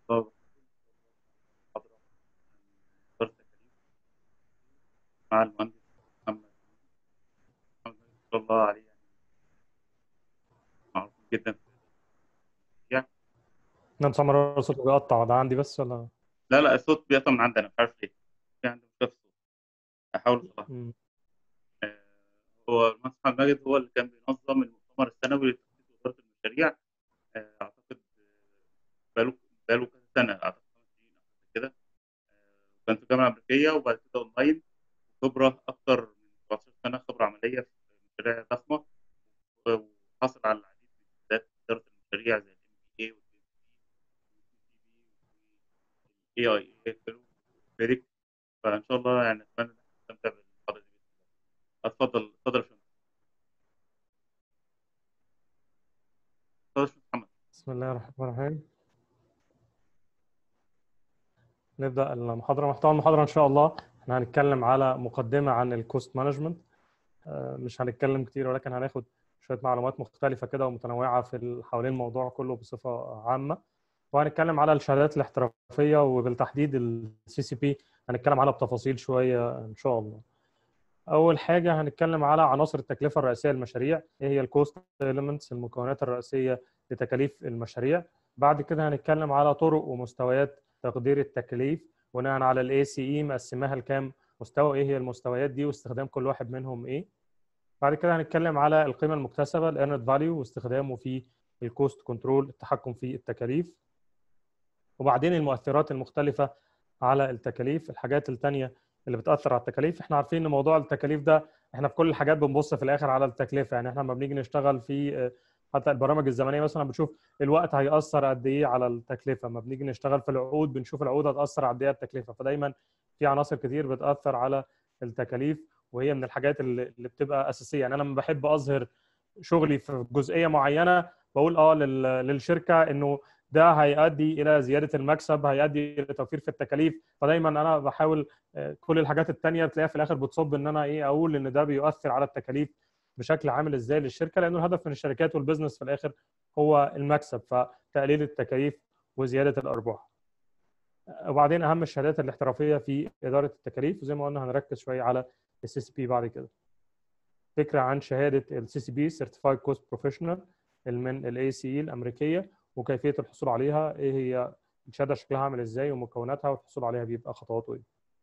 طب محاضرة عن إدارة التكاليف مع المهندس محمد محمد ما شاء الله عليه يعني معروف جدا في يعني نعم سمر صوتك بيقطع ده عندي بس ولا لا لا الصوت بيقطع من عندنا مش عارف ليه في عندي مشكلة في الصوت هحاول أصلحها مم. آه، هو المهندس محمد ماجد هو اللي كان بينظم المؤتمر السنوي لتخطيط وإدارة المشاريع آه، أعتقد آه، بقاله بقاله كذا سنة أعتقد خمس سنين أو حاجة كده آه، كان في الجامعة الأمريكية وبعد كده أونلاين خبرة أكتر من 17 سنة خبرة عملية في مشاريع ضخمة وحصل على العديد من شهادات إدارة المشاريع زي ال MBA وال PMP وال AIA فيريك فإن شاء الله يعني أتمنى إن احنا نستمتع بالمحاضرة دي بإذن الله. اتفضل اتفضل يا باشمهندس اتفضل يا باشمهندس محمد بسم الله الرحمن الرحيم نبدأ المحاضرة محتوى المحاضرة إن شاء الله احنا هنتكلم على مقدمة عن الكوست مانجمنت مش هنتكلم كتير ولكن هناخد شوية معلومات مختلفة كده ومتنوعة في ال- حوالين الموضوع كله بصفة عامة وهنتكلم على الشهادات الاحترافية وبالتحديد السي سي بي هنتكلم على بتفاصيل شوية إن شاء الله أول حاجة هنتكلم على عناصر التكلفة الرئيسية للمشاريع إيه هي الكوست إيليمنتس المكونات الرئيسية لتكاليف المشاريع بعد كده هنتكلم على طرق ومستويات تقدير التكاليف بناء على الاي سي اي مقسماها لكام مستوى ايه هي المستويات دي واستخدام كل واحد منهم ايه بعد كده هنتكلم على القيمه المكتسبه الارنت فاليو واستخدامه في الكوست كنترول التحكم في التكاليف وبعدين المؤثرات المختلفه على التكاليف الحاجات الثانيه اللي بتاثر على التكاليف احنا عارفين ان موضوع التكاليف ده احنا في كل الحاجات بنبص في الاخر على التكلفه يعني احنا لما بنيجي نشتغل في آه، حتى البرامج الزمنيه مثلا بنشوف الوقت هيأثر قد ايه على التكلفه لما بنيجي نشتغل في العقود بنشوف العقود هتأثر قد ايه على التكلفه فدايما في عناصر كتير بتأثر على التكاليف وهي من الحاجات اللي اللي بتبقى اساسيه يعني انا لما بحب اظهر شغلي في جزئيه معينه بقول اه لل- للشركه انه ده هيؤدي الى زياده المكسب هيؤدي الى توفير في التكاليف فدايما انا بحاول آه، كل الحاجات التانية بتلاقيها في الاخر بتصب ان انا ايه اقول ان ده بيؤثر على التكاليف بشكل عامل ازاي للشركه لانه الهدف من الشركات والبزنس في الاخر هو المكسب فتقليل التكاليف وزياده الارباح. وبعدين اهم الشهادات الاحترافيه في اداره التكاليف وزي ما قلنا هنركز شويه على السي سي بي بعد كده. فكره عن شهاده السي سي بي سيرتيفايد كوست بروفيشنال من الاي سي اي الامريكيه وكيفيه الحصول عليها ايه هي الشهاده شكلها عامل ازاي ومكوناتها والحصول عليها بيبقى خطواته ايه.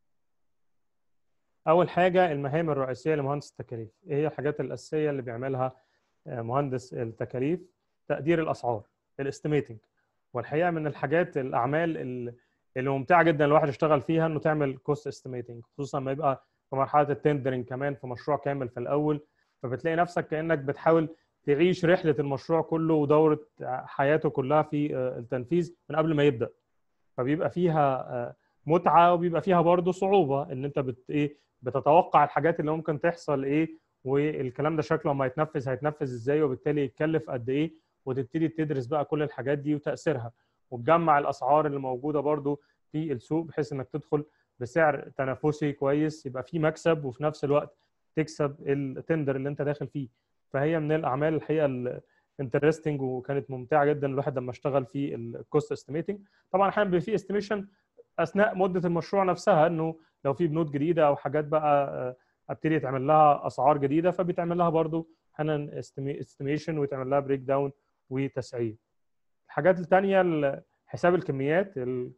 اول حاجه المهام الرئيسيه لمهندس التكاليف ايه هي الحاجات الاساسيه اللي بيعملها آه، مهندس التكاليف تقدير الاسعار الاستيميتنج والحقيقه من الحاجات الاعمال ال- اللي ممتعه جدا الواحد يشتغل فيها انه تعمل كوست استيميتنج خصوصا لما يبقى في مرحله التندرنج كمان في مشروع كامل في الاول فبتلاقي نفسك كانك بتحاول تعيش رحله المشروع كله ودوره حياته كلها في آه، التنفيذ من قبل ما يبدا فبيبقى فيها آه، متعه وبيبقى فيها برضه صعوبه ان انت بت ايه بتتوقع الحاجات اللي ممكن تحصل ايه والكلام ده شكله لما يتنفذ هيتنفذ ازاي وبالتالي يتكلف قد ايه وتبتدي تدرس بقى كل الحاجات دي وتاثيرها وتجمع الاسعار اللي موجوده برضو في السوق بحيث انك تدخل بسعر تنافسي كويس يبقى في مكسب وفي نفس الوقت تكسب التندر اللي انت داخل فيه فهي من الاعمال الحقيقه الانترستنج وكانت ممتعه جدا الواحد لما اشتغل في الكوست استيميتنج طبعا احيانا بيبقى في استيميشن اثناء مده المشروع نفسها انه لو في بنود جديده او حاجات بقى آه، ابتدي يتعمل لها اسعار جديده فبيتعمل لها برضو احيانا استيميشن ويتعمل لها بريك داون وتسعير الحاجات الثانيه حساب الكميات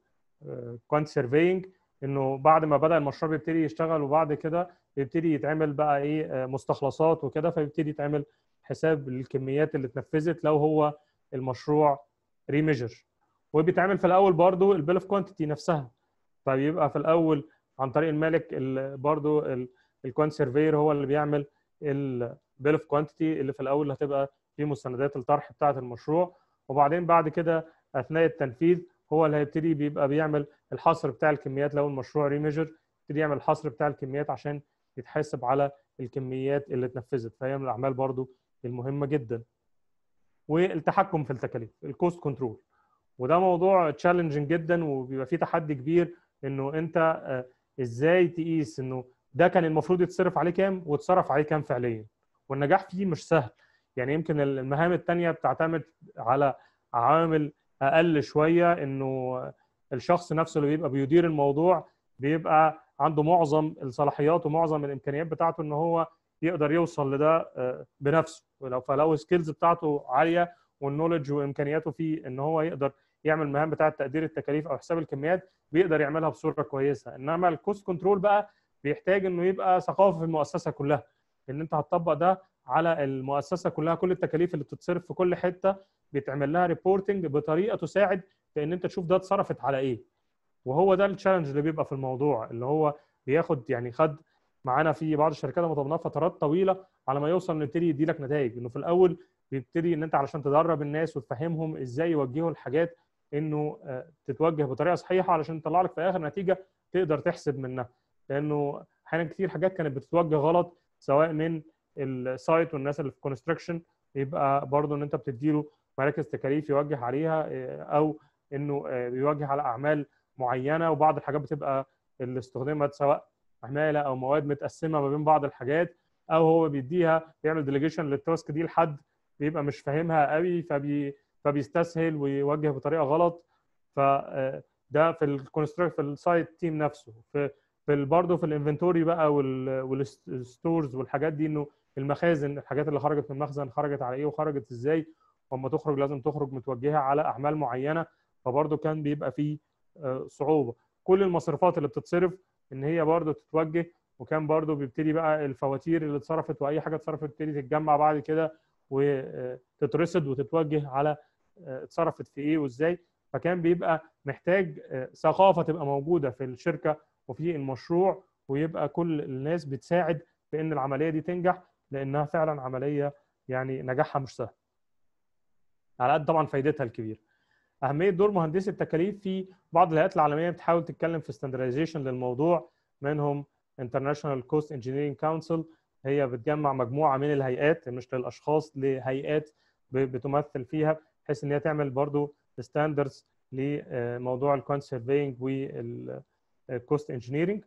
الكوانت سيرفينج انه بعد ما بدا المشروع بيبتدي يشتغل وبعد كده بيبتدي يتعمل بقى ايه آه، مستخلصات وكده فيبتدي يتعمل حساب الكميات اللي اتنفذت لو هو المشروع ريميجر وبيتعمل في الاول برضو البيل اوف كوانتيتي نفسها فبيبقى في الاول عن طريق المالك ال- برضو الكوانت سيرفير هو اللي بيعمل البيل اوف كوانتيتي اللي في الاول هتبقى في مستندات الطرح بتاعه المشروع وبعدين بعد كده اثناء التنفيذ هو اللي هيبتدي بيبقى بيعمل الحصر بتاع الكميات لو المشروع ريميجر يبتدي يعمل الحصر بتاع الكميات عشان يتحاسب على الكميات اللي اتنفذت فهي من الاعمال برضو المهمه جدا والتحكم في التكاليف الكوست كنترول وده موضوع تشالنجنج جدا وبيبقى فيه تحدي كبير انه انت آه، ازاي تقيس انه ده كان المفروض يتصرف عليه كام واتصرف عليه كام فعليا والنجاح فيه مش سهل يعني يمكن المهام التانية بتعتمد على عوامل اقل شويه انه الشخص نفسه اللي بيبقى بيدير الموضوع بيبقى عنده معظم الصلاحيات ومعظم الامكانيات بتاعته ان هو يقدر يوصل لده بنفسه ولو فلو السكيلز بتاعته عاليه والنولج وامكانياته فيه ان هو يقدر يعمل المهام بتاعه تقدير التكاليف او حساب الكميات بيقدر يعملها بصوره كويسه انما الكوست كنترول بقى بيحتاج انه يبقى ثقافه في المؤسسه كلها ان انت هتطبق ده على المؤسسه كلها كل التكاليف اللي بتتصرف في كل حته بيتعمل لها ريبورتنج بطريقه تساعد في ان انت تشوف ده اتصرفت على ايه وهو ده التشالنج اللي بيبقى في الموضوع اللي هو بياخد يعني خد معانا في بعض الشركات مطبقناه فترات طويله على ما يوصل انه يبتدي يدي لك نتائج انه في الاول بيبتدي ان انت علشان تدرب الناس وتفهمهم ازاي يوجهوا الحاجات انه تتوجه بطريقه صحيحه علشان تطلع لك في اخر نتيجه تقدر تحسب منها لانه احيانا كتير حاجات كانت بتتوجه غلط سواء من السايت والناس اللي في كونستراكشن يبقى برضه ان انت بتديله مراكز تكاليف يوجه عليها او انه بيوجه على اعمال معينه وبعض الحاجات بتبقى اللي استخدمت سواء عماله او مواد متقسمه ما بين بعض الحاجات او هو بيديها بيعمل ديليجيشن للتاسك دي لحد بيبقى مش فاهمها قوي فبي فبيستسهل ويوجه بطريقه غلط فده في الكونستراكت في السايت تيم نفسه في في برضه في الانفنتوري بقى والستورز والحاجات دي انه المخازن الحاجات اللي خرجت من المخزن خرجت على ايه وخرجت ازاي واما تخرج لازم تخرج متوجهه على اعمال معينه فبرضه كان بيبقى فيه صعوبه كل المصروفات اللي بتتصرف ان هي برضه تتوجه وكان برضه بيبتدي بقى الفواتير اللي اتصرفت واي حاجه اتصرفت تبتدي تتجمع بعد كده وتترصد وتتوجه على اتصرفت في ايه وازاي فكان بيبقى محتاج ثقافه تبقى موجوده في الشركه وفي المشروع ويبقى كل الناس بتساعد في ان العمليه دي تنجح لانها فعلا عمليه يعني نجاحها مش سهل على قد طبعا فايدتها الكبيره اهميه دور مهندسي التكاليف في بعض الهيئات العالميه بتحاول تتكلم في ستاندردايزيشن للموضوع منهم International Cost Engineering Council هي بتجمع مجموعه من الهيئات مش للاشخاص لهيئات بتمثل فيها بحيث ان هي تعمل برضو ستاندردز لموضوع الكونسرفينج والكوست انجينيرنج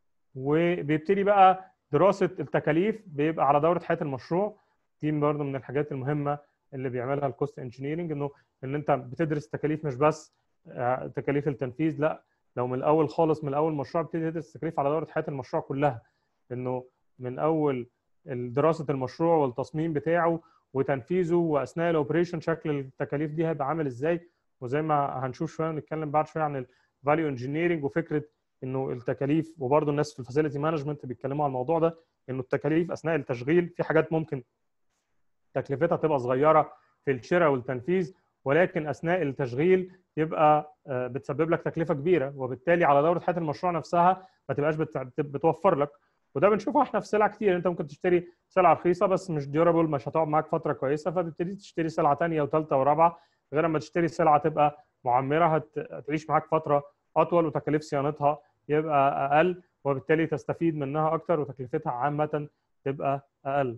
وبيبتدي بقى دراسه التكاليف بيبقى على دوره حياه المشروع دي برضو من الحاجات المهمه اللي بيعملها الكوست انجينيرنج انه ان انت بتدرس تكاليف مش بس تكاليف التنفيذ لا لو من الاول خالص من الاول مشروع بتبتدي تدرس التكاليف على دوره حياه المشروع كلها انه من اول دراسه المشروع والتصميم بتاعه وتنفيذه واثناء الاوبريشن شكل التكاليف دي هيبقى عامل ازاي وزي ما هنشوف شويه ونتكلم بعد شويه عن الفاليو انجينيرنج وفكره انه التكاليف وبرضه الناس في الفاسيلتي مانجمنت بيتكلموا على الموضوع ده انه التكاليف اثناء التشغيل في حاجات ممكن تكلفتها تبقى صغيره في الشراء والتنفيذ ولكن اثناء التشغيل يبقى بتسبب لك تكلفه كبيره وبالتالي على دوره حياه المشروع نفسها ما تبقاش بتوفر لك وده بنشوفه احنا في سلع كتير انت ممكن تشتري سلعه رخيصه بس مش ديورابل مش هتقعد معاك فتره كويسه فتبتدي تشتري سلعه ثانيه وثالثه ورابعه غير اما تشتري سلعه تبقى معمره هتعيش معاك فتره اطول وتكاليف صيانتها يبقى اقل وبالتالي تستفيد منها اكتر وتكلفتها عامه تبقى اقل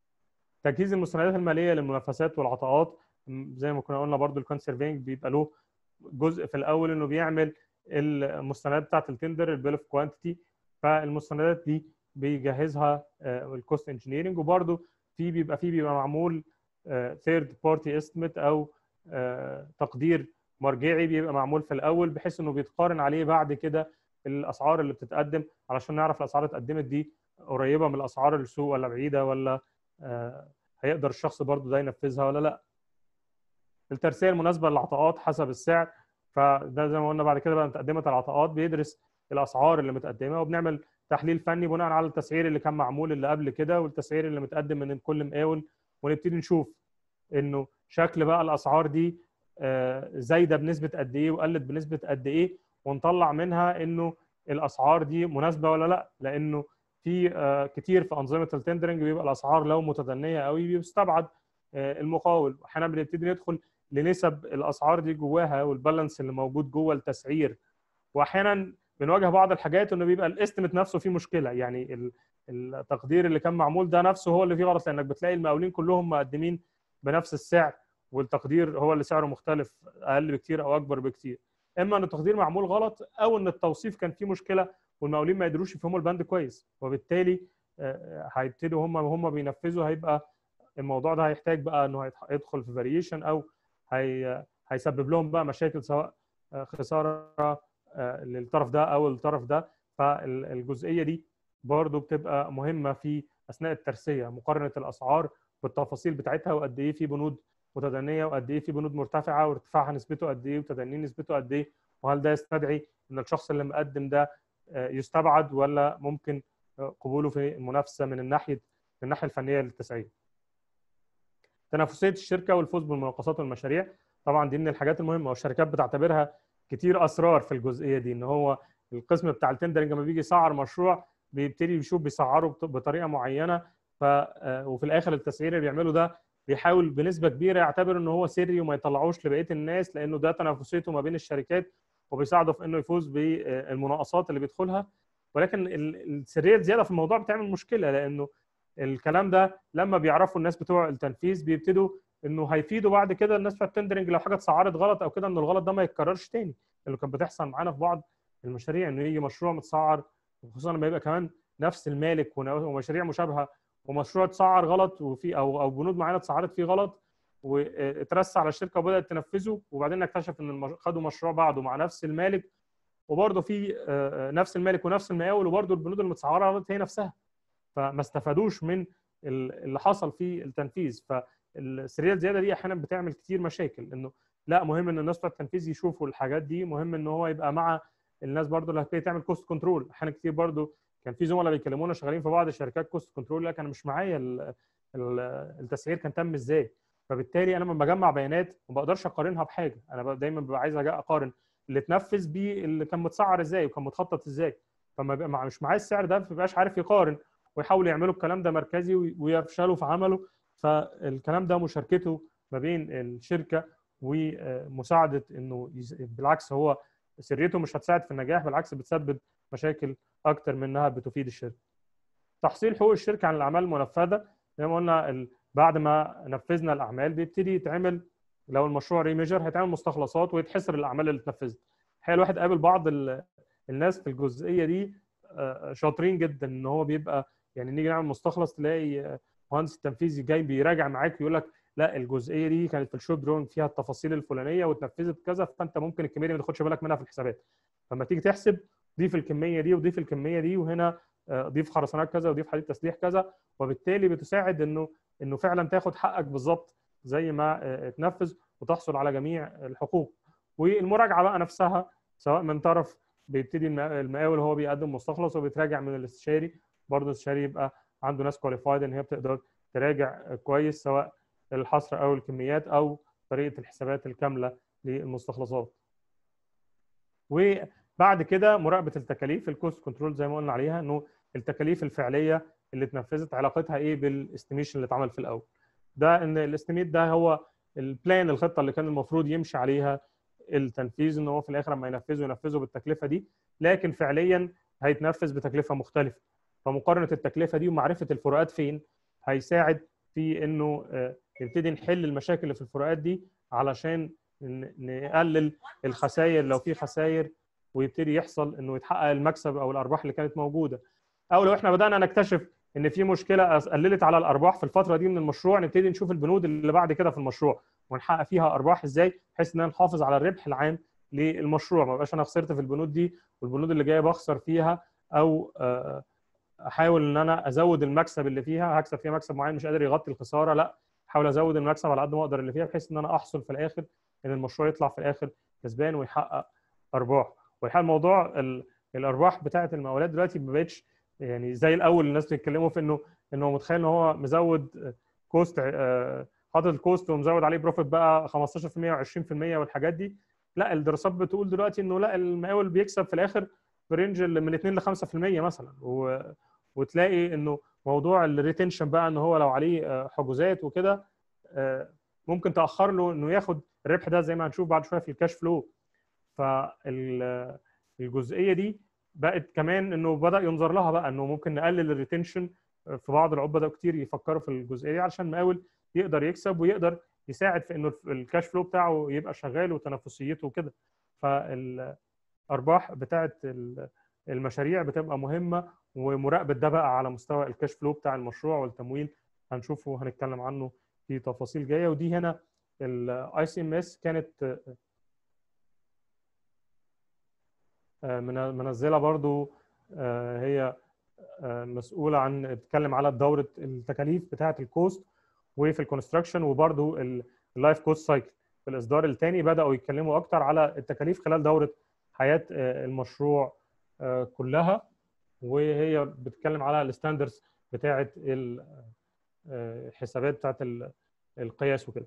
تجهيز المستندات الماليه للمنافسات والعطاءات زي ما كنا قلنا برضو الكونسرفينج بيبقى له جزء في الاول انه بيعمل المستندات بتاعت التندر البيل اوف كوانتيتي فالمستندات دي بيجهزها الكوست انجينيرنج وبرده في بيبقى في بيبقى معمول ثيرد بارتي استيميت او تقدير مرجعي بيبقى معمول في الاول بحيث انه بيتقارن عليه بعد كده الاسعار اللي بتتقدم علشان نعرف الاسعار اللي اتقدمت دي قريبه من الاسعار السوق ولا بعيده ولا هيقدر الشخص برضه ده ينفذها ولا لا الترسيه المناسبه للعطاءات حسب السعر فده زي ما قلنا بعد كده بقى تقدمت العطاءات بيدرس الاسعار اللي متقدمه وبنعمل تحليل فني بناء على التسعير اللي كان معمول اللي قبل كده والتسعير اللي متقدم من كل مقاول ونبتدي نشوف انه شكل بقى الاسعار دي زايده بنسبه قد ايه وقلت بنسبه قد ايه ونطلع منها انه الاسعار دي مناسبه ولا لا لانه في كتير في انظمه التندرنج بيبقى الاسعار لو متدنيه قوي بيستبعد المقاول احيانا بنبتدي ندخل لنسب الاسعار دي جواها والبالانس اللي موجود جوه التسعير واحيانا بنواجه بعض الحاجات انه بيبقى الاستيميت نفسه فيه مشكله يعني التقدير اللي كان معمول ده نفسه هو اللي فيه غلط لانك بتلاقي المقاولين كلهم مقدمين بنفس السعر والتقدير هو اللي سعره مختلف اقل بكتير او اكبر بكتير اما ان التقدير معمول غلط او ان التوصيف كان فيه مشكله والمقاولين ما يقدروش يفهموا البند كويس وبالتالي هيبتدوا هم هم بينفذوا هيبقى الموضوع ده هيحتاج بقى انه هيدخل في فاريشن او هي هيسبب لهم بقى مشاكل سواء خساره للطرف ده او الطرف ده فالجزئيه دي برضو بتبقى مهمه في اثناء الترسيه مقارنه الاسعار بالتفاصيل بتاعتها وقد ايه في بنود متدنيه وقد ايه في بنود مرتفعه وارتفاعها نسبته قد ايه وتدنيه نسبته قد ايه وهل ده يستدعي ان الشخص اللي مقدم ده يستبعد ولا ممكن قبوله في المنافسه من الناحيه من الناحيه الفنيه للتسعير. تنافسيه الشركه والفوز بالمناقصات والمشاريع طبعا دي من الحاجات المهمه والشركات بتعتبرها كتير اسرار في الجزئيه دي ان هو القسم بتاع التندرنج لما بيجي يسعر مشروع بيبتدي يشوف بيسعره بطريقه معينه ف وفي الاخر التسعير اللي بيعمله ده بيحاول بنسبه كبيره يعتبر ان هو سري وما يطلعوش لبقيه الناس لانه ده تنافسيته ما بين الشركات وبيساعده في انه يفوز بالمناقصات اللي بيدخلها ولكن السريه الزياده في الموضوع بتعمل مشكله لانه الكلام ده لما بيعرفوا الناس بتوع التنفيذ بيبتدوا انه هيفيدوا بعد كده الناس بتوع التندرنج لو حاجه اتسعرت غلط او كده ان الغلط ده ما يتكررش تاني اللي كانت بتحصل معانا في بعض المشاريع انه يجي مشروع متسعر خصوصا لما يبقى كمان نفس المالك ومشاريع مشابهه ومشروع اتسعر غلط وفي او او بنود معينه اتسعرت فيه غلط واترسى على الشركه وبدات تنفذه وبعدين اكتشف ان خدوا مشروع بعده مع نفس المالك وبرضه في نفس المالك ونفس المقاول وبرضه البنود المتسعره غلط هي نفسها فما استفادوش من اللي حصل في التنفيذ فالسريه الزياده دي احيانا بتعمل كتير مشاكل انه لا مهم ان الناس بتوع التنفيذ يشوفوا الحاجات دي مهم ان هو يبقى مع الناس برضه اللي هتبتدي تعمل كوست كنترول احيانا كتير برضه كان في زملاء بيكلمونا شغالين في بعض الشركات كوست كنترول لك انا مش معايا التسعير كان تم ازاي فبالتالي انا لما بجمع بيانات ما بقدرش اقارنها بحاجه انا دايما ببقى عايز اقارن اللي اتنفذ بيه اللي كان متسعر ازاي وكان متخطط ازاي فما بقى مش معاه السعر ده ما بيبقاش عارف يقارن ويحاولوا يعملوا الكلام ده مركزي ويفشلوا في عمله فالكلام ده مشاركته ما بين الشركه ومساعده انه بالعكس هو سريته مش هتساعد في النجاح بالعكس بتسبب مشاكل اكتر من انها بتفيد الشركه. تحصيل حقوق الشركه عن الاعمال المنفذه زي ما قلنا بعد ما نفذنا الاعمال بيبتدي يتعمل لو المشروع ريميجر هيتعمل مستخلصات ويتحسر الاعمال اللي اتنفذت. الحقيقه الواحد قابل بعض الناس في الجزئيه دي شاطرين جدا ان هو بيبقى يعني نيجي نعمل مستخلص تلاقي مهندس التنفيذي جاي بيراجع معاك ويقول لك لا الجزئيه دي كانت في الشوب دروينج فيها التفاصيل الفلانيه واتنفذت كذا فانت ممكن الكميه دي ما تاخدش بالك منها في الحسابات فلما تيجي تحسب ضيف الكميه دي وضيف الكميه دي وهنا ضيف خرسانات كذا وضيف حديد تسليح كذا وبالتالي بتساعد انه انه فعلا تاخد حقك بالظبط زي ما اتنفذ وتحصل على جميع الحقوق والمراجعه بقى نفسها سواء من طرف بيبتدي المقاول هو بيقدم مستخلص وبيتراجع من الاستشاري برضه الاستشاري يبقى عنده ناس كواليفايد ان هي بتقدر تراجع كويس سواء الحصر او الكميات او طريقه الحسابات الكامله للمستخلصات. وبعد كده مراقبه التكاليف الكوست كنترول زي ما قلنا عليها انه التكاليف الفعليه اللي اتنفذت علاقتها ايه بالاستيميشن اللي اتعمل في الاول. ده ان الاستيميت ده هو البلان الخطه اللي كان المفروض يمشي عليها التنفيذ ان هو في الاخر لما ينفذه ينفذه بالتكلفه دي لكن فعليا هيتنفذ بتكلفه مختلفه. فمقارنه التكلفه دي ومعرفه الفروقات فين هيساعد في انه نبتدي نحل المشاكل اللي في الفروقات دي علشان نقلل الخسائر لو في خسائر ويبتدي يحصل انه يتحقق المكسب او الارباح اللي كانت موجوده او لو احنا بدانا نكتشف ان في مشكله قللت على الارباح في الفتره دي من المشروع نبتدي نشوف البنود اللي بعد كده في المشروع ونحقق فيها ارباح ازاي بحيث ان نحافظ على الربح العام للمشروع ما بقاش انا خسرت في البنود دي والبنود اللي جايه بخسر فيها او احاول ان انا ازود المكسب اللي فيها هكسب فيها مكسب معين مش قادر يغطي الخساره لا احاول ازود المكسب على قد ما اقدر اللي فيها بحيث ان انا احصل في الاخر ان المشروع يطلع في الاخر كسبان ويحقق ارباح والحقيقه الموضوع الارباح بتاعه المقاولات دلوقتي ما بقتش يعني زي الاول الناس بيتكلموا في انه انه متخيل ان هو مزود كوست حاطط الكوست ومزود عليه بروفيت بقى 15% و20% والحاجات دي لا الدراسات بتقول دلوقتي انه لا المقاول بيكسب في الاخر في رينج من 2 ل 5% مثلا و... وتلاقي انه موضوع الريتنشن بقى ان هو لو عليه حجوزات وكده ممكن تاخر له انه ياخد الربح ده زي ما هنشوف بعد شويه في الكاش فلو فالجزئيه دي بقت كمان انه بدا ينظر لها بقى انه ممكن نقلل الريتنشن في بعض العقود بداوا كتير يفكروا في الجزئيه دي علشان المقاول يقدر يكسب ويقدر يساعد في انه الكاش فلو بتاعه يبقى شغال وتنافسيته وكده فالارباح بتاعه المشاريع بتبقى مهمه ومراقبه ده بقى على مستوى الكاش فلو بتاع المشروع والتمويل هنشوفه وهنتكلم عنه في تفاصيل جايه ودي هنا الاي سي ام اس كانت منزله برضو هي مسؤوله عن بتتكلم على دوره التكاليف بتاعه الكوست وفي الكونستراكشن وبرضو اللايف كوست سايكل في الاصدار الثاني بداوا يتكلموا اكتر على التكاليف خلال دوره حياه المشروع كلها وهي بتتكلم على الستاندرز بتاعه الحسابات بتاعه القياس وكده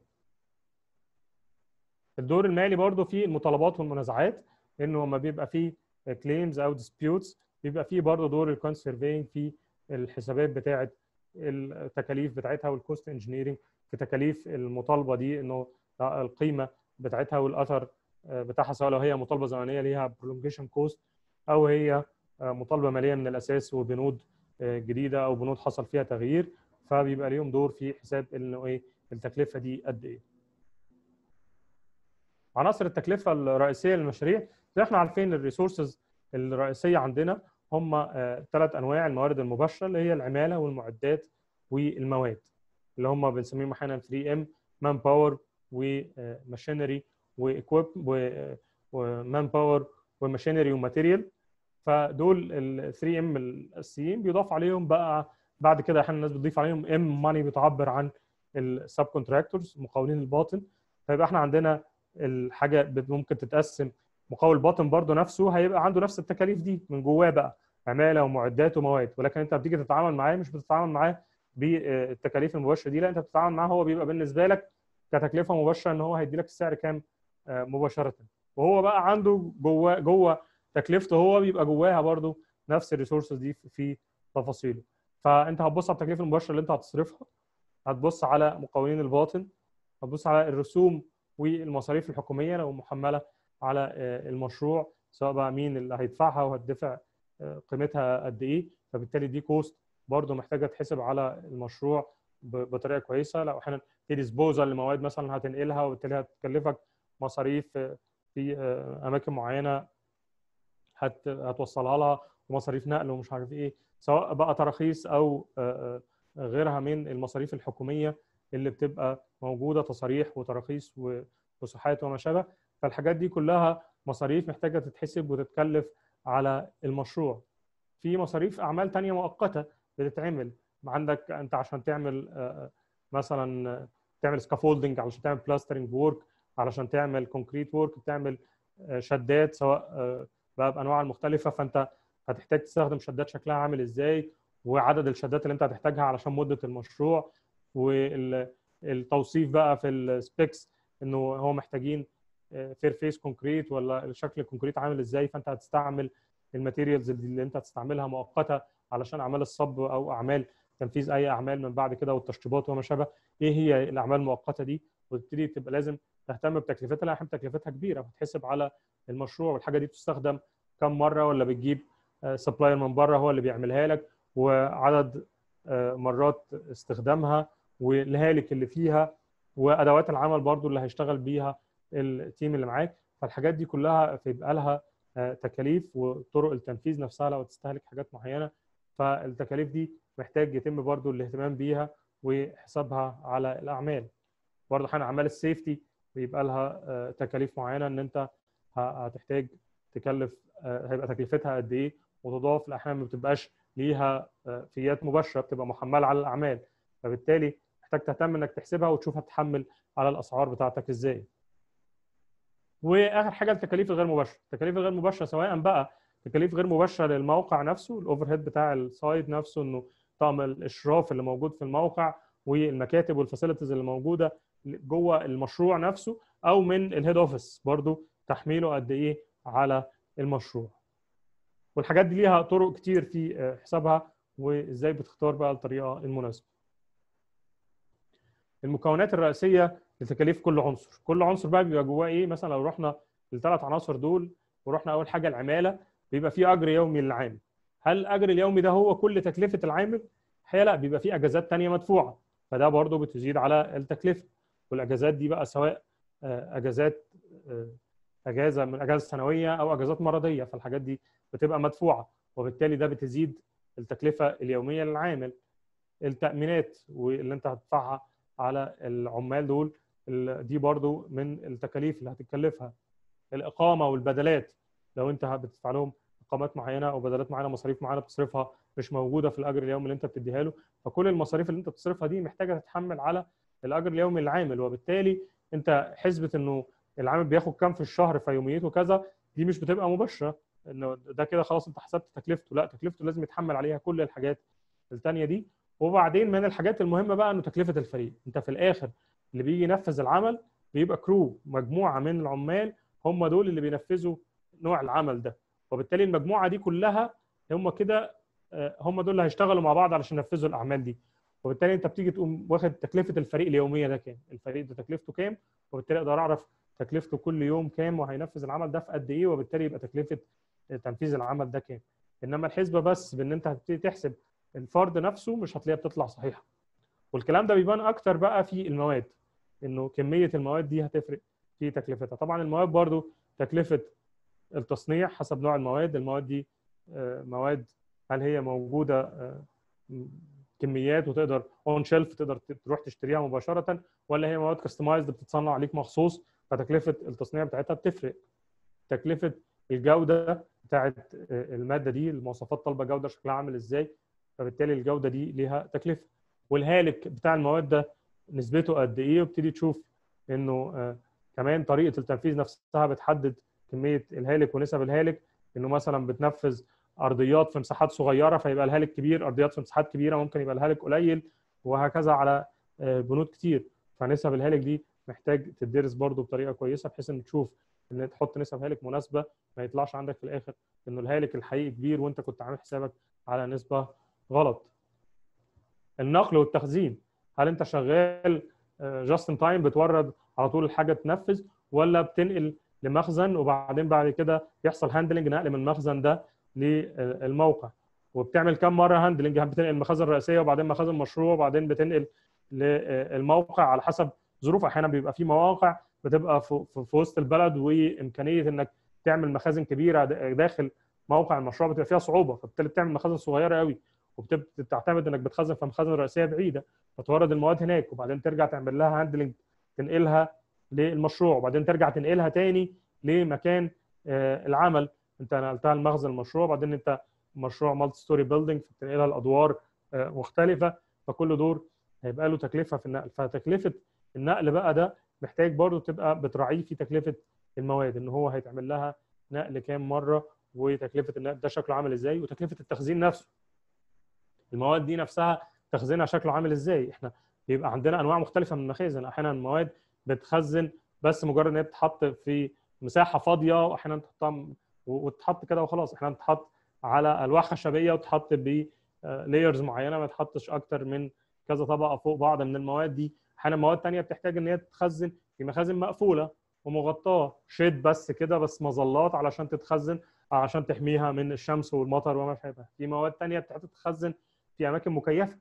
الدور المالي برضو في المطالبات والمنازعات انه لما بيبقى فيه كليمز او ديسبيوتس بيبقى فيه برضو دور الكونسرفينج في الحسابات بتاعه التكاليف بتاعتها والكوست انجينيرنج في تكاليف المطالبه دي انه القيمه بتاعتها والاثر بتاعها سواء لو هي مطالبه زمنيه ليها برولونجيشن كوست او هي مطالبه ماليه من الاساس وبنود جديده او بنود حصل فيها تغيير فبيبقى ليهم دور في حساب انه ايه التكلفه دي قد ايه. عناصر التكلفه الرئيسيه للمشاريع زي احنا عارفين الريسورسز الرئيسيه عندنا هم ثلاث انواع الموارد المباشره اللي هي العماله والمعدات والمواد اللي هم بنسميهم احيانا 3 ام مان باور وماشينري وايكويب ومان باور وماشينري وماتيريال فدول ال 3 ام الاساسيين بيضاف عليهم بقى بعد كده احيانا الناس بتضيف عليهم ام ماني بتعبر عن السب كونتراكتورز مقاولين الباطن فيبقى احنا عندنا الحاجه ممكن تتقسم مقاول باطن برضه نفسه هيبقى عنده نفس التكاليف دي من جواه بقى عماله ومعدات ومواد ولكن انت بتيجي تتعامل معاه مش بتتعامل معاه بالتكاليف المباشره دي لا انت بتتعامل معاه هو بيبقى بالنسبه لك كتكلفه مباشره ان هو هيدي لك السعر كام مباشره وهو بقى عنده جوه جوه تكلفته هو بيبقى جواها برضه نفس الريسورسز دي في تفاصيله فانت هتبص على التكلفه المباشره اللي انت هتصرفها هتبص على مقاولين الباطن هتبص على الرسوم والمصاريف الحكوميه لو محمله على المشروع سواء بقى مين اللي هيدفعها وهتدفع قيمتها قد ايه فبالتالي دي كوست برضه محتاجه تحسب على المشروع بطريقه كويسه لو احيانا في ديسبوزال لمواد مثلا هتنقلها وبالتالي هتكلفك مصاريف في اماكن معينه هت هتوصلها لها ومصاريف نقل ومش عارف ايه سواء بقى تراخيص او غيرها من المصاريف الحكوميه اللي بتبقى موجوده تصاريح وتراخيص وفسحات وما شابه فالحاجات دي كلها مصاريف محتاجه تتحسب وتتكلف على المشروع في مصاريف اعمال تانية مؤقته بتتعمل عندك انت عشان تعمل مثلا تعمل سكافولدنج علشان تعمل بلاسترنج وورك علشان تعمل كونكريت وورك بتعمل شدات سواء بقى بانواع المختلفه فانت هتحتاج تستخدم شدات شكلها عامل ازاي وعدد الشدات اللي انت هتحتاجها علشان مده المشروع والتوصيف بقى في السبيكس انه هو محتاجين فير فيس كونكريت ولا شكل الكونكريت عامل ازاي فانت هتستعمل الماتيريالز اللي انت هتستعملها مؤقته علشان اعمال الصب او اعمال تنفيذ اي اعمال من بعد كده والتشطيبات وما شابه ايه هي الاعمال المؤقته دي وتبتدي تبقى لازم تهتم بتكلفتها لان تكلفتها كبيره بتحسب على المشروع والحاجه دي بتستخدم كم مره ولا بتجيب سبلاير من بره هو اللي بيعملها لك وعدد مرات استخدامها والهالك اللي فيها وادوات العمل برضو اللي هيشتغل بيها التيم اللي معاك فالحاجات دي كلها بيبقى لها تكاليف وطرق التنفيذ نفسها لو تستهلك حاجات معينه فالتكاليف دي محتاج يتم برضو الاهتمام بيها وحسابها على الاعمال برضو احيانا اعمال السيفتي بيبقى لها تكاليف معينه ان انت هتحتاج تكلف هيبقى تكلفتها قد ايه وتضاف لاحيانا ما بتبقاش ليها فيات مباشره بتبقى محمله على الاعمال فبالتالي محتاج تهتم انك تحسبها وتشوف هتحمل على الاسعار بتاعتك ازاي واخر حاجه التكاليف الغير مباشره التكاليف الغير مباشره سواء بقى تكاليف غير مباشره للموقع نفسه الاوفر هيد بتاع السايت نفسه انه طقم الاشراف اللي موجود في الموقع والمكاتب والفاسيلتيز اللي موجوده جوه المشروع نفسه او من الهيد اوفيس برضو تحميله قد ايه على المشروع والحاجات دي ليها طرق كتير في حسابها وازاي بتختار بقى الطريقه المناسبه المكونات الرئيسيه لتكاليف كل عنصر كل عنصر بقى بيبقى جواه ايه مثلا لو رحنا الثلاث عناصر دول ورحنا اول حاجه العماله بيبقى فيه اجر يومي للعامل هل الاجر اليومي ده هو كل تكلفه العامل الحقيقه لا بيبقى فيه اجازات ثانيه مدفوعه فده برضه بتزيد على التكلفه والاجازات دي بقى سواء اجازات اجازه من الاجازه السنويه او اجازات مرضيه فالحاجات دي بتبقى مدفوعه وبالتالي ده بتزيد التكلفه اليوميه للعامل التامينات واللي انت هتدفعها على العمال دول ال- دي برضو من التكاليف اللي هتتكلفها الاقامه والبدلات لو انت بتدفع لهم اقامات معينه او بدلات معينه مصاريف معينه بتصرفها مش موجوده في الاجر اليومي اللي انت بتديها له فكل المصاريف اللي انت بتصرفها دي محتاجه تتحمل على الاجر اليومي للعامل وبالتالي انت حسبه انه العامل بياخد كام في الشهر فيوميته كذا دي مش بتبقى مباشره انه ده كده خلاص انت حسبت تكلفته لا تكلفته لازم يتحمل عليها كل الحاجات الثانيه دي وبعدين من الحاجات المهمه بقى انه تكلفه الفريق انت في الاخر اللي بيجي ينفذ العمل بيبقى كرو مجموعه من العمال هم دول اللي بينفذوا نوع العمل ده وبالتالي المجموعه دي كلها هم كده آه، هم دول اللي هيشتغلوا مع بعض علشان ينفذوا الاعمال دي وبالتالي انت بتيجي تقوم واخد تكلفه الفريق اليوميه ده كام الفريق ده تكلفته كام وبالتالي اقدر اعرف تكلفته كل يوم كام وهينفذ العمل ده في قد ايه وبالتالي يبقى تكلفه تنفيذ العمل ده كام انما الحسبه بس بان انت هتبتدي تحسب الفرد نفسه مش هتلاقيها بتطلع صحيحه والكلام ده بيبان اكتر بقى في المواد انه كميه المواد دي هتفرق في تكلفتها طبعا المواد برضو تكلفه التصنيع حسب نوع المواد المواد دي آه، مواد هل هي موجوده آه، م- كميات وتقدر اون شيلف تقدر ت- تروح تشتريها مباشره ولا هي مواد كاستمايزد بتتصنع عليك مخصوص فتكلفه التصنيع بتاعتها بتفرق تكلفه الجوده بتاعت آه، الماده دي المواصفات طالبه جوده شكلها عامل ازاي فبالتالي الجوده دي ليها تكلفه والهالك بتاع المواد ده نسبته قد ايه وبتدي تشوف انه آه، كمان طريقه التنفيذ نفسها بتحدد كميه الهالك ونسب الهالك انه مثلا بتنفذ ارضيات في مساحات صغيره فيبقى الهالك كبير ارضيات في مساحات كبيره ممكن يبقى الهالك قليل وهكذا على آه، بنود كتير فنسب الهالك دي محتاج تدرس برضو بطريقه كويسه بحيث ان تشوف ان تحط نسب هالك مناسبه ما يطلعش عندك في الاخر انه الهالك الحقيقي كبير وانت كنت عامل حسابك على نسبه غلط النقل والتخزين هل انت شغال جاست ان تايم بتورد على طول الحاجه تنفذ ولا بتنقل لمخزن وبعدين بعد كده يحصل هاندلنج نقل من المخزن ده للموقع وبتعمل كم مره هاندلنج بتنقل مخازن رئيسيه وبعدين مخازن مشروع وبعدين بتنقل للموقع على حسب ظروف احيانا بيبقى في مواقع بتبقى في في وسط البلد وامكانيه انك تعمل مخازن كبيره داخل موقع المشروع بتبقى فيها صعوبه فبالتالي بتعمل مخازن صغيره قوي وبتعتمد انك بتخزن في مخازن رئيسيه بعيده فتورد المواد هناك وبعدين ترجع تعمل لها هاندلنج تنقلها للمشروع وبعدين ترجع تنقلها تاني لمكان آه، العمل انت نقلتها لمخزن المشروع وبعدين انت مشروع مالتي ستوري بيلدينج بتنقلها لادوار آه، مختلفه فكل دور هيبقى له تكلفه في النقل فتكلفه النقل بقى ده محتاج برضو تبقى بتراعيه في تكلفه المواد ان هو هيتعمل لها نقل كام مره وتكلفه النقل ده شكله عامل ازاي وتكلفه التخزين نفسه المواد دي نفسها تخزينها شكله عامل ازاي احنا بيبقى عندنا انواع مختلفه من المخازن احيانا المواد بتخزن بس مجرد ان هي بتتحط في مساحه فاضيه واحيانا تحطها م- و- وتتحط كده وخلاص احيانا تتحط على الواح خشبيه وتحط ب لايرز معينه ما تحطش اكتر من كذا طبقه فوق بعض من المواد دي احيانا مواد تانية بتحتاج ان هي تتخزن في مخازن مقفوله ومغطاه شيد بس كده بس مظلات علشان تتخزن عشان تحميها من الشمس والمطر وما شابه في مواد تانية بتحتاج تتخزن في اماكن مكيفه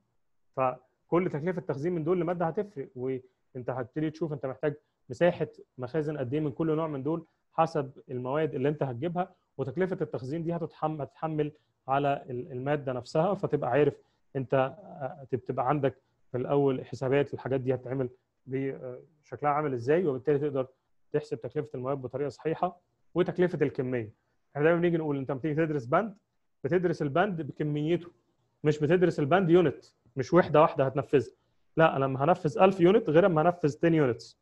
فكل تكلفه تخزين من دول لماده هتفرق وانت هتبتدي تشوف انت محتاج مساحه مخازن قد ايه من كل نوع من دول حسب المواد اللي انت هتجيبها وتكلفه التخزين دي هتتحمل هتتحمل على ال- الماده نفسها فتبقى عارف انت آه، تبقى عندك في الاول حسابات الحاجات دي هتتعمل بشكلها عامل ازاي وبالتالي تقدر تحسب تكلفه المواد بطريقه صحيحه وتكلفه الكميه احنا دايما بنيجي نقول انت لما تيجي تدرس بند بتدرس البند بكميته مش بتدرس البند يونت مش وحده واحده هتنفذها لا انا لما هنفذ 1000 يونت غير اما هنفذ 10 يونتس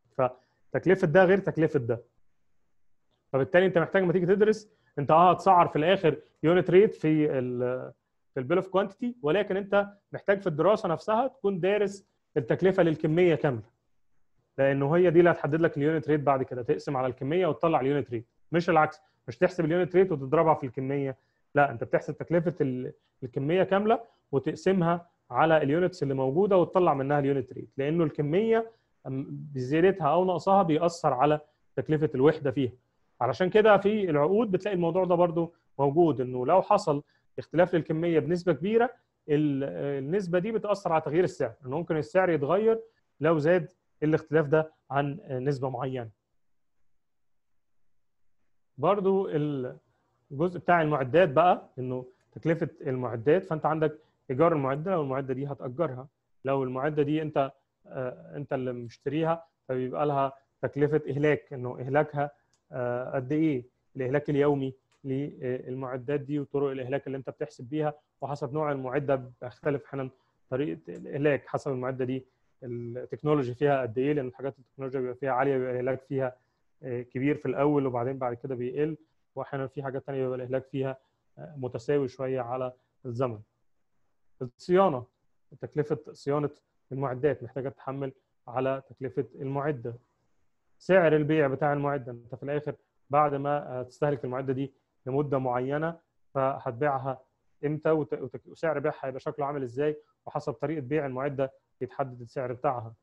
فتكلفه ده غير تكلفه ده فبالتالي انت محتاج لما تيجي تدرس انت اه هتسعر في الاخر يونت ريت في ال في البيل اوف كوانتيتي ولكن انت محتاج في الدراسه نفسها تكون دارس التكلفه للكميه كامله لانه هي دي اللي هتحدد لك اليونت ريت بعد كده تقسم على الكميه وتطلع اليونت ريت مش العكس مش تحسب اليونت ريت وتضربها في الكميه لا انت بتحسب تكلفه ال- الكميه كامله وتقسمها على اليونتس اللي موجوده وتطلع منها اليونت ريت لانه الكميه أم- بزيادتها او نقصها بيأثر على تكلفه الوحده فيها علشان كده في العقود بتلاقي الموضوع ده برضو موجود انه لو حصل اختلاف للكميه بنسبه كبيره ال- النسبه دي بتاثر على تغيير السعر انه ممكن السعر يتغير لو زاد الاختلاف ده عن نسبه معينه برضو الجزء بتاع المعدات بقى انه تكلفه المعدات فانت عندك ايجار المعده لو المعده دي هتاجرها لو المعده دي انت آه، انت اللي مشتريها فبيبقى لها تكلفه اهلاك انه اهلاكها آه، قد ايه الاهلاك اليومي للمعدات دي وطرق الاهلاك اللي انت بتحسب بيها وحسب نوع المعده بيختلف احيانا طريقه الاهلاك حسب المعده دي التكنولوجي فيها قد ايه لان الحاجات التكنولوجيا بيبقى فيها عاليه بيبقى الاهلاك فيها آه، كبير في الاول وبعدين بعد كده بيقل واحيانا في حاجات ثانيه بيبقى الاهلاك فيها آه، متساوي شويه على الزمن الصيانه تكلفه صيانه المعدات محتاجه تتحمل على تكلفه المعده سعر البيع بتاع المعده انت في الاخر بعد ما تستهلك المعده دي لمده معينه فهتبيعها امتى وت- وت- وسعر بيعها هيبقى شكله عامل ازاي وحسب طريقه بيع المعده يتحدد السعر بتاعها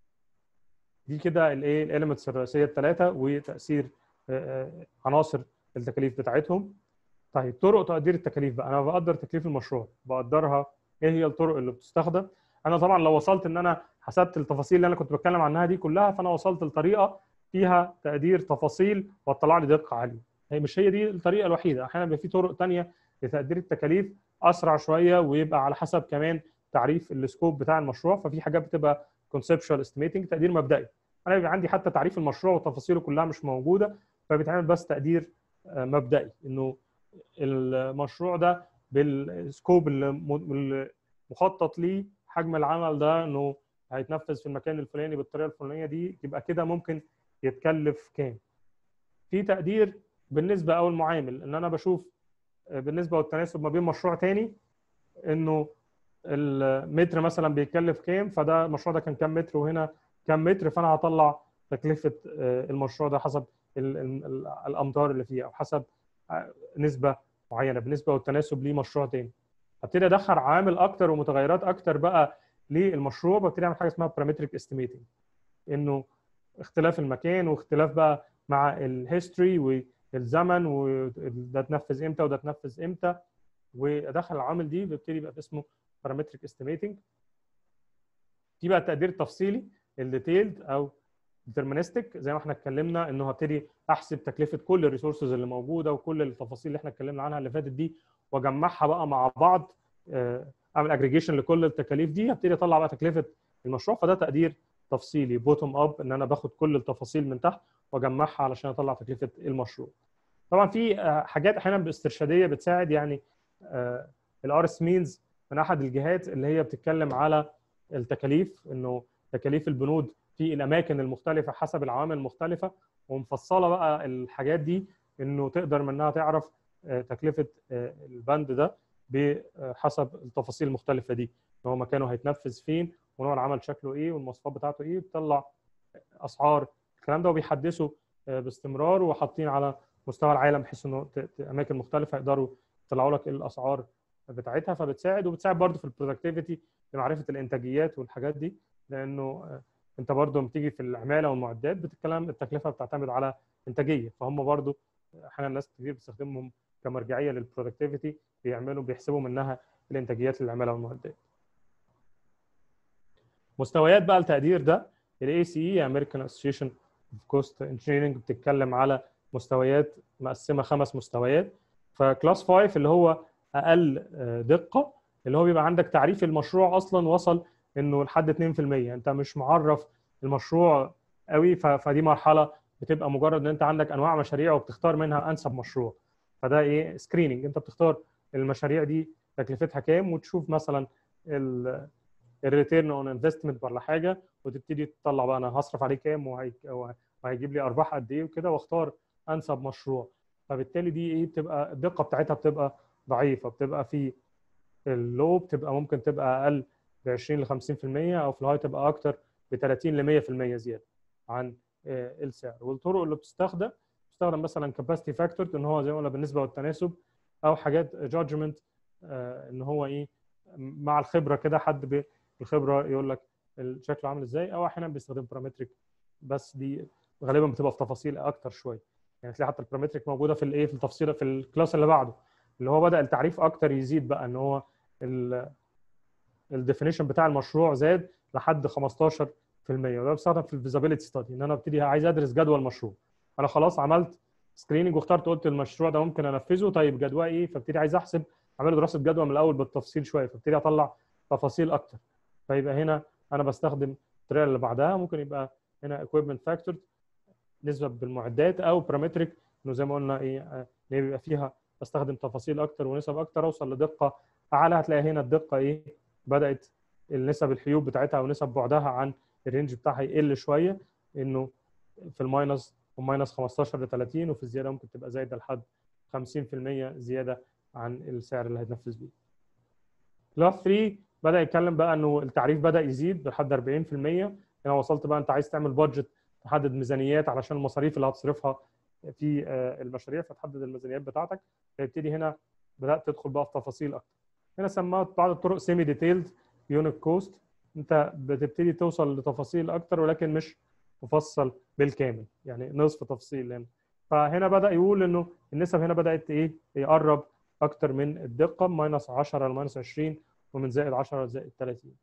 دي كده الايه الاليمنتس الرئيسيه الثلاثه وتاثير آه، آه، عناصر التكاليف بتاعتهم طيب طرق تقدير التكاليف بقى انا بقدر تكليف المشروع بقدرها ايه هي الطرق اللي بتستخدم انا طبعا لو وصلت ان انا حسبت التفاصيل اللي انا كنت بتكلم عنها دي كلها فانا وصلت لطريقه فيها تقدير تفاصيل وتطلع لي دقه عاليه هي مش هي دي الطريقه الوحيده احيانا بيبقى في طرق تانية لتقدير التكاليف اسرع شويه ويبقى على حسب كمان تعريف السكوب بتاع المشروع ففي حاجات بتبقى conceptual estimating تقدير مبدئي انا بيبقى عندي حتى تعريف المشروع وتفاصيله كلها مش موجوده فبيتعمل بس تقدير آه، مبدئي انه المشروع ده بالسكوب اللي م- اللي مخطط ليه حجم العمل ده انه هيتنفذ في المكان الفلاني بالطريقه الفلانيه دي يبقى كده ممكن يتكلف كام في تقدير بالنسبه او المعامل ان انا بشوف آه، بالنسبه والتناسب ما بين مشروع تاني انه المتر مثلا بيتكلف كام فده المشروع ده كان كام متر وهنا كام متر فانا هطلع تكلفه آه، المشروع ده حسب ال- ال- ال- الامتار اللي فيه او حسب آه، نسبه معينه بالنسبه والتناسب لمشروع تاني ابتدي ادخل عوامل اكتر ومتغيرات اكتر بقى للمشروع ببتدي اعمل حاجه اسمها بارامتريك استيميتنج انه اختلاف المكان واختلاف بقى مع الهيستوري والزمن وده اتنفذ امتى وده اتنفذ امتى وادخل العوامل دي بيبتدي يبقى اسمه بارامتريك استيميتنج في بقى التقدير التفصيلي الديتيلد او ديترمينستيك زي ما احنا اتكلمنا انه هبتدي احسب تكلفه كل الريسورسز اللي موجوده وكل التفاصيل اللي احنا اتكلمنا عنها اللي فاتت دي واجمعها بقى مع بعض آه، اعمل اجريجيشن لكل التكاليف دي هبتدي اطلع بقى تكلفه المشروع فده تقدير تفصيلي بوتوم اب ان انا باخد كل التفاصيل من تحت واجمعها علشان اطلع تكلفه المشروع طبعا في آه، حاجات احيانا باسترشاديه بتساعد يعني الار اس مينز من احد الجهات اللي هي بتتكلم على التكاليف انه تكاليف البنود في الاماكن المختلفه حسب العوامل المختلفه ومفصله بقى الحاجات دي انه تقدر منها تعرف آه، تكلفه آه، البند ده بحسب التفاصيل المختلفه دي ان هو مكانه هيتنفذ فين ونوع العمل شكله ايه والمواصفات بتاعته ايه بتطلع اسعار الكلام ده وبيحدثوا آه، باستمرار وحاطين على مستوى العالم بحيث انه ت- ت- اماكن مختلفه يقدروا يطلعوا لك إيه الاسعار بتاعتها فبتساعد وبتساعد برضه في البرودكتيفيتي لمعرفه الانتاجيات والحاجات دي لانه آه، انت برضه لما تيجي في العماله والمعدات بتتكلم التكلفه بتعتمد على انتاجيه فهم برضه احيانا ناس كتير بتستخدمهم كمرجعيه للبرودكتيفيتي بيعملوا بيحسبوا منها الانتاجيات للعماله والمعدات. مستويات بقى التقدير ده الاي سي اي امريكان اسوشيشن اوف كوست انجينيرنج بتتكلم على مستويات مقسمه خمس مستويات فكلاس 5 اللي هو اقل آه، دقه اللي هو بيبقى عندك تعريف المشروع اصلا وصل انه لحد 2% انت مش معرف المشروع قوي ف- فدي مرحله بتبقى مجرد ان انت عندك انواع مشاريع وبتختار منها انسب مشروع فده ايه سكريننج انت بتختار المشاريع دي تكلفتها كام وتشوف مثلا الريتيرن اون انفستمنت ولا حاجه وتبتدي تطلع بقى انا هصرف عليه كام وهي- وهيجيب لي ارباح قد ايه وكده واختار انسب مشروع فبالتالي دي ايه بتبقى الدقه بتاعتها بتبقى ضعيفه بتبقى في اللو بتبقى ممكن تبقى اقل ب 20 ل 50% او في الهاي تبقى اكتر ب 30 ل 100% زياده عن آه، السعر والطرق اللي بتستخدم بتستخدم مثلا كاباسيتي فاكتور ان هو زي ما قلنا بالنسبه والتناسب او حاجات جادجمنت ان هو ايه مع الخبره كده حد بالخبره يقول لك شكله عامل ازاي او احيانا بيستخدم بارامتريك بس دي غالبا بتبقى في تفاصيل اكتر شويه يعني تلاقي حتى البارامتريك موجوده في الايه في التفصيل في الكلاس اللي بعده اللي هو بدا التعريف اكتر يزيد بقى ان هو الديفينيشن بتاع المشروع زاد لحد 15% وده بيستخدم في الفيزابيلتي ستادي ان انا ابتدي عايز ادرس جدوى المشروع انا خلاص عملت سكريننج واخترت قلت المشروع ده ممكن انفذه طيب جدواه ايه فابتدي عايز احسب اعمل دراسه جدوى من الاول بالتفصيل شويه فابتدي اطلع تفاصيل اكتر فيبقى هنا انا بستخدم الطريقه اللي بعدها ممكن يبقى هنا equipment factor نسبه بالمعدات او بارامتريك انه زي ما قلنا ايه ان هي بيبقى فيها بستخدم تفاصيل اكتر ونسب اكتر اوصل لدقه اعلى هتلاقي هنا الدقه ايه بدات النسب الحيوب بتاعتها او نسب بعدها عن الرينج بتاعها يقل شويه انه في الماينس من ماينس 15 ل 30 وفي الزياده ممكن تبقى زايده لحد 50% زياده عن السعر اللي هيتنفذ بيه. كلاس 3 بدا يتكلم بقى انه التعريف بدا يزيد لحد 40% هنا وصلت بقى انت عايز تعمل بادجت تحدد ميزانيات علشان المصاريف اللي هتصرفها في المشاريع فتحدد الميزانيات بتاعتك فيبتدي هنا بدات تدخل بقى في تفاصيل اكتر. هنا سموها بعض الطرق سيمي ديتيلد يونت كوست انت بتبتدي توصل لتفاصيل اكتر ولكن مش مفصل بالكامل يعني نصف تفصيل هنا فهنا بدا يقول انه النسب هنا بدات ايه يقرب اكتر من الدقه ماينس 10 لماينس 20 ومن زائد 10 لزائد 30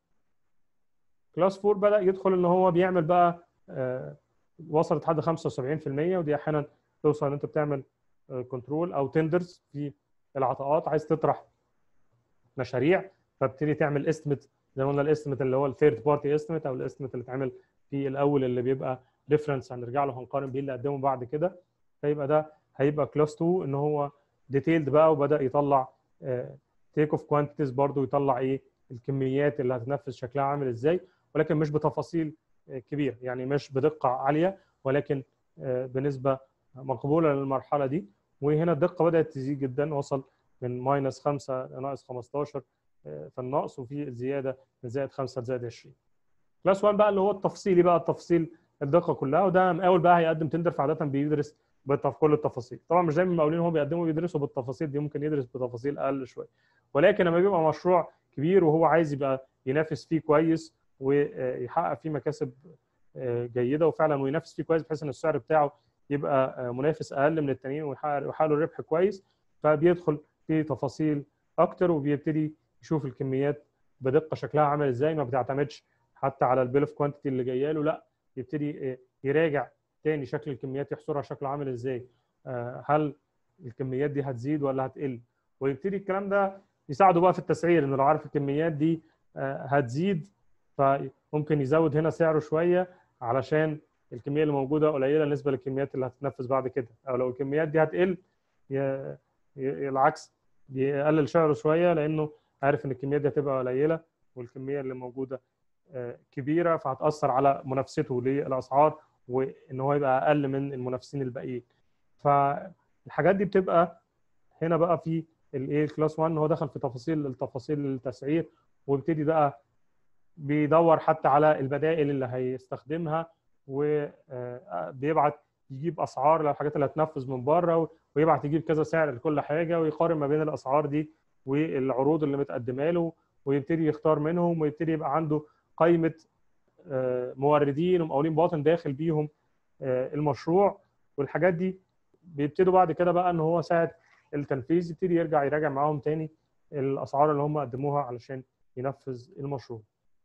كلاس 4 بدا يدخل ان هو بيعمل بقى آه وصلت لحد 75% ودي احيانا توصل ان انت بتعمل كنترول او تندرز في العطاءات عايز تطرح مشاريع فبتبتدي تعمل استيميت زي ما قلنا الاستيميت اللي هو الثيرد بارتي استيميت او الاستيميت اللي اتعمل في الاول اللي بيبقى ريفرنس هنرجع له هنقارن بيه اللي قدمه بعد كده فيبقى ده هيبقى كلاس 2 ان هو ديتيلد بقى وبدا يطلع تيك اوف كوانتيتيز برضه يطلع ايه الكميات اللي هتنفذ شكلها عامل ازاي ولكن مش بتفاصيل كبيره يعني مش بدقه عاليه ولكن بنسبه مقبوله للمرحله دي وهنا الدقه بدات تزيد جدا وصل من ماينس 5 لناقص 15 في النقص وفي الزياده من زائد 5 لزائد 20 كلاس 1 بقى اللي هو التفصيلي بقى التفصيل الدقه كلها وده مقاول بقى هيقدم تندر فعاده بيدرس بكل التفاصيل طبعا مش دايما المقاولين هو بيقدموا بيدرسوا بالتفاصيل دي ممكن يدرس بتفاصيل اقل شويه ولكن لما بيبقى مشروع كبير وهو عايز يبقى ينافس فيه كويس ويحقق فيه مكاسب جيده وفعلا وينافس فيه كويس بحيث ان السعر بتاعه يبقى منافس اقل من التانيين ويحقق له ربح كويس فبيدخل في تفاصيل اكتر وبيبتدي يشوف الكميات بدقه شكلها عامل ازاي ما بتعتمدش حتى على البيل اوف كوانتيتي اللي جايه له لا يبتدي يراجع تاني شكل الكميات يحصرها شكله عامل ازاي هل الكميات دي هتزيد ولا هتقل ويبتدي الكلام ده يساعده بقى في التسعير انه لو عارف الكميات دي هتزيد فممكن يزود هنا سعره شويه علشان الكميه اللي موجوده قليله بالنسبه للكميات اللي هتتنفذ بعد كده او لو الكميات دي هتقل العكس يقلل سعره شويه لانه عارف ان الكميات دي هتبقى قليله والكميه اللي موجوده كبيره فهتاثر على منافسته للاسعار وان هو يبقى اقل من المنافسين الباقيين فالحاجات دي بتبقى هنا بقى في الايه كلاس 1 هو دخل في تفاصيل التفاصيل التسعير ويبتدي بقى بيدور حتى على البدائل اللي هيستخدمها وبيبعت يجيب اسعار للحاجات اللي هتنفذ من بره ويبعت يجيب كذا سعر لكل حاجه ويقارن ما بين الاسعار دي والعروض اللي متقدمه له ويبتدي يختار منهم ويبتدي يبقى عنده قائمه موردين ومقاولين باطن داخل بيهم المشروع والحاجات دي بيبتدوا بعد كده بقى ان هو ساعه التنفيذ يبتدي يرجع يراجع معاهم تاني الاسعار اللي هم قدموها علشان ينفذ المشروع.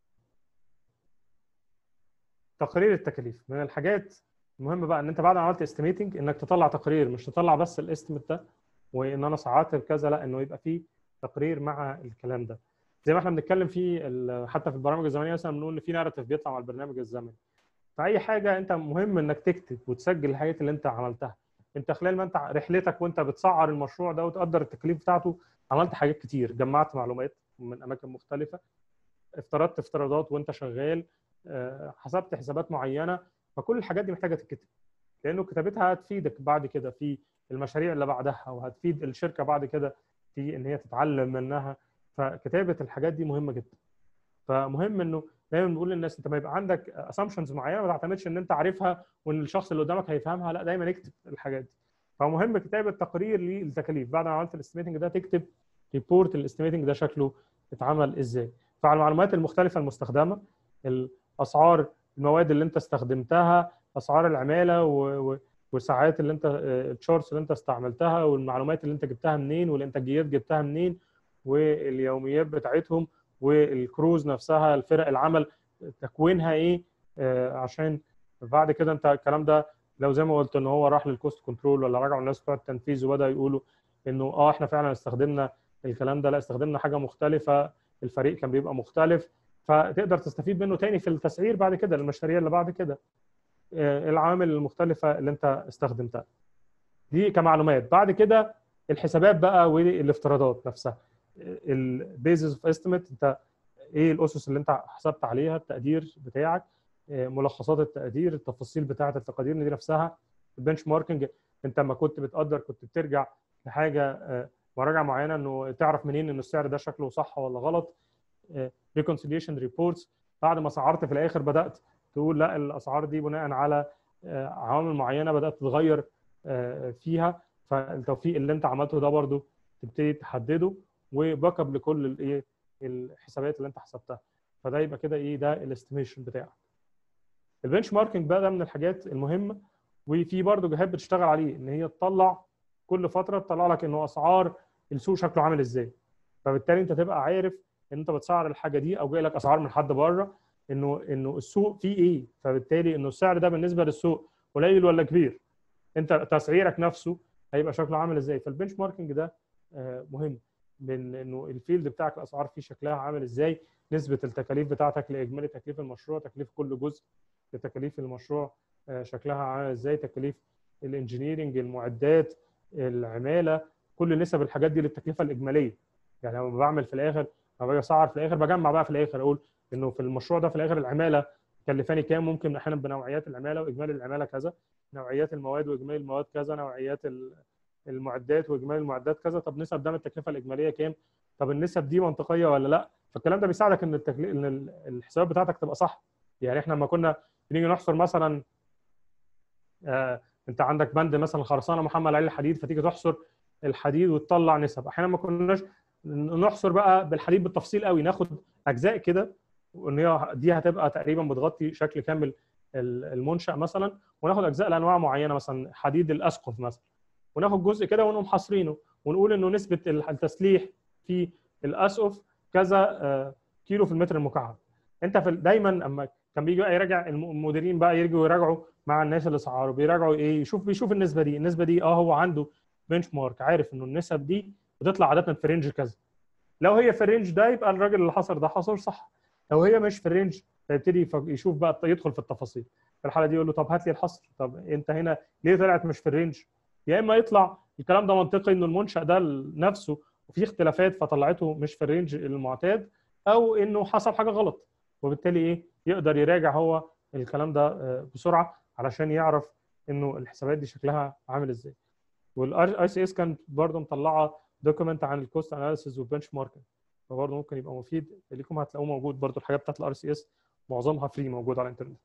تقرير التكاليف من الحاجات المهم بقى ان انت بعد ما عملت استيميتنج انك تطلع تقرير مش تطلع بس الاستيميت ده وان انا ساعات كذا لا انه يبقى فيه تقرير مع الكلام ده زي ما احنا بنتكلم في حتى في البرامج الزمنيه مثلا بنقول ان في ناراتيف بيطلع مع البرنامج الزمني فاي حاجه انت مهم انك تكتب وتسجل الحاجات اللي انت عملتها انت خلال ما انت رحلتك وانت بتسعر المشروع ده وتقدر التكاليف بتاعته عملت حاجات كتير جمعت معلومات من اماكن مختلفه افترضت افتراضات وانت شغال حسبت حسابات معينه فكل الحاجات دي محتاجه تتكتب لانه كتابتها هتفيدك بعد كده في المشاريع اللي بعدها وهتفيد الشركه بعد كده في ان هي تتعلم منها فكتابه الحاجات دي مهمه جدا فمهم انه دايما بنقول للناس انت ما يبقى عندك اسامبشنز معينه ما تعتمدش ان انت عارفها وان الشخص اللي قدامك هيفهمها لا دايما اكتب الحاجات دي فمهم كتابه تقرير للتكاليف بعد ما عملت الاستيميتنج ده تكتب ريبورت الاستيميتنج ده شكله اتعمل ازاي فعلى المعلومات المختلفه المستخدمه الاسعار المواد اللي انت استخدمتها اسعار العماله و... والساعات اللي انت التشارتس اللي انت استعملتها والمعلومات اللي انت جبتها منين والانتاجيات جبتها منين واليوميات بتاعتهم والكروز نفسها الفرق العمل تكوينها ايه آه عشان بعد كده انت الكلام ده لو زي ما قلت ان هو راح للكوست كنترول ولا رجعوا الناس بتوع التنفيذ وبدا يقولوا انه اه احنا فعلا استخدمنا الكلام ده لا استخدمنا حاجه مختلفه الفريق كان بيبقى مختلف فتقدر تستفيد منه تاني في التسعير بعد كده للمشاريع اللي بعد كده العوامل المختلفه اللي انت استخدمتها دي كمعلومات بعد كده الحسابات بقى والافتراضات نفسها البيزز اوف استيميت انت ايه الاسس اللي انت حسبت عليها التقدير بتاعك ملخصات التقدير التفاصيل بتاعه التقادير دي نفسها البنش ماركينج انت لما كنت بتقدر كنت بترجع لحاجه مراجعه معينه انه تعرف منين ان السعر ده شكله صح ولا غلط ريكونسيليشن ريبورتس بعد ما سعرت في الاخر بدات تقول لا الاسعار دي بناء على عوامل معينه بدات تتغير فيها فالتوفيق اللي انت عملته ده برضو تبتدي تحدده وباك اب لكل الايه الحسابات اللي انت حسبتها فده يبقى كده ايه ده الاستيميشن بتاعك البنش ماركينج بقى ده من الحاجات المهمه وفي برضه جهات بتشتغل عليه ان هي تطلع كل فتره تطلع لك انه اسعار السوق شكله عامل ازاي فبالتالي انت تبقى عارف ان انت بتسعر الحاجه دي او جاي لك اسعار من حد بره انه انه السوق فيه ايه فبالتالي انه السعر ده بالنسبه للسوق قليل ولا كبير انت تسعيرك نفسه هيبقى شكله عامل ازاي فالبنش ماركينج ده مهم من انه الفيلد بتاعك الاسعار فيه شكلها عامل ازاي نسبه التكاليف بتاعتك لاجمالي تكليف المشروع تكليف كل جزء لتكاليف المشروع شكلها عامل ازاي تكاليف الانجينيرنج المعدات العماله كل نسب الحاجات دي للتكلفه الاجماليه يعني لما بعمل في الاخر لما باجي اسعر في الاخر بجمع بقى في الاخر اقول انه في المشروع ده في الاخر العماله كلفاني كام ممكن احيانا بنوعيات العماله واجمالي العماله كذا نوعيات المواد واجمالي المواد كذا نوعيات المعدات واجمالي المعدات كذا طب نسب ده من التكلفه الاجماليه كام طب النسب دي منطقيه ولا لا فالكلام ده بيساعدك ان التكلي... ان الحسابات بتاعتك تبقى صح يعني احنا لما كنا بنيجي نحصر مثلا آه انت عندك بند مثلا خرسانه محمل عليه الحديد فتيجي تحصر الحديد وتطلع نسب احيانا ما كناش نحصر بقى بالحديد بالتفصيل قوي ناخد اجزاء كده وان هي دي هتبقى تقريبا بتغطي شكل كامل المنشا مثلا وناخد اجزاء لانواع معينه مثلا حديد الاسقف مثلا وناخد جزء كده ونقوم حاصرينه ونقول انه نسبه التسليح في الاسقف كذا كيلو في المتر المكعب انت في دايما اما كان بيجي بقى يراجع المديرين بقى يرجعوا يراجعوا مع الناس اللي سعروا بيراجعوا ايه يشوف بيشوف النسبه دي النسبه دي اه هو عنده بنش مارك عارف انه النسب دي بتطلع عاده في رينج كذا لو هي في الرينج ده يبقى الراجل اللي حصر ده حصر صح لو هي مش في الرينج فيبتدي يشوف بقى يدخل في التفاصيل في الحاله دي يقول له طب هات لي الحصر طب انت هنا ليه طلعت مش في الرينج يا اما يطلع الكلام ده منطقي انه المنشا ده نفسه وفي اختلافات فطلعته مش في الرينج المعتاد او انه حصل حاجه غلط وبالتالي ايه يقدر يراجع هو الكلام ده بسرعه علشان يعرف انه الحسابات دي شكلها عامل ازاي والاي سي اس كانت برضه مطلعه دوكيمنت عن الكوست اناليسيز والبنش ماركينج فبرضه ممكن يبقى مفيد ليكم هتلاقوه موجود برضه الحاجات بتاعت الار سي اس معظمها فري موجود على الانترنت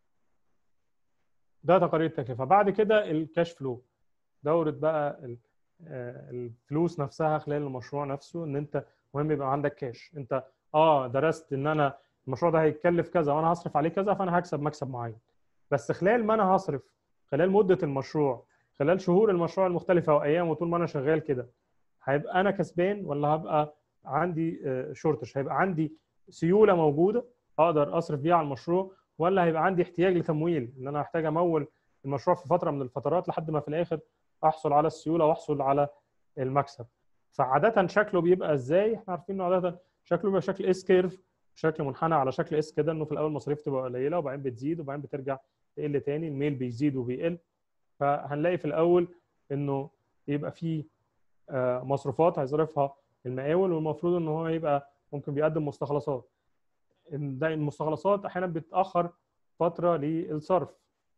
ده تقارير التكلفه بعد كده الكاش فلو دوره بقى الفلوس نفسها خلال المشروع نفسه ان انت مهم يبقى عندك كاش انت اه درست ان انا المشروع ده هيتكلف كذا وانا هصرف عليه كذا فانا هكسب مكسب معين بس خلال ما انا هصرف خلال مده المشروع خلال شهور المشروع المختلفه وايام وطول ما انا شغال كده هيبقى انا كسبان ولا هبقى عندي شورتش هيبقى عندي سيوله موجوده اقدر اصرف بيها على المشروع ولا هيبقى عندي احتياج لتمويل ان انا هحتاج امول المشروع في فتره من الفترات لحد ما في الاخر احصل على السيوله واحصل على المكسب فعاده شكله بيبقى ازاي احنا عارفين انه عاده شكله بيبقى شكل اس كيرف شكل منحنى على شكل اس كده انه في الاول مصاريف تبقى قليله وبعدين بتزيد وبعدين بترجع تقل تاني الميل بيزيد وبيقل فهنلاقي في الاول انه يبقى فيه مصروفات هيصرفها المقاول والمفروض ان هو يبقى ممكن بيقدم مستخلصات ده المستخلصات احيانا بتاخر فتره للصرف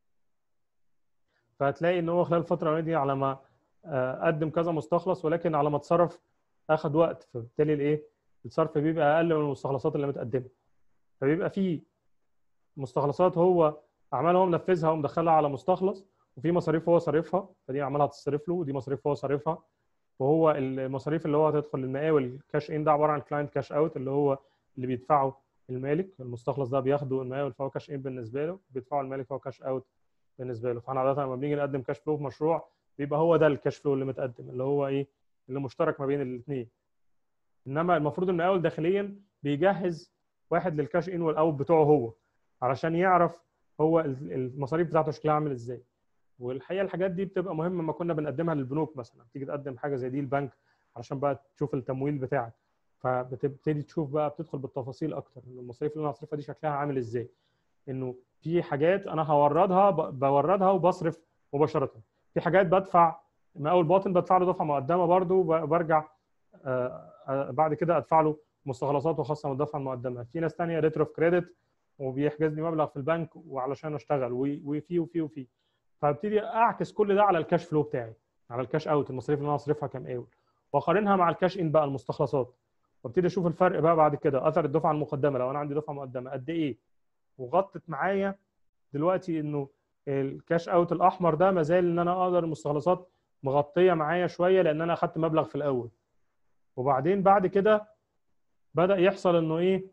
فهتلاقي ان هو خلال الفتره دي على ما قدم كذا مستخلص ولكن على ما اتصرف اخذ وقت فبالتالي الايه الصرف بيبقى اقل من المستخلصات اللي متقدمه فبيبقى في مستخلصات هو عملها هو منفذها ومدخلها على مستخلص وفي مصاريف هو صارفها فدي عملها تصرف له ودي مصاريف هو صارفها وهو المصاريف اللي هو هتدخل للمقاول كاش ان ده عباره عن كلاينت كاش اوت اللي هو اللي بيدفعه المالك المستخلص ده بياخده المقاول فهو كاش ان بالنسبه له بيدفعه المالك فهو كاش اوت بالنسبه له فاحنا عاده لما بنيجي نقدم كاش فلو في مشروع بيبقى هو ده الكاش فلو اللي متقدم اللي هو ايه اللي مشترك ما بين الاثنين انما المفروض المقاول داخليا بيجهز واحد للكاش ان والاوت بتوعه هو علشان يعرف هو المصاريف بتاعته شكلها عامل ازاي والحقيقه الحاجات دي بتبقى مهمه لما كنا بنقدمها للبنوك مثلا تيجي تقدم حاجه زي دي البنك علشان بقى تشوف التمويل بتاعك فبتبتدي تشوف بقى بتدخل بالتفاصيل اكتر ان المصاريف اللي انا هصرفها دي شكلها عامل ازاي انه في حاجات انا هوردها ب- بوردها وبصرف مباشره في حاجات بدفع مقاول باطن بدفع له دفعه مقدمه برضو وبرجع آه، آه، بعد كده ادفع له مستخلصات وخاصه من الدفعه المقدمه في ناس تانية ريترو اوف كريدت وبيحجز لي مبلغ في البنك وعلشان اشتغل و- وفي وفي وفي فابتدي اعكس كل ده على الكاش فلو بتاعي على الكاش اوت المصاريف اللي انا هصرفها كمقاول واقارنها مع الكاش ان بقى المستخلصات وابتدي اشوف الفرق بقى بعد كده اثر الدفعه المقدمه لو انا عندي دفعه مقدمه قد ايه وغطت معايا دلوقتي انه الكاش اوت الاحمر ده ما زال ان انا اقدر المستخلصات مغطيه معايا شويه لان انا اخدت مبلغ في الاول وبعدين بعد كده بدا يحصل انه ايه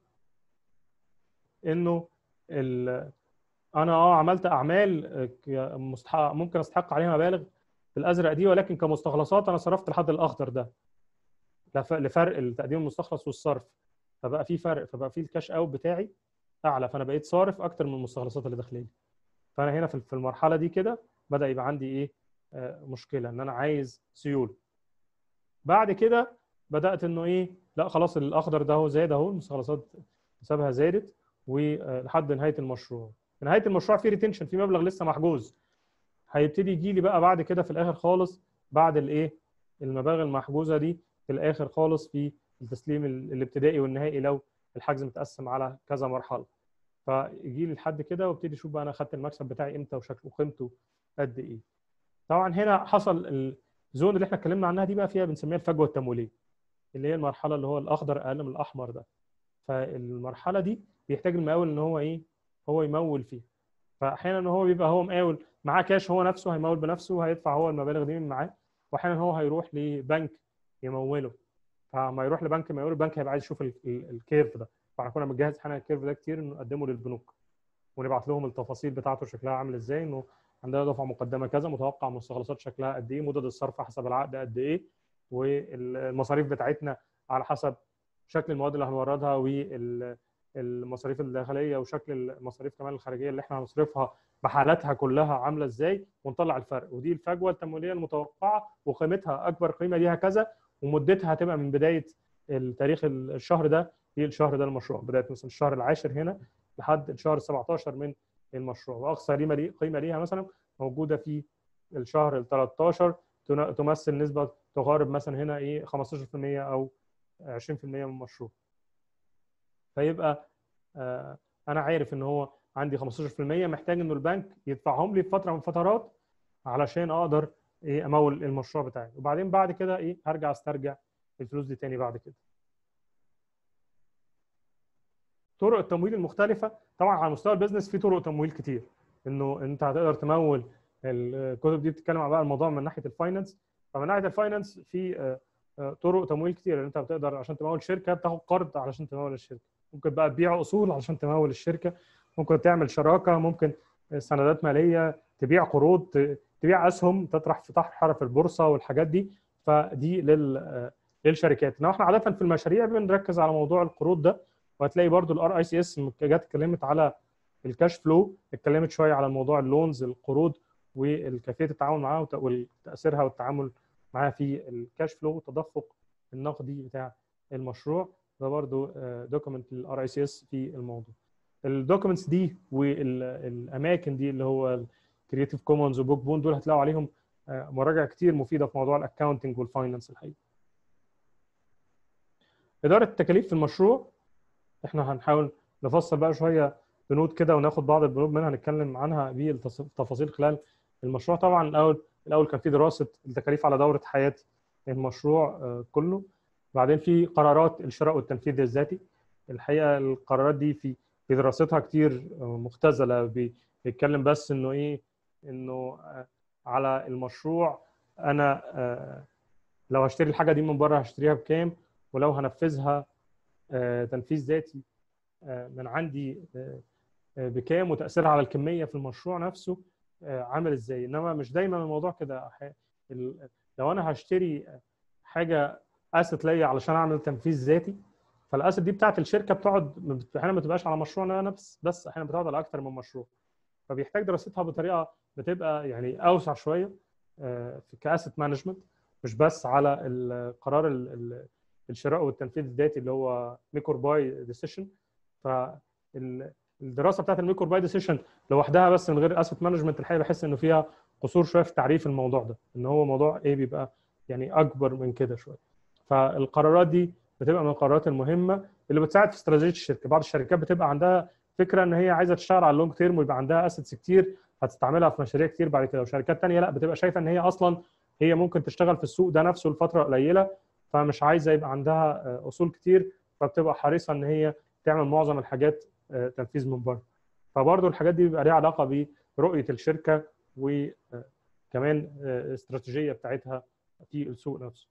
انه ال- انا اه عملت اعمال آه، ك- مستحق ممكن استحق عليها مبالغ بالازرق دي ولكن كمستخلصات انا صرفت لحد الاخضر ده لف- لفرق التقديم المستخلص والصرف فبقى في فرق فبقى في الكاش اوت بتاعي اعلى فانا بقيت صارف اكتر من المستخلصات اللي داخله لي فانا هنا في في المرحله دي كده بدا يبقى عندي ايه آه، مشكله ان انا عايز سيوله بعد كده بدات انه ايه لا خلاص الاخضر ده هو زاد اهو المستخلصات حسابها زادت ولحد نهايه المشروع في نهايه المشروع في ريتنشن في مبلغ لسه محجوز هيبتدي يجي لي بقى بعد كده في الاخر خالص بعد الايه المبالغ المحجوزه دي في الاخر خالص في التسليم ال- الابتدائي والنهائي لو الحجز متقسم على كذا مرحله فيجي لي لحد كده وابتدي اشوف بقى انا خدت المكسب بتاعي امتى وشكله وقيمته قد ايه طبعا هنا حصل الزون اللي احنا اتكلمنا عنها دي بقى فيها بنسميها الفجوه التمويليه اللي هي المرحله اللي هو الاخضر اقل من الاحمر ده فالمرحله دي بيحتاج المقاول ان هو ايه هو يمول فيها فاحيانا ان هو بيبقى هو مقاول معاه كاش هو نفسه هيمول بنفسه وهيدفع هو المبالغ دي من معاه واحيانا هو هيروح لبنك يموله فما يروح لبنك يموله البنك هيبقى عايز يشوف ال- ال- الكيرف ده فاحنا كنا بنجهز احيانا الكيرف ده كتير انه نقدمه للبنوك ونبعت لهم التفاصيل بتاعته شكلها عامل ازاي انه عندنا دفعه مقدمه كذا متوقع مستخلصات شكلها قد ايه مدد الصرف حسب العقد قد ايه والمصاريف بتاعتنا على حسب شكل المواد اللي هنوردها والمصاريف الداخليه وشكل المصاريف كمان الخارجيه اللي احنا هنصرفها بحالاتها كلها عامله ازاي ونطلع الفرق ودي الفجوه التمويليه المتوقعه وقيمتها اكبر قيمه ليها كذا ومدتها هتبقى من بدايه التاريخ الشهر ده للشهر ده المشروع بدايه مثلا الشهر العاشر هنا لحد الشهر 17 من المشروع واقصى قيمه لي- قيمه ليها مثلا موجوده في الشهر ال 13 تن- تمثل نسبه تقارب مثلا هنا ايه 15% او 20% من المشروع فيبقى آه، انا عارف ان هو عندي 15% محتاج انه البنك يدفعهم لي في فتره من الفترات علشان اقدر ايه امول المشروع بتاعي وبعدين بعد كده ايه هرجع استرجع الفلوس دي تاني بعد كده طرق التمويل المختلفه طبعا على مستوى البيزنس في طرق تمويل كتير انه انت هتقدر تمول الكتب دي بتتكلم على بقى الموضوع من ناحيه الفاينانس فمن ناحيه الفاينانس في آه، آه، طرق تمويل كتير انت بتقدر عشان تمول شركه بتاخد قرض علشان تمول الشركه ممكن بقى تبيع اصول علشان تمول الشركه ممكن تعمل شراكه ممكن سندات ماليه تبيع قروض ت- تبيع اسهم تطرح في تحت حرف البورصه والحاجات دي فدي لل آه، للشركات انما احنا عاده في المشاريع بنركز على موضوع القروض ده وهتلاقي برضو الار اي سي اس جت اتكلمت على الكاش فلو اتكلمت شويه على موضوع اللونز القروض وكيفيه التعامل معاها وت- وتاثيرها والتعامل معاها في الكاش فلو والتدفق النقدي بتاع المشروع ده برضو دوكيمنت للار اي سي اس في الموضوع الدوكيومنتس دي والاماكن دي اللي هو الكريتيف كومونز وبوك بون دول هتلاقوا عليهم آه، مراجع كتير مفيده في موضوع الاكونتنج والفاينانس الحقيقه اداره التكاليف في المشروع احنا هنحاول نفصل بقى شويه بنود كده وناخد بعض البنود منها نتكلم عنها بالتفاصيل خلال المشروع طبعا الاول الاول كان في دراسه التكاليف على دوره حياه المشروع آه، كله بعدين في قرارات الشراء والتنفيذ الذاتي الحقيقه القرارات دي في في دراستها كتير آه، مختزله بي- بيتكلم بس انه ايه انه آه، على المشروع انا آه، لو هشتري الحاجه دي من بره هشتريها بكام ولو هنفذها آه، تنفيذ ذاتي آه، من عندي آه، آه، بكام وتاثيرها على الكميه في المشروع نفسه آه، عامل ازاي انما مش دايما الموضوع كده ح- ال- لو انا هشتري حاجه اسيت ليا علشان اعمل تنفيذ ذاتي فالاسيت دي بتاعت الشركه بتقعد ما بت- احيانا ما بتبقاش على مشروعنا انا بس بس احيانا بتقعد على اكتر من مشروع فبيحتاج دراستها بطريقه بتبقى يعني اوسع شويه آه، في كاسيت مانجمنت مش بس على القرار ال- ال- الشراء والتنفيذ الذاتي اللي هو ميك اور باي ديسيشن الدراسه بتاعت الميكرو باي ديسيشن لوحدها بس من غير اسيت مانجمنت الحقيقه بحس انه فيها قصور شويه في تعريف الموضوع ده ان هو موضوع ايه بيبقى يعني اكبر من كده شويه فالقرارات دي بتبقى من القرارات المهمه اللي بتساعد في استراتيجيه الشركه بعض الشركات بتبقى عندها فكره ان هي عايزه تشتغل على اللونج تيرم ويبقى عندها اسيتس كتير هتستعملها في مشاريع كتير بعد كده وشركات تانية لا بتبقى شايفه ان هي اصلا هي ممكن تشتغل في السوق ده نفسه لفتره قليله فمش عايزه يبقى عندها اصول كتير فبتبقى حريصه ان هي تعمل معظم الحاجات تنفيذ من بره فبرضه الحاجات دي بيبقى ليها علاقه برؤيه الشركه وكمان الاستراتيجيه بتاعتها في السوق نفسه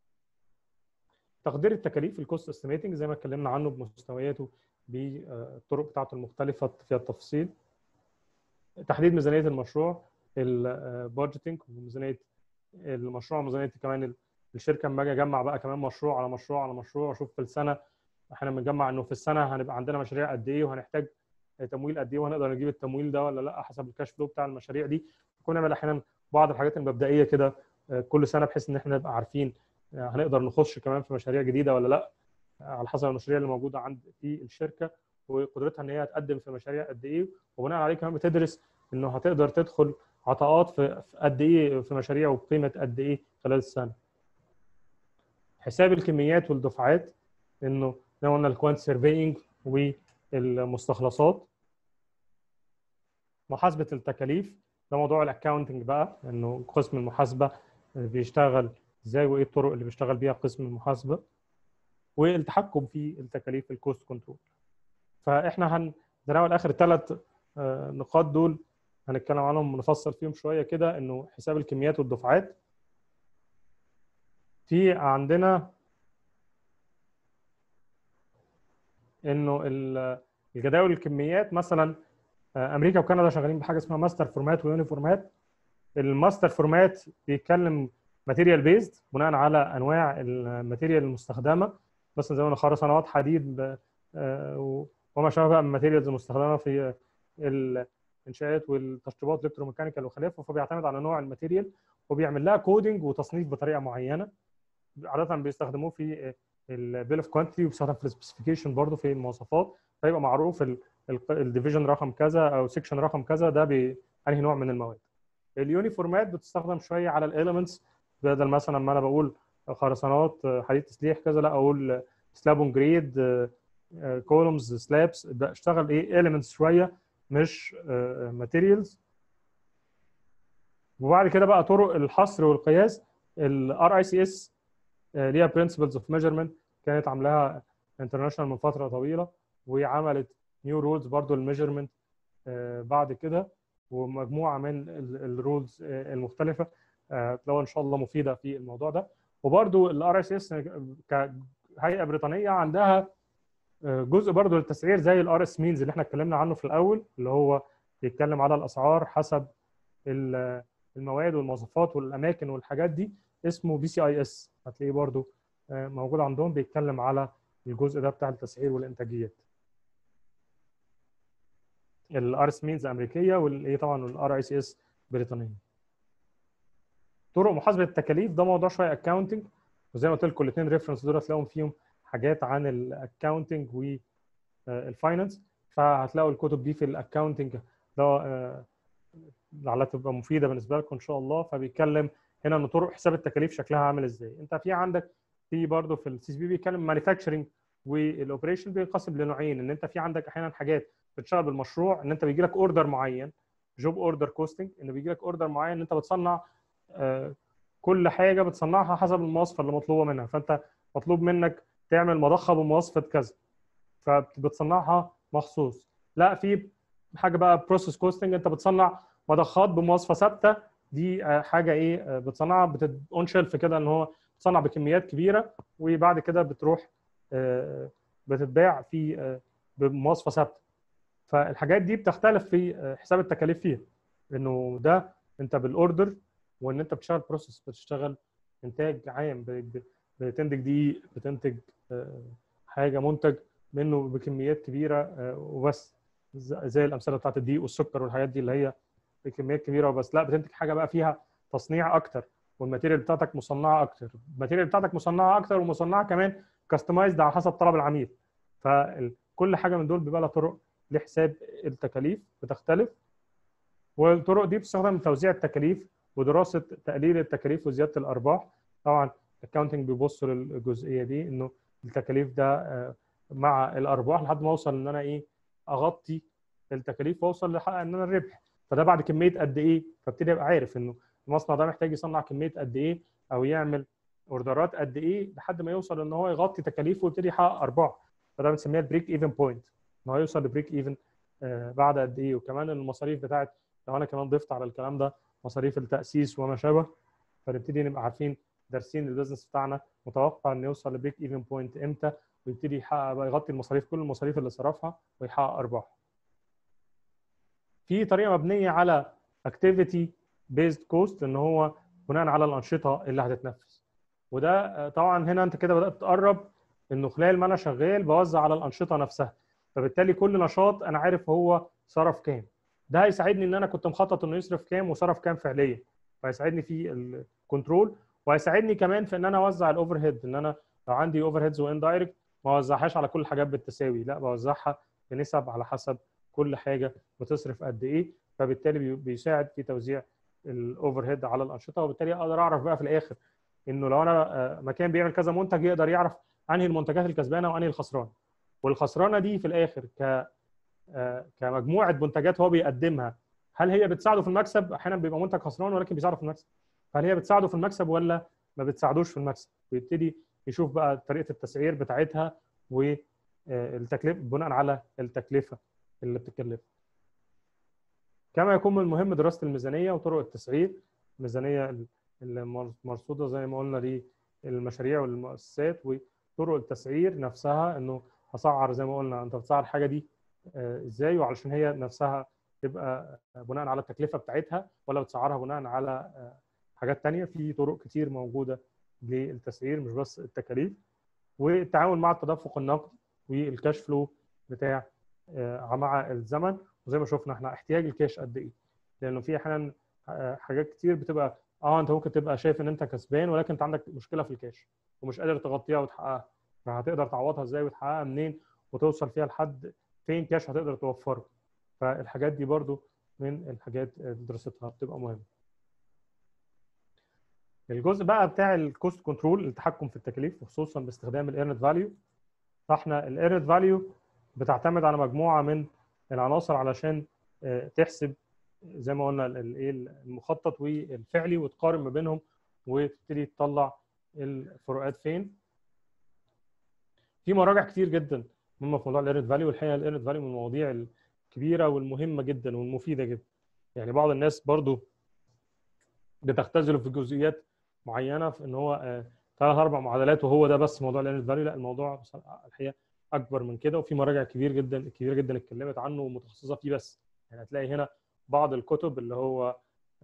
تقدير التكاليف الكوست استيميتنج زي ما اتكلمنا عنه بمستوياته بالطرق بتاعته المختلفه فيها التفصيل تحديد ميزانيه المشروع البادجيتنج وميزانيه المشروع وميزانيه كمان الشركه لما اجي اجمع بقى كمان مشروع على مشروع على مشروع اشوف في السنه احنا بنجمع انه في السنه هنبقى عندنا مشاريع قد ايه وهنحتاج تمويل قد ايه وهنقدر نجيب التمويل ده ولا لا حسب الكاش فلو بتاع المشاريع دي كنا نعمل احيانا بعض الحاجات المبدئيه كده كل سنه بحيث ان احنا نبقى عارفين هنقدر نخش كمان في مشاريع جديده ولا لا على حسب المشاريع اللي موجوده عند في الشركه وقدرتها ان هي تقدم في مشاريع قد ايه وبناء عليه كمان بتدرس انه هتقدر تدخل عطاءات في قد ايه في مشاريع وبقيمه قد ايه خلال السنه. حساب الكميات والدفعات انه زي ما قلنا الكوانت سيرفينج والمستخلصات محاسبه التكاليف ده موضوع الاكاونتنج بقى انه قسم المحاسبه بيشتغل ازاي وايه الطرق اللي بيشتغل بيها قسم المحاسبه والتحكم في التكاليف الكوست كنترول فاحنا هنتناول اخر ثلاث نقاط دول هنتكلم عنهم ونفصل فيهم شويه كده انه حساب الكميات والدفعات في عندنا انه الجداول الكميات مثلا امريكا وكندا شغالين بحاجه اسمها ماستر فورمات ويونيفورمات الماستر فورمات بيتكلم ماتيريال بيزد بناء على انواع الماتيريال المستخدمه مثلا زي ما خرسانات حديد وما شابه بقى من الماتيريالز المستخدمه في الانشاءات والتشطيبات الكتروميكانيكال وخلافه فبيعتمد على نوع الماتيريال وبيعمل لها كودنج وتصنيف بطريقه معينه عاده بيستخدموه في البيل اوف كوانتيتي وبيستخدم في السبيسيفيكيشن برضه في المواصفات فيبقى معروف الديفيجن رقم كذا او سيكشن رقم كذا ده بانهي نوع من المواد اليونيفورمات بتستخدم شويه على الاليمنتس بدل مثلا ما انا بقول خرسانات حديد تسليح كذا لا اقول سلاب اون جريد كولومز سلابس بشتغل ايه اليمنتس شويه مش ماتيريالز وبعد كده بقى طرق الحصر والقياس الار اي سي اس ليها برنسبلز اوف ميجرمنت كانت عاملاها انترناشونال من فتره طويله وعملت نيو رولز برضو الميجرمنت بعد كده ومجموعه من الرولز المختلفه لو ان شاء الله مفيده في الموضوع ده وبرضو الار اس اس كهيئه بريطانيه عندها جزء برضو للتسعير زي الار اس مينز اللي احنا اتكلمنا عنه في الاول اللي هو بيتكلم على الاسعار حسب المواد والمواصفات والاماكن والحاجات دي اسمه بي سي اي اس هتلاقيه برضو موجود عندهم بيتكلم على الجزء ده بتاع التسعير والانتاجيات الار اس مينز امريكيه والايه طبعا الار اي سي اس بريطانيه طرق محاسبه التكاليف ده موضوع شويه اكاونتنج وزي ما قلت لكم الاثنين ريفرنس دول هتلاقوا فيهم حاجات عن الاكاونتنج والفاينانس فهتلاقوا الكتب دي في الاكاونتنج ده لعلها تبقى مفيده بالنسبه لكم ان شاء الله فبيتكلم هنا ان طرق حساب التكاليف شكلها عامل ازاي انت في عندك في برضه في السي بي بيتكلم مانيفاكتشرنج والاوبريشن بينقسم لنوعين ان انت في عندك احيانا حاجات بتشتغل بالمشروع ان انت بيجي لك اوردر معين جوب اوردر كوستنج ان بيجي لك اوردر معين ان انت بتصنع كل حاجه بتصنعها حسب المواصفه اللي مطلوبه منها فانت مطلوب منك تعمل مضخه بمواصفه كذا فبتصنعها مخصوص لا في حاجه بقى بروسيس كوستنج انت بتصنع مضخات بمواصفه ثابته دي حاجه ايه بتصنعها اون شيلف كده ان هو بتصنع بكميات كبيره وبعد كده بتروح بتتباع في بمواصفه ثابته فالحاجات دي بتختلف في حساب التكاليف فيها انه ده انت بالاوردر وان انت بتشتغل بروسيس بتشتغل انتاج عام بتنتج دي بتنتج حاجه منتج منه بكميات كبيره وبس زي الامثله بتاعت الدقيق والسكر والحاجات دي اللي هي بكميات كبيره وبس لا بتنتج حاجه بقى فيها تصنيع اكتر والماتيريال بتاعتك مصنعه اكتر الماتيريال بتاعتك مصنعه اكتر ومصنعه كمان كاستمايزد على حسب طلب العميل فكل حاجه من دول بيبقى لها طرق لحساب التكاليف بتختلف والطرق دي بتستخدم لتوزيع التكاليف ودراسه تقليل التكاليف وزياده الارباح طبعا الاكونتنج بيبص للجزئيه دي انه التكاليف ده مع الارباح لحد ما اوصل ان انا ايه اغطي التكاليف واوصل لحقق ان انا الربح فده بعد كميه قد ايه فابتدي ابقى عارف انه المصنع ده محتاج يصنع كميه قد ايه او يعمل اوردرات قد ايه لحد ما يوصل ان هو يغطي تكاليفه ويبتدي يحقق ارباح فده بنسميها البريك ايفن بوينت ان هو يوصل لبريك ايفن بعد قد ايه وكمان المصاريف بتاعت لو انا كمان ضفت على الكلام ده مصاريف التاسيس وما شابه فنبتدي نبقى عارفين دارسين البيزنس بتاعنا متوقع انه يوصل لبريك ايفن بوينت امتى ويبتدي يحقق بقى يغطي المصاريف كل المصاريف اللي صرفها ويحقق ارباح. في طريقه مبنيه على اكتيفيتي بيزد كوست ان هو بناء على الانشطه اللي هتتنفذ. وده طبعا هنا انت كده بدات تقرب انه خلال ما انا شغال بوزع على الانشطه نفسها. فبالتالي كل نشاط انا عارف هو صرف كام. ده هيساعدني ان انا كنت مخطط انه يصرف كام وصرف كام فعليا. فهيساعدني في الكنترول وهيساعدني كمان في ان انا اوزع الاوفر هيد ان انا لو عندي اوفر هيدز واندايركت ما اوزعهاش على كل الحاجات بالتساوي لا بوزعها بنسب على حسب كل حاجه بتصرف قد ايه فبالتالي بيساعد في توزيع الاوفر هيد على الانشطه وبالتالي اقدر اعرف بقى في الاخر انه لو انا مكان بيعمل كذا منتج يقدر يعرف انهي المنتجات الكسبانه وانهي الخسرانه والخسرانه دي في الاخر ك كمجموعه منتجات هو بيقدمها هل هي بتساعده في المكسب احيانا بيبقى منتج خسران ولكن بيساعده في المكسب هل هي بتساعده في المكسب ولا ما بتساعدوش في المكسب ويبتدي يشوف بقى طريقه التسعير بتاعتها والتكلفه بناء على التكلفه اللي بتتكلفها كما يكون من المهم دراسه الميزانيه وطرق التسعير الميزانيه المرصوده زي ما قلنا للمشاريع والمؤسسات وطرق التسعير نفسها انه هسعر زي ما قلنا انت بتسعر الحاجه دي ازاي وعلشان هي نفسها تبقى بناء على التكلفه بتاعتها ولا بتسعرها بناء على حاجات تانية في طرق كتير موجوده للتسعير مش بس التكاليف والتعامل مع التدفق النقدي والكاش فلو بتاع مع الزمن وزي ما شفنا احنا احتياج الكاش قد ايه لانه في احيانا حاجات كتير بتبقى اه انت ممكن تبقى شايف ان انت كسبان ولكن انت عندك مشكله في الكاش ومش قادر تغطيها وتحققها فهتقدر تعوضها ازاي وتحققها منين وتوصل فيها لحد فين كاش هتقدر توفره فالحاجات دي برضو من الحاجات اللي دراستها بتبقى مهمه الجزء بقى بتاع الكوست كنترول التحكم في التكاليف وخصوصا باستخدام الايرنت فاليو فاحنا الايرنت فاليو بتعتمد على مجموعه من العناصر علشان تحسب زي ما قلنا الايه المخطط والفعلي وتقارن ما بينهم وتبتدي تطلع الفروقات فين في مراجع كتير جدا مهمه في موضوع الايرنت فاليو والحقيقه الايرنت فاليو من المواضيع الكبيره والمهمه جدا والمفيده جدا يعني بعض الناس برضو بتختزلوا في جزئيات معينه في ان هو ثلاث اربع معادلات وهو ده بس موضوع الايرنت فاليو لا الموضوع الحقيقه اكبر من كده وفي مراجع كبير جدا كبيره جدا اتكلمت عنه ومتخصصه فيه بس يعني هتلاقي هنا بعض الكتب اللي هو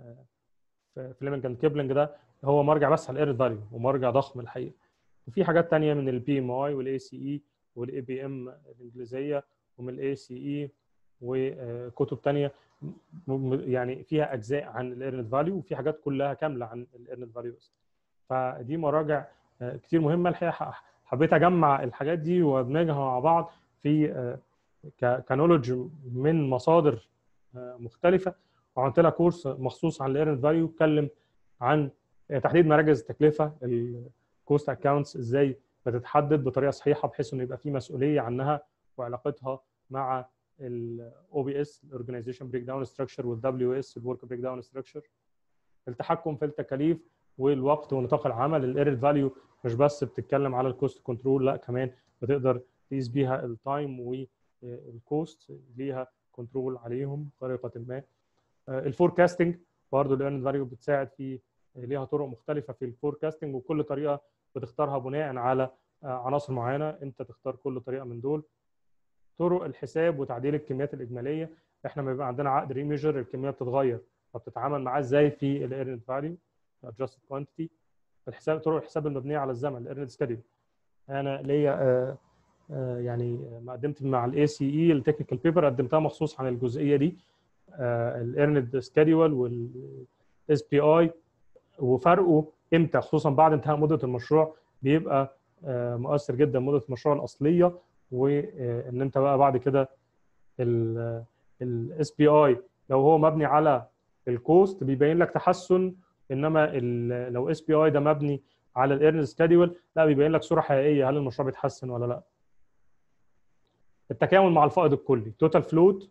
فليمنج اند كيبلنج ده هو مرجع بس على الايرنت فاليو ومرجع ضخم الحقيقه وفي حاجات تانية من البي ام اي والاي سي اي والاي بي ام الانجليزيه ومن الاي سي اي وكتب تانية يعني فيها اجزاء عن الايرنت فاليو وفي حاجات كلها كامله عن الايرنت فاليو بس فدي مراجع كتير مهمه الحقيقه حبيت اجمع الحاجات دي وادمجها مع بعض في كنولج من مصادر مختلفه وعملت لها كورس مخصوص عن الايرنت فاليو اتكلم عن تحديد مراكز التكلفه الكوست اكونتس ازاي بتتحدد بطريقه صحيحه بحيث انه يبقى في مسؤوليه عنها وعلاقتها مع الاو بي اس الاورجنايزيشن بريك داون ستراكشر والدبليو اس الورك بريك داون ستراكشر التحكم في التكاليف والوقت ونطاق العمل الايرنت فاليو مش بس بتتكلم على الكوست كنترول لا كمان بتقدر تقيس بيها التايم والكوست ليها كنترول عليهم بطريقه ما الفوركاستنج برضه الايرنت فاليو بتساعد في ليها طرق مختلفه في الفوركاستنج وكل طريقه بتختارها بناء على عناصر معينه انت تختار كل طريقه من دول طرق الحساب وتعديل الكميات الاجماليه احنا لما بيبقى عندنا عقد ريميجر الكميه بتتغير فبتتعامل معاه ازاي في الايرنت فاليو adjusted quantity الحساب طرق الحساب المبنيه على الزمن الايرنت سكيدول انا ليا آه آه يعني ما قدمت مع الاي سي اي التكنيكال بيبر قدمتها مخصوص عن الجزئيه دي الايرنت سكيدول والاس بي اي وفرقه امتى خصوصا بعد انتهاء مده المشروع بيبقى آه مؤثر جدا مده المشروع الاصليه وان انت بقى بعد كده الاس بي اي لو هو مبني على الكوست بيبين لك تحسن انما ال- لو اس بي اي ده مبني على الايرن سكادول لا بيبين لك صوره حقيقيه هل المشروع بيتحسن ولا لا التكامل مع الفائض الكلي توتال فلوت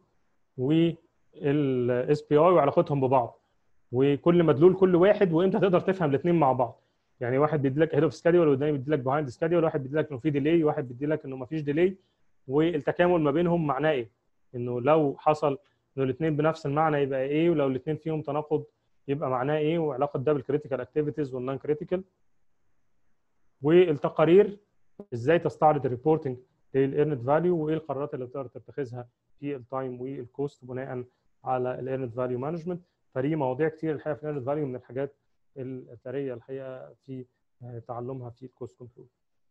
والاس بي اي وعلاقتهم ببعض وكل مدلول كل واحد وانت تقدر تفهم الاثنين مع بعض يعني واحد بيدي لك هيد اوف سكادول والثاني بيدي لك بيهايند سكادول واحد بيدي لك انه في ديلي وواحد بيدي لك انه ما فيش ديلي والتكامل ما بينهم معناه ايه؟ انه لو حصل انه الاثنين بنفس المعنى يبقى ايه ولو الاثنين فيهم تناقض يبقى معناه ايه وعلاقه ده بالكريتيكال اكتيفيتيز والنون كريتيكال والتقارير ازاي تستعرض الريبورتنج للايرنت فاليو وايه القرارات اللي تقدر تتخذها في التايم والكوست بناء على الايرنت فاليو مانجمنت فدي مواضيع كتير الحقيقه في الايرنت فاليو من الحاجات الثريه الحقيقه في تعلمها في الكوست كنترول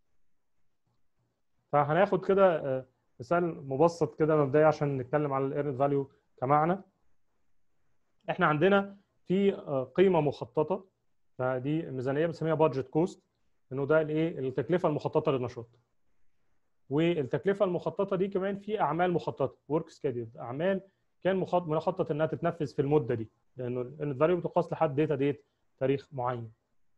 فهناخد كده مثال مبسط كده مبدئي عشان نتكلم على الايرنت فاليو كمعنى احنا عندنا في قيمه مخططه فدي ميزانيه بنسميها بادجت كوست انه ده الايه التكلفه المخططه للنشاط والتكلفه المخططه دي كمان في اعمال مخططه ورك سكيدول اعمال كان مخطط انها تتنفذ في المده دي لانه الفاليو بتقاس لحد داتا ديت تاريخ معين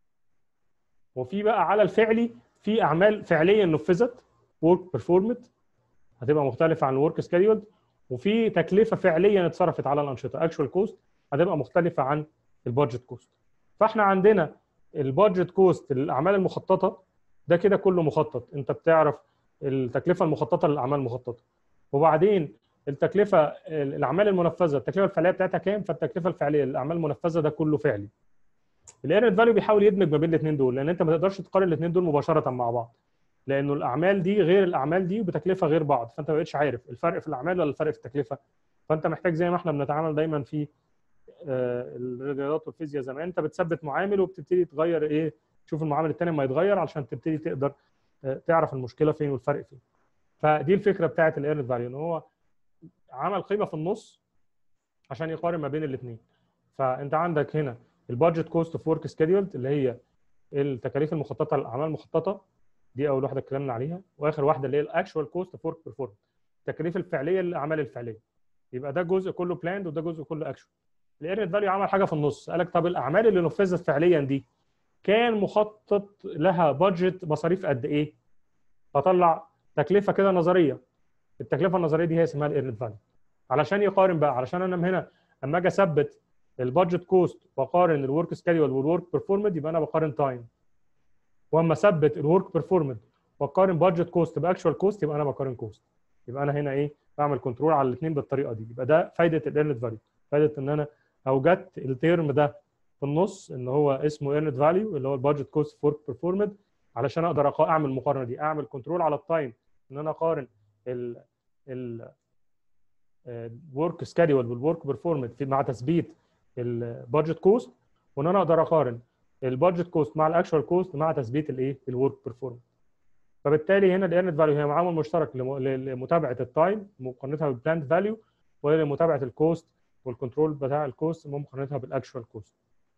وفي بقى على الفعلي في اعمال فعليا نفذت ورك بيرفورمد هتبقى مختلفه عن الورك سكيدول وفي تكلفه فعليا اتصرفت على الانشطه اكشوال كوست هتبقى مختلفه عن البادجت كوست فاحنا عندنا البادجت كوست للاعمال المخططه ده كده كله مخطط انت بتعرف التكلفه المخططه للاعمال المخططه وبعدين التكلفه الاعمال المنفذه التكلفه الفعليه بتاعتها كام فالتكلفه الفعليه للاعمال المنفذه ده كله فعلي الايرنت فاليو بيحاول يدمج ما بين الاثنين دول لان انت ما تقدرش تقارن الاثنين دول مباشره مع بعض لانه الاعمال دي غير الاعمال دي بتكلفه غير بعض فانت ما بقتش عارف الفرق في الاعمال ولا الفرق في التكلفه فانت محتاج زي ما احنا بنتعامل دايما في الرياضيات والفيزياء زمان انت بتثبت معامل وبتبتدي تغير ايه تشوف المعامل الثاني ما يتغير علشان تبتدي تقدر تعرف المشكله فين والفرق فين فدي الفكره بتاعت الايرنت فاليو ان هو عمل قيمه في النص عشان يقارن ما بين الاثنين فانت عندك هنا البادجت كوست اوف ورك سكيدولد اللي هي التكاليف المخططه للاعمال المخططه دي اول واحده اتكلمنا عليها واخر واحده اللي هي الاكشوال كوست اوف ورك بيرفورمنس التكاليف الفعليه للاعمال الفعليه يبقى ده جزء كله بلاند وده جزء كله اكشوال الايرنت فاليو عمل حاجه في النص قال لك طب الاعمال اللي نفذت فعليا دي كان مخطط لها بادجت مصاريف قد ايه فطلع تكلفه كده نظريه التكلفه النظريه دي هي اسمها الايرنت فاليو علشان يقارن بقى علشان انا هنا اما اجي اثبت البادجت كوست واقارن الورك سكيدول والورك بيرفورمد يبقى انا بقارن تايم واما اثبت الورك بيرفورمد واقارن بادجت كوست باكشوال كوست يبقى انا بقارن كوست يبقى انا هنا ايه بعمل كنترول على الاثنين بالطريقه دي يبقى ده فايده الايرنت فاليو فايده ان انا اوجدت الترم ده في النص ان هو اسمه ايرنت فاليو اللي هو البادجت كوست فور بيرفورمد علشان اقدر اعمل المقارنه دي اعمل كنترول على التايم ان انا اقارن ال ال الورك سكادول والورك بيرفورمد مع تثبيت البادجت كوست وان انا اقدر اقارن البادجت كوست مع الاكشوال كوست مع تثبيت الايه الورك بيرفورمد فبالتالي هنا الايرنت فاليو هي معامل مشترك لمتابعه التايم مقارنتها بالبلاند فاليو ولمتابعه الكوست والكنترول بتاع الكوست مقارنتها بالاكشوال كوست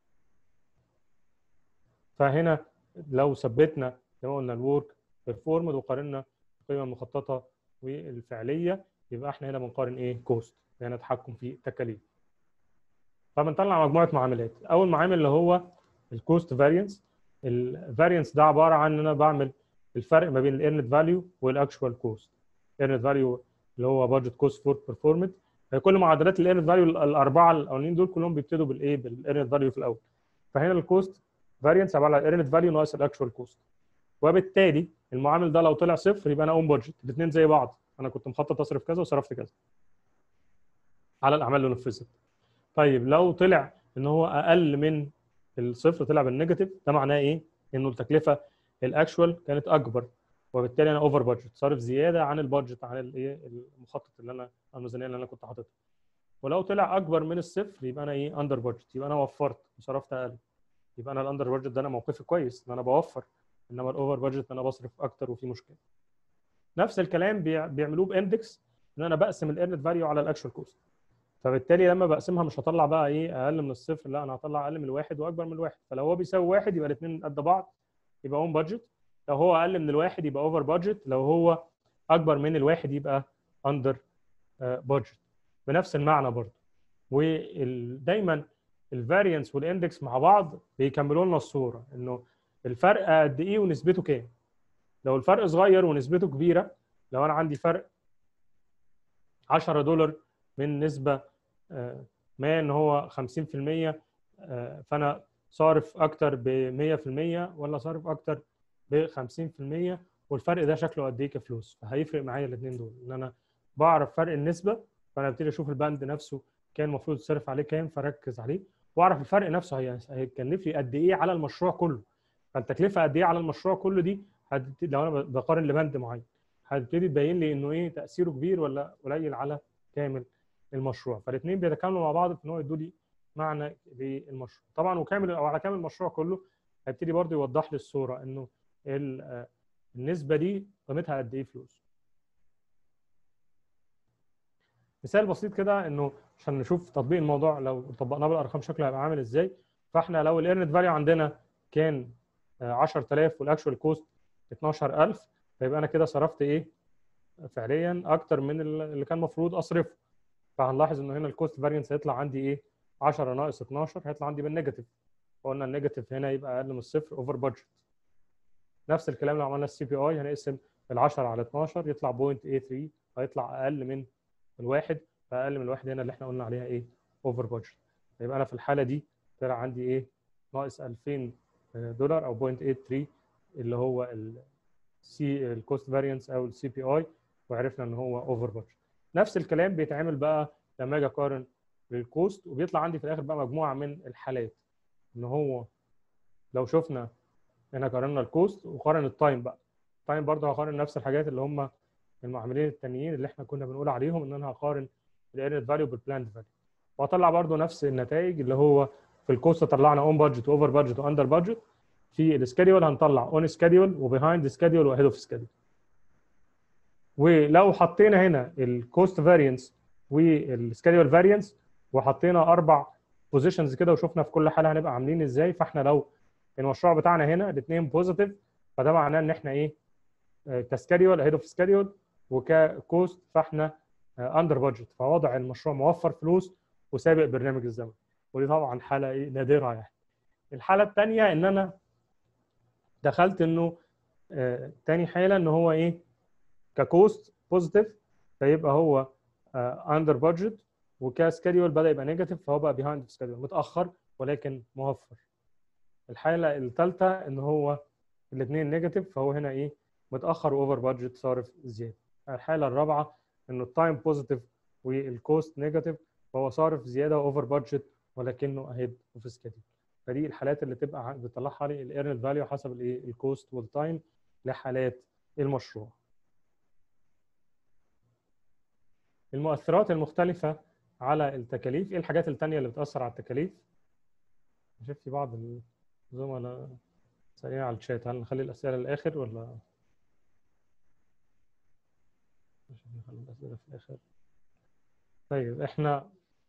فهنا لو ثبتنا زي ما قلنا الورك بيرفورمد وقارنا القيمه المخططه والفعليه يبقى احنا هنا بنقارن ايه كوست هنا تحكم في التكاليف فبنطلع مجموعه معاملات اول معامل اللي هو الكوست فارينس الفارينس ده عباره عن ان انا بعمل الفرق ما بين الايرنت فاليو والاكشوال كوست الايرنت فاليو اللي هو بادجت كوست فور بيرفورمد كل معادلات الايرنت فاليو الاربعه الاولانيين دول كلهم بيبتدوا بالايه بالايرنت فاليو في الاول فهنا الكوست فارينس عباره عن الايرنت فاليو ناقص الاكشوال كوست وبالتالي المعامل ده لو طلع صفر يبقى انا اون بادجت الاثنين زي بعض انا كنت مخطط اصرف كذا وصرفت كذا على الاعمال اللي نفذت طيب لو طلع ان هو اقل من الصفر طلع بالنيجاتيف ده معناه ايه انه التكلفه الاكشوال كانت اكبر وبالتالي انا اوفر بادجت صارف زياده عن البادجت عن الايه المخطط اللي انا الميزانيه اللي انا كنت حاططها ولو طلع اكبر من الصفر يبقى انا ايه اندر بادجت يبقى انا وفرت وصرفت اقل يبقى انا الاندر بادجت ده انا موقفي كويس ان انا بوفر انما الاوفر بادجت انا بصرف اكتر وفي مشكله نفس الكلام بيعملوه باندكس ان انا بقسم الايرنت فاليو على الاكشوال كوست فبالتالي لما بقسمها مش هطلع بقى ايه اقل من الصفر لا انا هطلع اقل من الواحد واكبر من الواحد فلو هو بيساوي واحد يبقى الاثنين قد بعض يبقى اون بادجت لو هو اقل من الواحد يبقى اوفر بادجت لو هو اكبر من الواحد يبقى اندر بادجت بنفس المعنى برضه ودايما الفارينس والاندكس مع بعض بيكملوا لنا الصوره انه الفرق قد ايه ونسبته كام لو الفرق صغير ونسبته كبيره لو انا عندي فرق 10 دولار من نسبه ما ان هو 50% فانا صارف اكتر ب 100% ولا صارف اكتر ب 50% والفرق ده شكله قد ايه كفلوس فهيفرق معايا الاثنين دول ان انا بعرف فرق النسبه فانا ابتدي اشوف البند نفسه كان المفروض يتصرف عليه كام فركز عليه واعرف الفرق نفسه هيكلف لي قد ايه على المشروع كله فالتكلفه قد ايه على المشروع كله دي هتبتدي لو انا بقارن لبند معين هتبتدي تبين لي انه ايه تاثيره كبير ولا قليل على كامل المشروع فالاثنين بيتكاملوا مع بعض في ان هو يدوا لي معنى للمشروع طبعا وكامل او على كامل المشروع كله هيبتدي برضه يوضح لي الصوره انه النسبه دي قيمتها قد ايه فلوس مثال بسيط كده انه عشان نشوف تطبيق الموضوع لو طبقناه بالارقام شكله هيبقى عامل ازاي فاحنا لو الايرنت فاليو عندنا كان 10000 والاكشوال كوست 12000 فيبقى انا كده صرفت ايه فعليا اكتر من اللي كان المفروض اصرفه فهنلاحظ ان هنا الكوست فارينس هيطلع عندي ايه 10 ناقص 12 هيطلع عندي بالنيجاتيف فقلنا النيجاتيف هنا يبقى اقل من الصفر اوفر بادجت نفس الكلام لو عملنا السي بي اي هنقسم ال 10 على 12 يطلع 0.83 هيطلع اقل من الواحد فاقل من الواحد هنا اللي احنا قلنا عليها ايه اوفر بادجت يبقى انا في الحاله دي طلع عندي ايه ناقص 2000 دولار او 0.83 اللي هو السي الكوست فارينس او السي بي اي وعرفنا ان هو اوفر بادجت نفس الكلام بيتعمل بقى لما اجي اقارن للكوست وبيطلع عندي في الاخر بقى مجموعه من الحالات ان هو لو شفنا هنا قارنا الكوست وقارن التايم بقى التايم برضه هقارن نفس الحاجات اللي هم المعاملين التانيين اللي احنا كنا بنقول عليهم ان انا هقارن الايرنت فاليو بالبلاند فاليو وهطلع برضه نفس النتائج اللي هو في الكوست طلعنا اون بادجت واوفر بادجت واندر بادجت في السكادول هنطلع اون سكادول وبيهايند سكادول وهيد اوف سكادول ولو حطينا هنا الكوست فارينس والسكادول فارينس وحطينا اربع بوزيشنز كده وشفنا في كل حاله هنبقى عاملين ازاي فاحنا لو المشروع بتاعنا هنا الاثنين بوزيتيف فده معناه ان احنا ايه كسكادول هيد اوف سكادول وككوست فاحنا اندر بادجت فوضع المشروع موفر فلوس وسابق برنامج الزمن ودي طبعا حاله ايه نادره يعني الحاله الثانيه ان انا دخلت انه آه تاني حاله ان هو ايه ككوست بوزيتيف فيبقى هو اندر بادجت وكسكادول بدا يبقى نيجاتيف فهو بقى بيهايند سكادول متاخر ولكن موفر الحاله الثالثه ان هو الاثنين نيجاتيف فهو هنا ايه متاخر واوفر بادجت صارف زياده الحاله الرابعه انه التايم بوزيتيف والكوست نيجاتيف فهو صارف زياده واوفر بادجت ولكنه اهيد اوف سكادول فدي الحالات اللي تبقى بتطلعها لي الايرنت فاليو حسب الايه الكوست والتايم لحالات المشروع المؤثرات المختلفة على التكاليف ايه الحاجات التانية اللي بتأثر على التكاليف شايف في بعض الزملاء سألين على الشات هل نخلي الأسئلة للآخر ولا نخلي الأسئلة في الآخر طيب احنا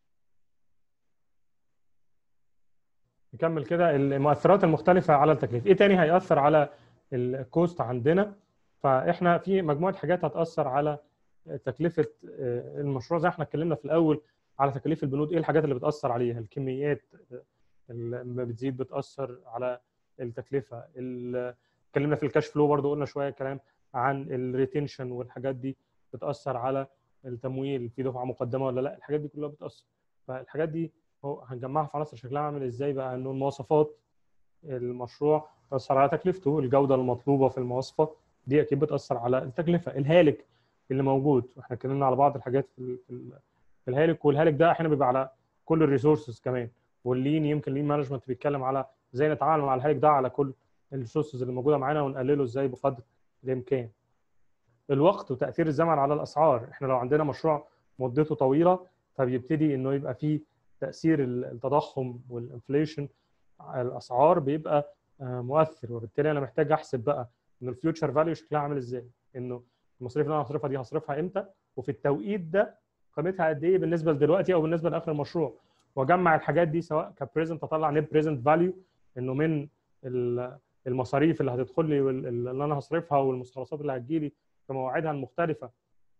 نكمل كده المؤثرات المختلفة على التكليف ايه تاني هيأثر على الكوست عندنا فاحنا في مجموعة حاجات هتأثر على تكلفة المشروع زي ما احنا اتكلمنا في الأول على تكاليف البنود ايه الحاجات اللي بتأثر عليها الكميات لما بتزيد بتأثر على التكلفة اتكلمنا في الكاش فلو برضو قلنا شوية كلام عن الريتنشن والحاجات دي بتأثر على التمويل في دفعة مقدمة ولا لا الحاجات دي كلها بتأثر فالحاجات دي هو هنجمعها في عناصر شكلها عامل ازاي بقى انه المواصفات المشروع تأثر على تكلفته الجودة المطلوبة في المواصفة دي اكيد بتأثر على التكلفة الهالك اللي موجود واحنا اتكلمنا على بعض الحاجات في في الهالك والهالك ده احيانا بيبقى على كل الريسورسز كمان واللين يمكن لين مانجمنت بيتكلم على ازاي نتعامل مع الهالك ده على كل الريسورسز اللي موجوده معانا ونقلله ازاي بقدر الامكان الوقت وتاثير الزمن على الاسعار احنا لو عندنا مشروع مدته طويله فبيبتدي انه يبقى فيه تاثير التضخم والانفليشن على الاسعار بيبقى مؤثر وبالتالي انا محتاج احسب بقى ان الفيوتشر فاليو شكلها عامل ازاي انه المصاريف اللي انا هصرفها دي هصرفها امتى وفي التوقيت ده قيمتها قد ايه بالنسبه لدلوقتي او بالنسبه لاخر المشروع واجمع الحاجات دي سواء كبريزنت اطلع نت بريزنت فاليو انه من المصاريف اللي هتدخل لي اللي انا هصرفها والمستخلصات اللي هتجي لي في مواعيدها المختلفه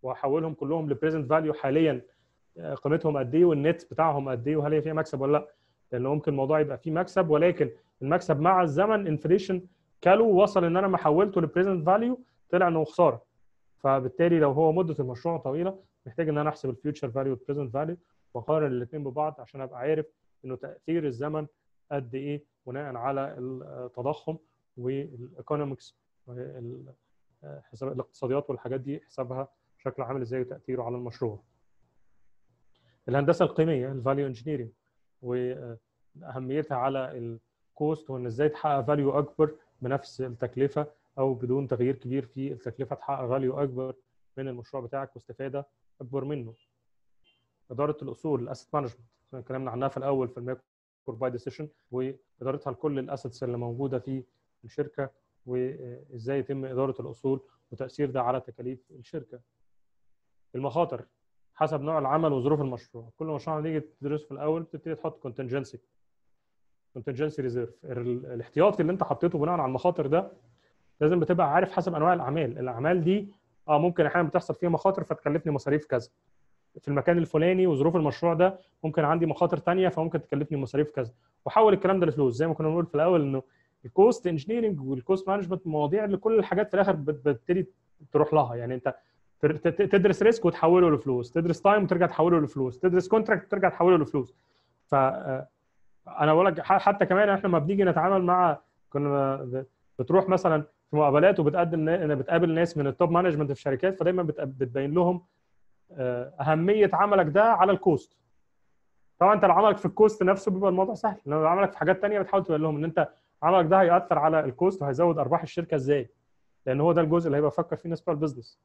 واحولهم كلهم لبريزنت فاليو حاليا قيمتهم قد ايه والنت بتاعهم قد ايه وهل هي فيها مكسب ولا لا لان ممكن الموضوع يبقى فيه مكسب ولكن المكسب مع الزمن انفليشن كالو وصل ان انا ما حولته لبريزنت فاليو طلع انه خساره فبالتالي لو هو مده المشروع طويله محتاج ان انا احسب الفيوتشر فاليو والبريزنت فاليو واقارن الاثنين ببعض عشان ابقى عارف انه تاثير الزمن قد ايه بناء على التضخم والايكونومكس حساب الاقتصاديات والحاجات دي حسابها شكل عامل ازاي وتاثيره على المشروع. الهندسه القيميه الفاليو انجينيرنج واهميتها على الكوست وان ازاي تحقق فاليو اكبر بنفس التكلفه او بدون تغيير كبير في التكلفه تحقق فاليو اكبر من المشروع بتاعك واستفاده اكبر منه. اداره الاصول الاسيت مانجمنت اتكلمنا عنها في الاول في الميكرو باي ديسيشن وادارتها لكل الاسيتس اللي موجوده في الشركه وازاي يتم اداره الاصول وتاثير ده على تكاليف الشركه. المخاطر حسب نوع العمل وظروف المشروع، كل مشروع تيجي تدرسه في الاول بتبتدي تحط كونتنجنسي كونتنجنسي ريزيرف الاحتياطي اللي انت حطيته بناء على المخاطر ده لازم بتبقى عارف حسب انواع الاعمال، الاعمال دي اه ممكن احيانا بتحصل فيها مخاطر فتكلفني مصاريف كذا. في المكان الفلاني وظروف المشروع ده ممكن عندي مخاطر ثانيه فممكن تكلفني مصاريف كذا وحول الكلام ده لفلوس زي ما كنا بنقول في الاول انه الكوست انجينيرنج والكوست مانجمنت مواضيع اللي كل الحاجات في الاخر بتبتدي تروح لها يعني انت تدرس ريسك وتحوله لفلوس تدرس تايم وترجع تحوله لفلوس تدرس كونتراكت وترجع تحوله لفلوس ف انا بقول لك حتى كمان احنا لما بنيجي نتعامل مع كنا بتروح مثلا في مقابلات وبتقدم بتقابل ناس من التوب مانجمنت في شركات فدايما بتبين لهم اهميه عملك ده على الكوست طبعا انت لو عملك في الكوست نفسه بيبقى الموضوع سهل لو عملك في حاجات ثانيه بتحاول تبين لهم ان انت عملك ده هياثر على الكوست وهيزود ارباح الشركه ازاي لان هو ده الجزء اللي هيبقى فكر فيه الناس بتوع البيزنس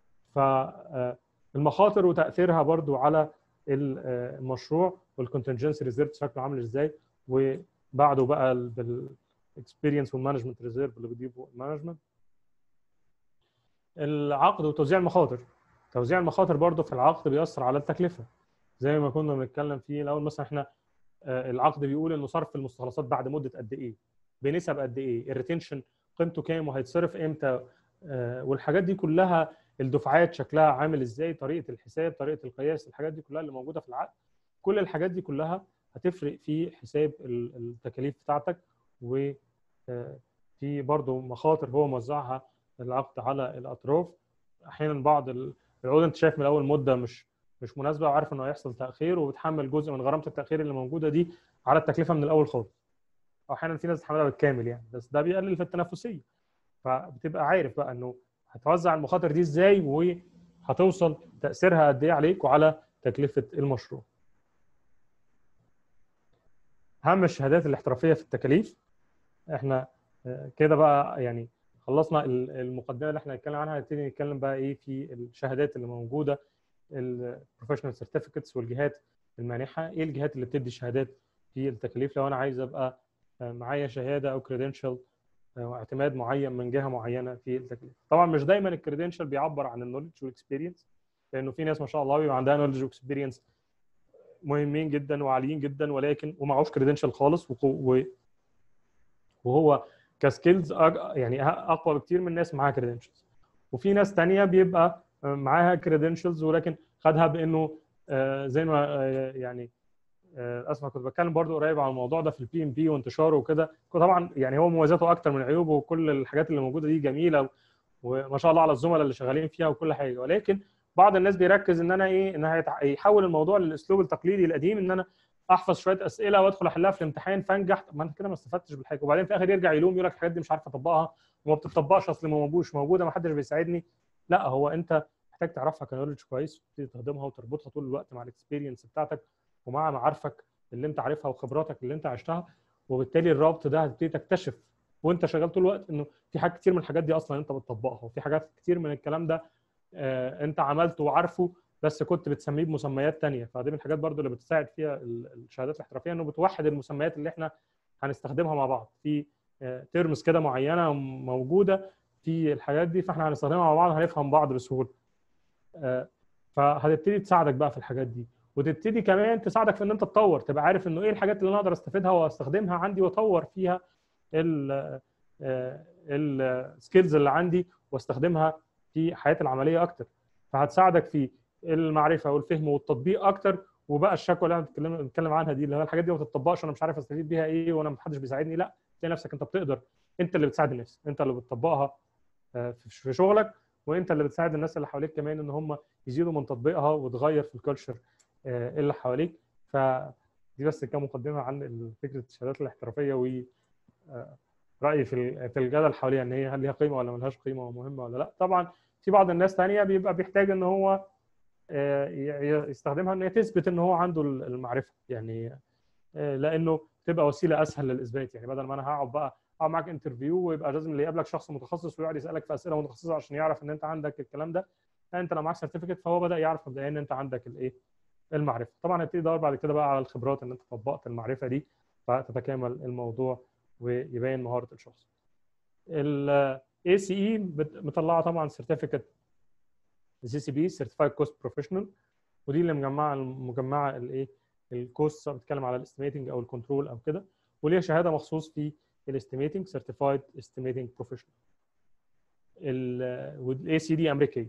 فالمخاطر وتاثيرها برضو على المشروع والكونتنجنسي ريزيرف شكله عامل ازاي وبعده بقى بالاكسبيرينس والمانجمنت ريزيرف اللي بتجيبه المانجمنت العقد وتوزيع المخاطر توزيع المخاطر برضه في العقد بيأثر على التكلفه زي ما كنا بنتكلم فيه الاول مثلا احنا العقد بيقول انه صرف المستخلصات بعد مده قد ايه بنسب قد ايه الريتنشن قيمته كام وهيتصرف امتى والحاجات دي كلها الدفعات شكلها عامل ازاي طريقه الحساب طريقه القياس الحاجات دي كلها اللي موجوده في العقد كل الحاجات دي كلها هتفرق في حساب التكاليف بتاعتك و في برضه مخاطر هو موزعها العقد على الاطراف احيانا بعض العقود انت شايف من اول مده مش مش مناسبه وعارف انه هيحصل تاخير وبتحمل جزء من غرامه التاخير اللي موجوده دي على التكلفه من الاول خالص احيانا في ناس تحملها بالكامل يعني بس ده بيقلل في التنافسيه فبتبقى عارف بقى انه هتوزع المخاطر دي ازاي وهتوصل تاثيرها قد ايه عليك وعلى تكلفه المشروع اهم الشهادات الاحترافيه في التكاليف احنا كده بقى يعني خلصنا المقدمه اللي احنا هنتكلم عنها هنبتدي نتكلم بقى ايه في الشهادات اللي موجوده البروفيشنال سيرتيفيكتس والجهات المانحه ايه الجهات اللي بتدي شهادات في التكاليف لو انا عايز ابقى معايا شهاده او كريدنشال او اعتماد معين من جهه معينه في التكليف طبعا مش دايما الكريدنشال بيعبر عن النولج والاكسبيرينس لانه في ناس ما شاء الله بيبقى عندها نولج واكسبيرينس مهمين جدا وعاليين جدا ولكن ومعهوش كريدنشال خالص وهو كسكيلز يعني اقوى بكتير من ناس معاها كريدنشلز وفي ناس تانية بيبقى معاها كريدنشلز ولكن خدها بانه زي ما يعني اسمع كنت بتكلم برضو قريب عن الموضوع ده في البي ام بي وانتشاره وكده طبعا يعني هو مميزاته اكتر من عيوبه وكل الحاجات اللي موجوده دي جميله وما شاء الله على الزملاء اللي شغالين فيها وكل حاجه ولكن بعض الناس بيركز ان انا ايه ان يحول الموضوع للاسلوب التقليدي القديم ان انا احفظ شويه اسئله وادخل احلها في الامتحان فانجح طب ما انت كده ما استفدتش بالحاجه وبعدين في الاخر يرجع يلوم يقول لك الحاجات دي مش عارف اطبقها وما بتطبقش اصل ما مش موجوده ما حدش بيساعدني لا هو انت محتاج تعرفها كنولج كويس وتبتدي تهضمها وتربطها طول الوقت مع الاكسبيرينس بتاعتك ومع معارفك اللي انت عارفها وخبراتك اللي انت عشتها وبالتالي الربط ده هتبتدي تكتشف وانت شغال طول الوقت انه في حاجات كتير من الحاجات دي اصلا انت بتطبقها وفي حاجات كتير من الكلام ده آه انت عملته وعارفه بس كنت بتسميه بمسميات تانية فدي من الحاجات برضو اللي بتساعد فيها الشهادات الاحترافيه انه بتوحد المسميات اللي احنا هنستخدمها مع بعض في تيرمز كده معينه موجوده في الحاجات دي فاحنا هنستخدمها مع بعض هنفهم بعض بسهوله فهتبتدي تساعدك بقى في الحاجات دي وتبتدي كمان تساعدك في ان انت تطور تبقى عارف انه ايه الحاجات اللي انا اقدر استفيدها واستخدمها عندي واطور فيها السكيلز اللي عندي واستخدمها في حياتي العمليه اكتر فهتساعدك في المعرفه والفهم والتطبيق اكتر وبقى الشكوى اللي احنا بنتكلم بنتكلم عنها دي اللي هو الحاجات دي ما بتطبقش انا مش عارف استفيد بيها ايه وانا محدش بيساعدني لا تلاقي نفسك انت بتقدر انت اللي بتساعد الناس انت اللي بتطبقها في شغلك وانت اللي بتساعد الناس اللي حواليك كمان ان هم يزيدوا من تطبيقها وتغير في الكالتشر اللي حواليك فدي بس كان مقدمه عن فكره الشهادات الاحترافيه و رايي في في الجدل حواليها ان هي هل ليها قيمه ولا ملهاش قيمه ومهمه ولا لا طبعا في بعض الناس تانية بيبقى بيحتاج ان هو يستخدمها ان هي تثبت ان هو عنده المعرفه يعني لانه تبقى وسيله اسهل للاثبات يعني بدل ما انا هقعد بقى اقعد معاك انترفيو ويبقى لازم اللي يقابلك شخص متخصص ويقعد يسالك في اسئله متخصصه عشان يعرف ان انت عندك الكلام ده لا انت لو معاك سيرتيفيكت فهو بدا يعرف مبدئيا ان انت عندك الايه المعرفه طبعا هتبتدي تدور بعد كده بقى على الخبرات ان انت طبقت المعرفه دي فتتكامل الموضوع ويبين مهاره الشخص الاي سي اي مطلعه طبعا سيرتيفيكت سي سي بي سيرتيفايد كوست بروفيشنال ودي اللي مجمعه مجمعه الايه الكوست بتتكلم على الاستيميتنج او الكنترول او كده وليها شهاده مخصوص في الاستيميتنج سيرتيفايد استيميتنج بروفيشنال والاي سي دي امريكيه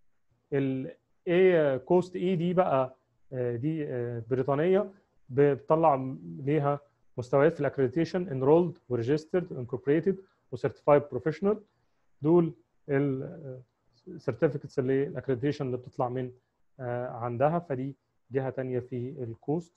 الاي كوست اي دي بقى دي بريطانيه بتطلع ليها مستويات في الاكريديتيشن انرولد وريجسترد انكوربريتد وسيرتيفايد بروفيشنال دول السيرتيفيكتس اللي الاكريديتيشن اللي بتطلع من عندها فدي جهه ثانيه في الكوست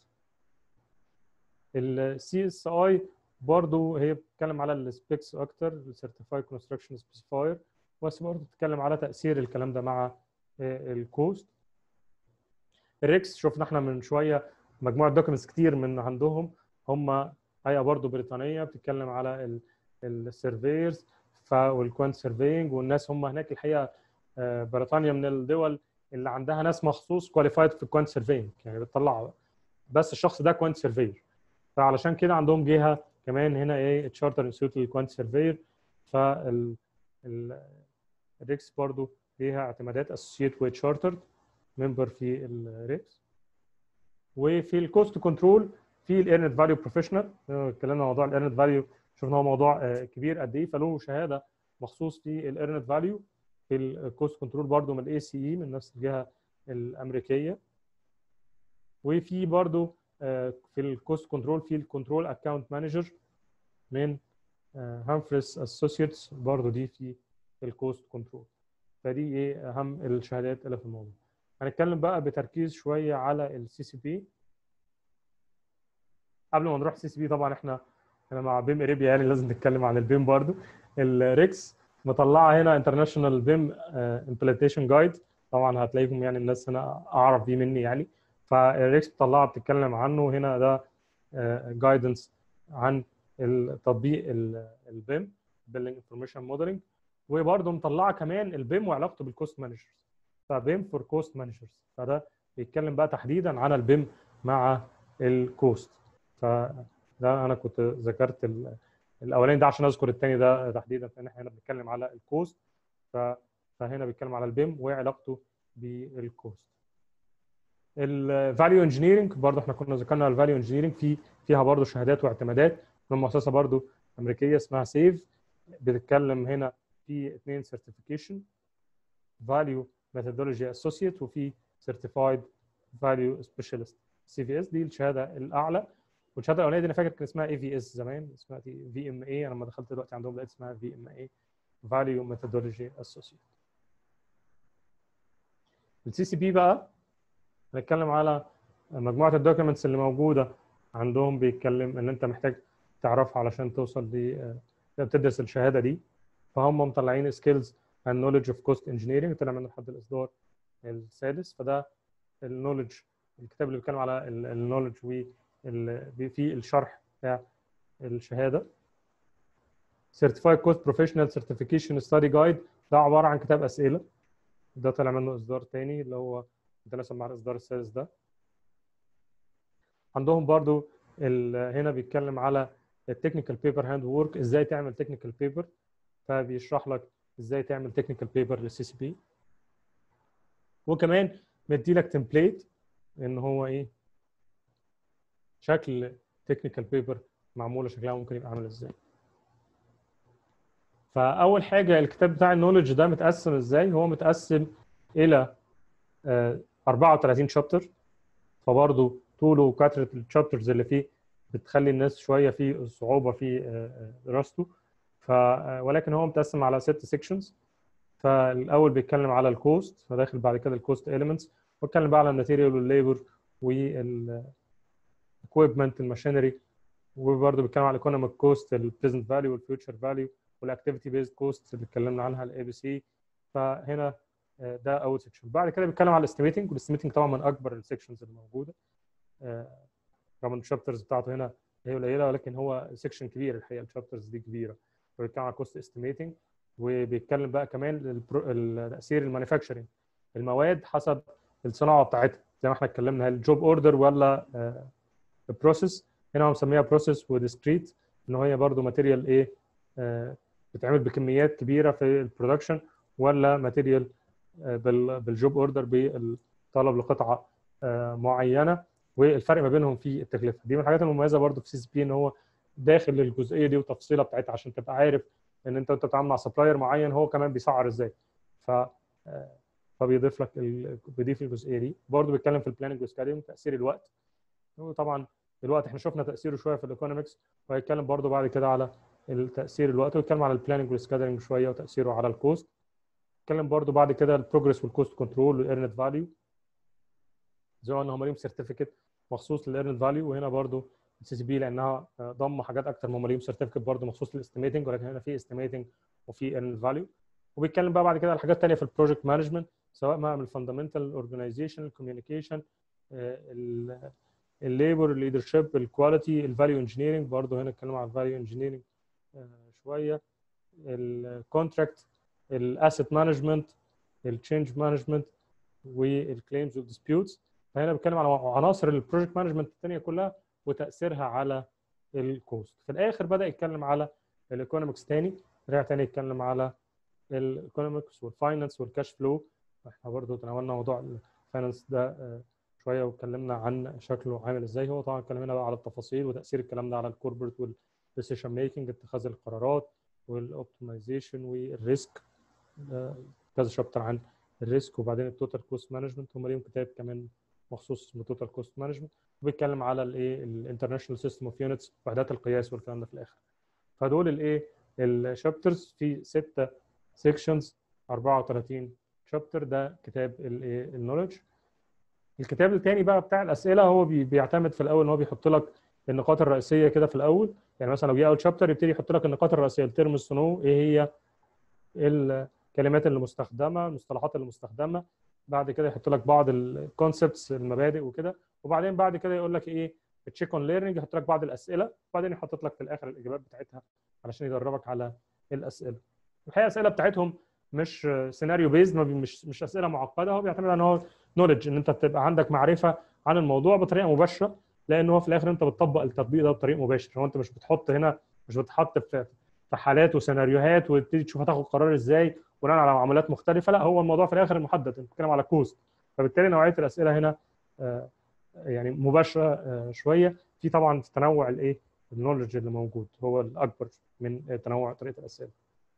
السي اس اي برضه هي بتتكلم على السبيكس اكتر السيرتيفايد كونستراكشن سبيسيفاير بس برضه بتتكلم على تاثير الكلام ده مع الكوست الريكس شفنا احنا من شويه مجموعه دوكيومنتس كتير من عندهم هم هيئه برضه بريطانيه بتتكلم على السيرفيرز والكوانت سيرفينج والناس هم هناك الحقيقه بريطانيا من الدول اللي عندها ناس مخصوص كواليفايد في الكوانت سيرفينج يعني بتطلع بس الشخص ده كوانت سيرفير فعلشان كده عندهم جهه كمان هنا ايه تشارتر انستيتيوت للكوانت سيرفير فال الريكس برضو ليها اعتمادات اسوسييت وتشارترد ممبر في الريكس وفي الكوست كنترول في الايرنت فاليو بروفيشنال اتكلمنا عن موضوع الايرنت فاليو شفنا هو موضوع كبير قد ايه فله شهاده مخصوص في الايرنت فاليو في الكوست كنترول برضو من الاي سي اي من نفس الجهه الامريكيه وفي برضو في الكوست كنترول في الكنترول اكاونت مانجر من هامفريس اسوسييتس برضو دي في الكوست كنترول فدي ايه اهم الشهادات اللي في الموضوع هنتكلم بقى بتركيز شويه على السي سي بي قبل ما نروح سي سي بي طبعا احنا احنا مع بيم اريبيا يعني لازم نتكلم عن البيم برضو الريكس مطلعه هنا انترناشونال بيم امبلمنتيشن جايد طبعا هتلاقيكم يعني الناس هنا اعرف بيه مني يعني فالريكس مطلعه بتتكلم عنه هنا ده جايدنس عن التطبيق البيم بيلدينج انفورميشن موديلنج وبرده مطلعه كمان البيم وعلاقته بالكوست مانجرز فبيم فور كوست مانجرز فده بيتكلم بقى تحديدا عن البيم مع الكوست فده انا كنت ذكرت الاولاني ده عشان اذكر الثاني ده تحديدا لان احنا هنا بنتكلم على الكوست فهنا بيتكلم على البيم وعلاقته بالكوست الفاليو انجينيرنج برضه احنا كنا ذكرنا الفاليو انجينيرنج في فيها برضه شهادات واعتمادات من مؤسسه برضه امريكيه اسمها سيف بتتكلم هنا في اثنين سيرتيفيكيشن فاليو ميثودولوجي اسوسييت وفي سيرتيفايد فاليو سبيشالست سي في اس دي الشهاده الاعلى والشهاده الاولانيه دي انا فاكر كان اسمها اي في اس زمان اسمها في ام اي انا لما دخلت دلوقتي عندهم لقيت اسمها في ام اي فاليو ميثودولوجي اسوسييت السي سي بي بقى هنتكلم على مجموعه الدوكيومنتس اللي موجوده عندهم بيتكلم ان انت محتاج تعرفها علشان توصل ل تدرس الشهاده دي فهم مطلعين سكيلز and knowledge of cost engineering طلع منه لحد الاصدار السادس فده النولج الكتاب اللي بيتكلم على النولج و في الشرح بتاع الشهاده Certified Cost Professional Certification Study Guide ده عباره عن كتاب اسئله ده طلع منه اصدار تاني اللي هو متناسب مع الاصدار السادس ده عندهم برضو هنا بيتكلم على التكنيكال بيبر هاند وورك ازاي تعمل تكنيكال بيبر فبيشرح لك ازاي تعمل تكنيكال بيبر للسي سي بي وكمان مدي لك تمبليت ان هو ايه شكل تكنيكال بيبر معموله شكلها ممكن يبقى عامل ازاي فاول حاجه الكتاب بتاع النولج ده متقسم ازاي هو متقسم الى آه، 34 شابتر فبرضه طوله وكثره الشابترز اللي فيه بتخلي الناس شويه في صعوبه في آه، آه، دراسته ف آه، ولكن هو متقسم على ست سيكشنز فالاول بيتكلم على الكوست فداخل بعد كده الكوست اليمنتس واتكلم بقى على الماتيريال والليبر والاكويبمنت الماشينري وبرضه بيتكلم على الايكونوميك كوست البريزنت فاليو والفيوتشر فاليو والاكتيفيتي بيزد كوست اللي اتكلمنا عنها الاي بي سي فهنا آه، ده اول سيكشن بعد كده بيتكلم على الاستيميتنج والاستيميتنج طبعا من اكبر السيكشنز اللي موجوده آه، رغم ان الشابترز بتاعته هنا هي قليله ولكن هو سيكشن كبير الحقيقه الشابترز دي كبيره فبيتكلم على كوست استيميتنج وبيتكلم بقى كمان البرو- التاثير المانيفاكتشرنج المواد حسب الصناعه بتاعتها زي ما احنا اتكلمنا هل الجوب اوردر ولا البروسيس هنا هو مسميها بروسيس وديسكريت ان هي برضو ماتيريال ايه آه، بتتعمل بكميات كبيره في البرودكشن ولا ماتيريال بالجوب اوردر بالطلب لقطعه آه، معينه والفرق ما بينهم في التكلفه دي من الحاجات المميزه برضو في سي اس بي ان هو داخل الجزئيه دي وتفصيله بتاعتها عشان تبقى عارف ان انت انت بتتعامل مع سبلاير معين هو كمان بيسعر ازاي ف آه، فبيضيف لك ال- بيضيف الجزئيه دي برضه بيتكلم في البلاننج والسكادينج تاثير الوقت وطبعا الوقت احنا شفنا تاثيره شويه في الايكونومكس وهيتكلم برضه بعد كده على التاثير الوقت ويتكلم على البلاننج والسكادرنج شويه وتاثيره على الكوست اتكلم برضه بعد كده البروجرس والكوست كنترول والايرنت فاليو زي ما قلنا هم ليهم سيرتيفيكت مخصوص للايرنت فاليو وهنا برضه السي سي بي لانها آه، ضم حاجات اكتر ما هم ليهم سيرتيفيكت برضه مخصوص للاستيميتنج ولكن هنا في استيميتنج وفي ايرنت فاليو وبيتكلم بقى بعد كده على حاجات ثانيه في البروجكت مانجمنت سواء بقى من الفاندامنتال اورجانيزيشن الكوميونيكيشن الليبر الليدرشيب الكواليتي الفاليو انجينيرنج برضه هنا اتكلم على الفاليو انجينيرنج شويه الكونتراكت الاسيت مانجمنت التشينج مانجمنت والكليمز والديسبيوتس فهنا بتكلم على عناصر البروجكت مانجمنت الثانيه كلها وتاثيرها على الكوست في الاخر بدا يتكلم على الايكونومكس تاني رجع تاني يتكلم على الايكونومكس والفاينانس والكاش فلو احنا برضه تناولنا موضوع الفاينانس ده آه، شويه واتكلمنا عن شكله عامل ازاي هو طبعا اتكلمنا بقى على التفاصيل وتاثير الكلام ده على الكوربريت والديسيشن ميكنج اتخاذ القرارات والاوبتمايزيشن والريسك آه، كذا شابتر عن الريسك وبعدين التوتال كوست مانجمنت هم ليهم كتاب كمان مخصوص اسمه توتال كوست مانجمنت وبيتكلم على الايه الانترناشونال سيستم اوف يونتس وحدات القياس والكلام ده في الاخر فدول الايه الشابترز في ستة سيكشنز 34 شابتر ده كتاب الايه النولج الكتاب الثاني بقى بتاع الاسئله هو بي- بيعتمد في الاول ان هو بيحط لك النقاط الرئيسيه كده في الاول يعني مثلا لو جه اول شابتر يبتدي يحط لك النقاط الرئيسيه الترم السنو ايه هي الكلمات اللي مستخدمه المصطلحات اللي مستخدمه بعد كده يحط لك بعض الكونسبتس المبادئ وكده وبعدين بعد كده يقول لك ايه تشيك اون ليرنينج يحط لك بعض الاسئله وبعدين يحط لك في الاخر الاجابات بتاعتها علشان يدربك على الاسئله الحقيقه الاسئله بتاعتهم مش سيناريو بيزد مش مش اسئله معقده هو بيعتمد على ان هو نولج ان انت تبقى عندك معرفه عن الموضوع بطريقه مباشره لان هو في الاخر انت بتطبق التطبيق ده بطريق مباشر هو انت مش بتحط هنا مش بتحط في في حالات وسيناريوهات وتبتدي تشوف هتاخد قرار ازاي بناء على معاملات مختلفه لا هو الموضوع في الاخر محدد انت بتتكلم على كوست فبالتالي نوعيه الاسئله هنا آه، يعني مباشره آه، شويه في طبعا تنوع الايه النولج اللي موجود هو الاكبر من تنوع طريقه الاسئله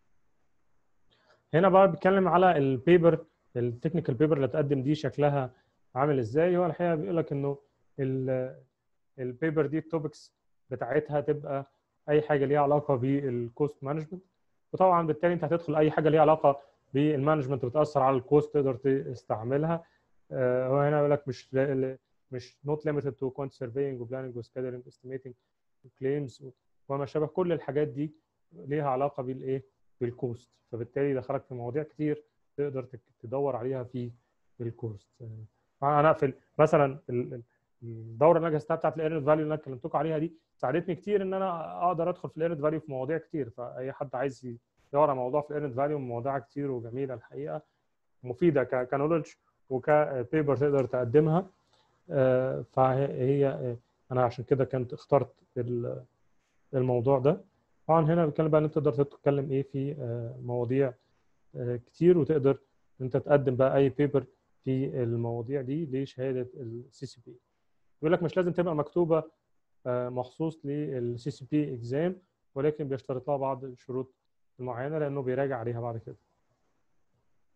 هنا بقى بيتكلم على البيبر التكنيكال بيبر اللي تقدم دي شكلها عامل ازاي هو الحقيقه بيقول لك انه البيبر دي التوبكس بتاعتها تبقى اي حاجه ليها علاقه بالكوست مانجمنت وطبعا بالتالي انت هتدخل اي حاجه ليها علاقه بالمانجمنت بتاثر على الكوست تقدر تستعملها آه، هو هنا يقول لك مش مش not limited to quant surveying وبلاننج وسكادرنج estimating claims وما شابه كل الحاجات دي ليها علاقه بالايه بالكوست فبالتالي دخلك في مواضيع كتير تقدر تك- تدور عليها في الكوست آه، انا في مثلا ال- ال- الدوره اللي انا جهزتها بتاعت الايرنت فاليو اللي انا كلمتكم عليها دي ساعدتني كتير ان انا اقدر ادخل في الايرنت فاليو في مواضيع كتير فاي حد عايز يدور على موضوع في الايرنت فاليو مواضيع كتير وجميله الحقيقه مفيده ك- كنولج وكبيبر تقدر تقدمها آه، فهي آه، انا عشان كده كنت اخترت ال- الموضوع ده طبعا هنا بنتكلم بقى ان انت تقدر تتكلم ايه في آه، مواضيع آه، كتير وتقدر ان انت تقدم بقى اي بيبر في المواضيع دي لشهاده السي سي بي بيقول لك مش لازم تبقى مكتوبه آه، مخصوص للسي سي بي اكزام ولكن بيشترط لها بعض الشروط المعينه لانه بيراجع عليها بعد كده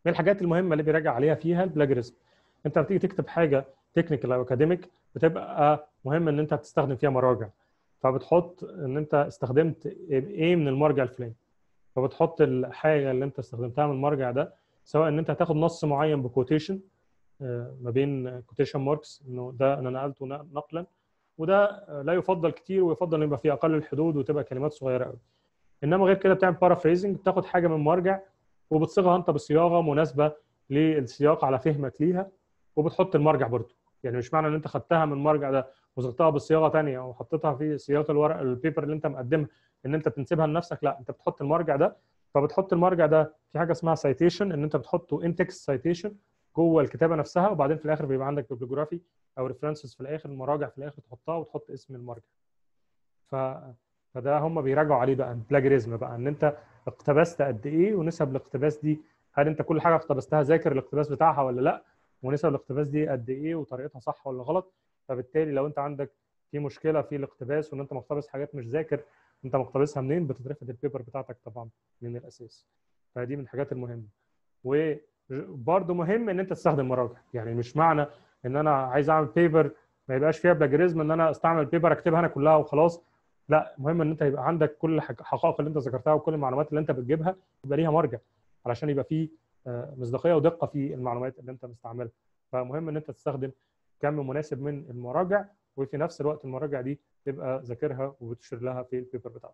من الحاجات المهمه اللي بيراجع عليها فيها البلاجرزم انت لما تيجي تكتب حاجه تكنيكال او اكاديميك بتبقى مهم ان انت تستخدم فيها مراجع فبتحط ان انت استخدمت ايه من المرجع الفلاني فبتحط الحاجه اللي انت استخدمتها من المرجع ده سواء ان انت هتاخد نص معين بكوتيشن ما بين كوتيشن ماركس انه ده انا نقلته نقلا وده لا يفضل كتير ويفضل ان يبقى فيه اقل الحدود وتبقى كلمات صغيره قوي انما غير كده بتعمل بارافريزنج بتاخد حاجه من مرجع وبتصيغها انت بصياغه مناسبه للسياق على فهمك ليها وبتحط المرجع برضه يعني مش معنى ان انت خدتها من المرجع ده وصيغتها بصياغه ثانيه وحطيتها في سياق الورق البيبر اللي انت مقدمها ان انت تنسبها لنفسك لا انت بتحط المرجع ده فبتحط المرجع ده في حاجه اسمها سايتيشن ان انت بتحطه ان تكست سايتيشن جوه الكتابه نفسها وبعدين في الاخر بيبقى عندك بيبليوجرافي او ريفرنسز في الاخر المراجع في الاخر تحطها وتحط اسم المرجع ف فده هم بيراجعوا عليه بقى البلاجريزم بقى ان انت اقتبست قد ايه ونسب الاقتباس دي هل انت كل حاجه اقتبستها ذاكر الاقتباس بتاعها ولا لا ونسب الاقتباس دي قد ايه وطريقتها صح ولا غلط فبالتالي لو انت عندك في مشكله في الاقتباس وان انت مقتبس حاجات مش ذاكر انت مقتبسها منين بتترفض البيبر بتاعتك طبعا من الاساس فدي من الحاجات المهمه وبرده مهم ان انت تستخدم مراجع يعني مش معنى ان انا عايز اعمل بيبر ما يبقاش فيها بلاجريزم ان انا استعمل بيبر اكتبها انا كلها وخلاص لا مهم ان انت يبقى عندك كل الحقائق اللي انت ذكرتها وكل المعلومات اللي انت بتجيبها يبقى ليها مرجع علشان يبقى فيه مصداقيه ودقه في المعلومات اللي انت مستعملها فمهم ان انت تستخدم كم مناسب من المراجع وفي نفس الوقت المراجع دي تبقى ذاكرها وبتشير لها في البيبر بتاعتك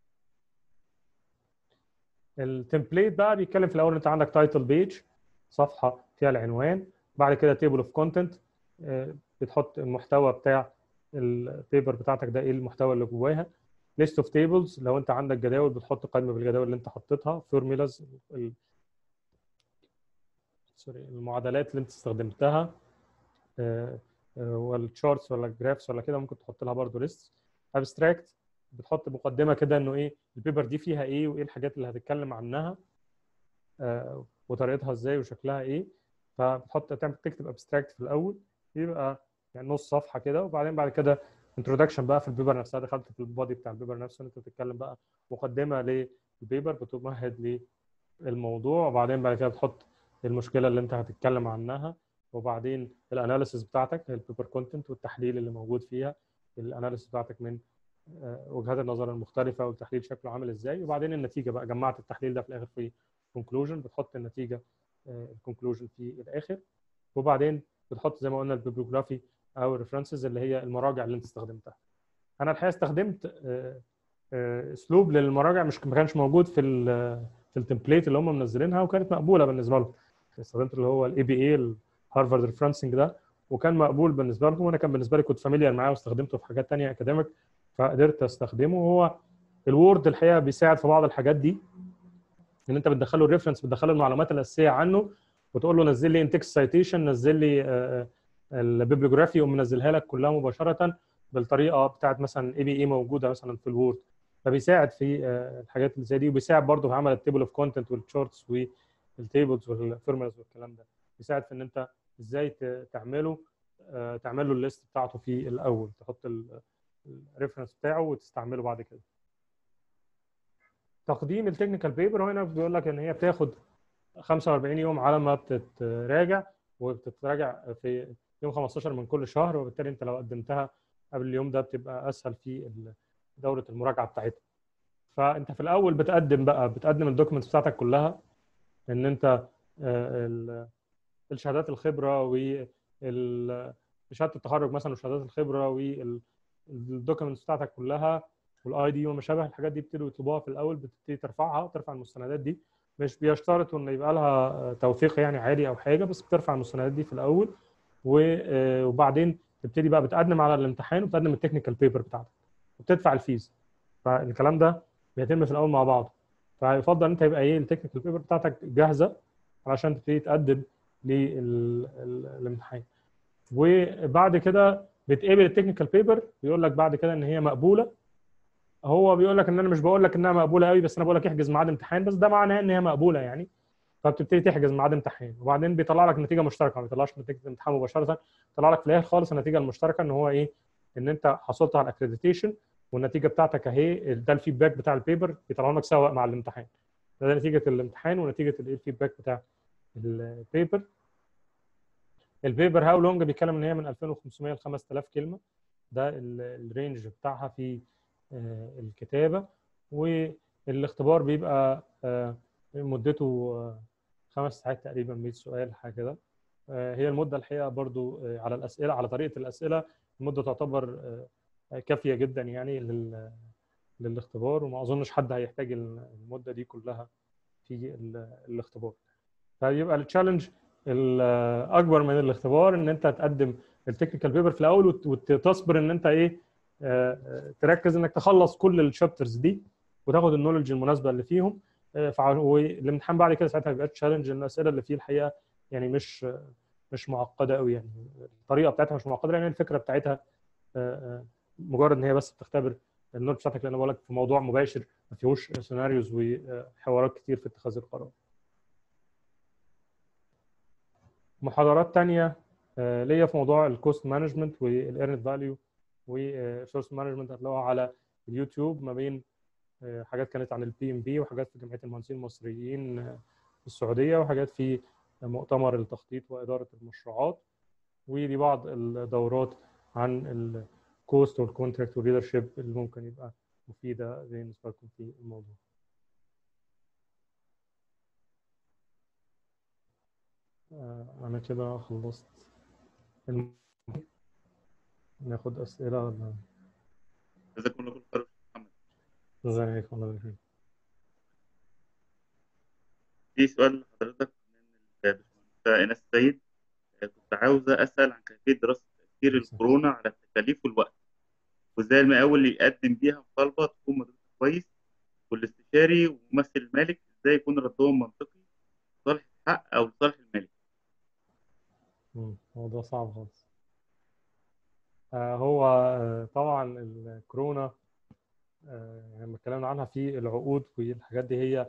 التمبليت بقى بيتكلم في الاول انت عندك تايتل بيج صفحه فيها العنوان بعد كده تيبل اوف كونتنت بتحط المحتوى بتاع البيبر بتاعتك ده ايه المحتوى اللي جواها ليست اوف تيبلز لو انت عندك جداول بتحط قائمه بالجداول اللي انت حطيتها فورمولاز سوري المعادلات اللي انت استخدمتها والتشارتس ولا الجرافس ولا كده ممكن تحط لها برضه ليست ابستراكت بتحط مقدمه كده انه ايه البيبر دي فيها ايه وايه الحاجات اللي هتتكلم عنها آه وطريقتها ازاي وشكلها ايه فبتحط تعمل تكتب ابستراكت في الاول يبقى يعني نص صفحه كده وبعدين بعد كده انتروداكشن بقى في البيبر نفسها دخلت في البادي بتاع البيبر نفسه انت بتتكلم بقى مقدمه للبيبر بتمهد للموضوع وبعدين بعد كده بتحط المشكله اللي انت هتتكلم عنها وبعدين الاناليسيس بتاعتك البيبر كونتنت والتحليل اللي موجود فيها الاناليسيس بتاعتك من وجهات النظر المختلفه والتحليل شكله عامل ازاي وبعدين النتيجه بقى جمعت التحليل ده في الاخر في كونكلوجن بتحط النتيجه الكونكلوجن في الاخر وبعدين بتحط زي ما قلنا البيبليوجرافي او الريفرنسز اللي هي المراجع اللي انت استخدمتها انا الحقيقه استخدمت اسلوب للمراجع مش ما كانش موجود في في التمبليت اللي هم منزلينها وكانت مقبوله بالنسبه لهم استخدمت اللي هو الاي بي اي الهارفارد ريفرنسنج ده وكان مقبول بالنسبه لهم وانا كان بالنسبه لي كنت فاميليار معاه واستخدمته في حاجات ثانيه اكاديميك فقدرت استخدمه هو الوورد الحقيقه بيساعد في بعض الحاجات دي ان انت بتدخله الريفرنس بتدخله المعلومات الاساسيه عنه وتقول له نزل لي انتكس سايتيشن نزل لي البيبليوجرافي يقوم منزلها لك كلها مباشره بالطريقه بتاعت مثلا اي بي اي موجوده مثلا في الوورد فبيساعد في الحاجات اللي زي دي وبيساعد برضه في عمل التيبل اوف كونتنت والتشارتس والتيبلز والفورمولاز والكلام ده بيساعد في ان انت ازاي تعمله تعمل له الليست بتاعته في الاول تحط الريفرنس بتاعه وتستعمله بعد كده تقديم التكنيكال بيبر هنا بيقول لك ان هي بتاخد 45 يوم على ما بتتراجع وبتتراجع في يوم 15 من كل شهر وبالتالي انت لو قدمتها قبل اليوم ده بتبقى اسهل في دوره المراجعه بتاعتها فانت في الاول بتقدم بقى بتقدم الدوكيومنتس بتاعتك كلها ان انت الشهادات الخبره وشهاده التخرج مثلا وشهادات الخبره والدوكيومنتس بتاعتك كلها والاي دي وما شابه الحاجات دي بيبتدوا يطلبوها في الاول بتبتدي ترفعها وترفع المستندات دي مش بيشترطوا ان يبقى لها توثيق يعني عالي او حاجه بس بترفع المستندات دي في الاول وبعدين تبتدي بقى بتقدم على الامتحان وبتقدم التكنيكال بيبر بتاعتك وبتدفع الفيز فالكلام ده بيتم في الاول مع بعض فيفضل انت يبقى ايه التكنيكال بيبر بتاعتك جاهزه علشان تبتدي تقدم للامتحان وبعد كده بتقبل التكنيكال بيبر بيقول لك بعد كده ان هي مقبوله هو بيقول لك ان انا مش بقول لك انها مقبوله قوي بس انا بقول لك احجز ميعاد امتحان بس ده معناه ان هي مقبوله يعني فبتبتدي تحجز ميعاد امتحان وبعدين بيطلع لك نتيجه مشتركه ما بيطلعش نتيجه الامتحان مباشره يطلع لك في الاخر خالص النتيجه المشتركه ان هو ايه ان انت حصلت على الاكريديتيشن والنتيجه بتاعتك اهي ده الفيدباك بتاع البيبر بيطلعوا لك سوا مع الامتحان ده, ده نتيجه الامتحان ونتيجه الايه الفيدباك بتاع البيبر البيبر هاو لونج بيتكلم ان هي من 2500 ل 5000 كلمه ده الرينج بتاعها في الكتابه والاختبار بيبقى مدته خمس ساعات تقريبا 100 سؤال حاجه كده هي المده الحقيقه برضو على الاسئله على طريقه الاسئله المده تعتبر كافيه جدا يعني للاختبار وما اظنش حد هيحتاج المده دي كلها في الاختبار فيبقى التشالنج الاكبر من الاختبار ان انت تقدم التكنيكال بيبر في الاول وتصبر ان انت ايه تركز انك تخلص كل الشابترز دي وتاخد النولج المناسبه اللي فيهم والامتحان بعد كده ساعتها بيبقى تشالنج الاسئله اللي فيه الحقيقه يعني مش مش معقده قوي يعني الطريقه بتاعتها مش معقده يعني الفكره بتاعتها مجرد ان هي بس بتختبر النولج بتاعتك لان بقول لك في موضوع مباشر ما فيهوش سيناريوز وحوارات كتير في اتخاذ القرار. محاضرات تانية ليا في موضوع الكوست مانجمنت والايرنت فاليو والسورس مانجمنت هتلاقوها على اليوتيوب ما بين حاجات كانت عن البي ام بي وحاجات في جمعيه المهندسين المصريين في السعوديه وحاجات في مؤتمر التخطيط واداره المشروعات ودي بعض الدورات عن الكوست والكونتراكت والليدرشيب اللي ممكن يبقى مفيده بالنسبه لكم في الموضوع. انا كده خلصت الم... ناخد اسئله ولا جزاكم الله كل خير محمد ازيك الله يبارك في سؤال لحضرتك من الباشمهندسه ايناس سيد كنت عاوزه اسال عن كيفيه دراسه تاثير الكورونا على التكاليف والوقت وازاي المقاول اللي يقدم بيها مطالبه تكون مدروسه كويس والاستشاري وممثل المالك ازاي يكون ردهم منطقي لصالح الحق او لصالح المالك موضوع صعب خالص آه هو آه طبعا الكورونا آه لما اتكلمنا عنها في العقود والحاجات دي هي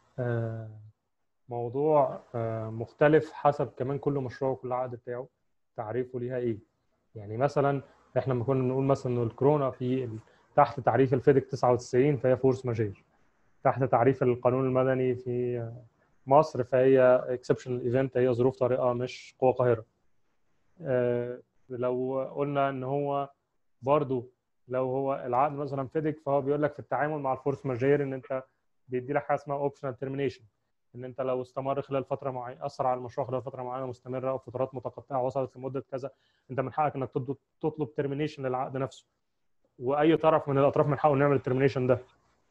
موضوع مختلف حسب كمان كل مشروع وكل عقد بتاعه تعريفه ليها ايه يعني مثلا احنا لما كنا بنقول مثلا ان الكورونا في تحت تعريف الفيدك 99 فهي فورس ماجير تحت تعريف القانون المدني في مصر فهي اكسبشنال ايفنت هي ظروف طارئه مش قوه قاهره أه لو قلنا ان هو برضو لو هو العقد مثلا فيدك فهو بيقول لك في التعامل مع الفورس ماجير ان انت بيدي لك حاجه اسمها اوبشنال ترمينيشن ان انت لو استمر خلال فتره معينه اثر على المشروع خلال فتره معينه مستمره او فترات متقطعه وصلت لمده كذا انت من حقك انك تطلب ترمينيشن للعقد نفسه واي طرف من الاطراف من حقه نعمل الترمينيشن ده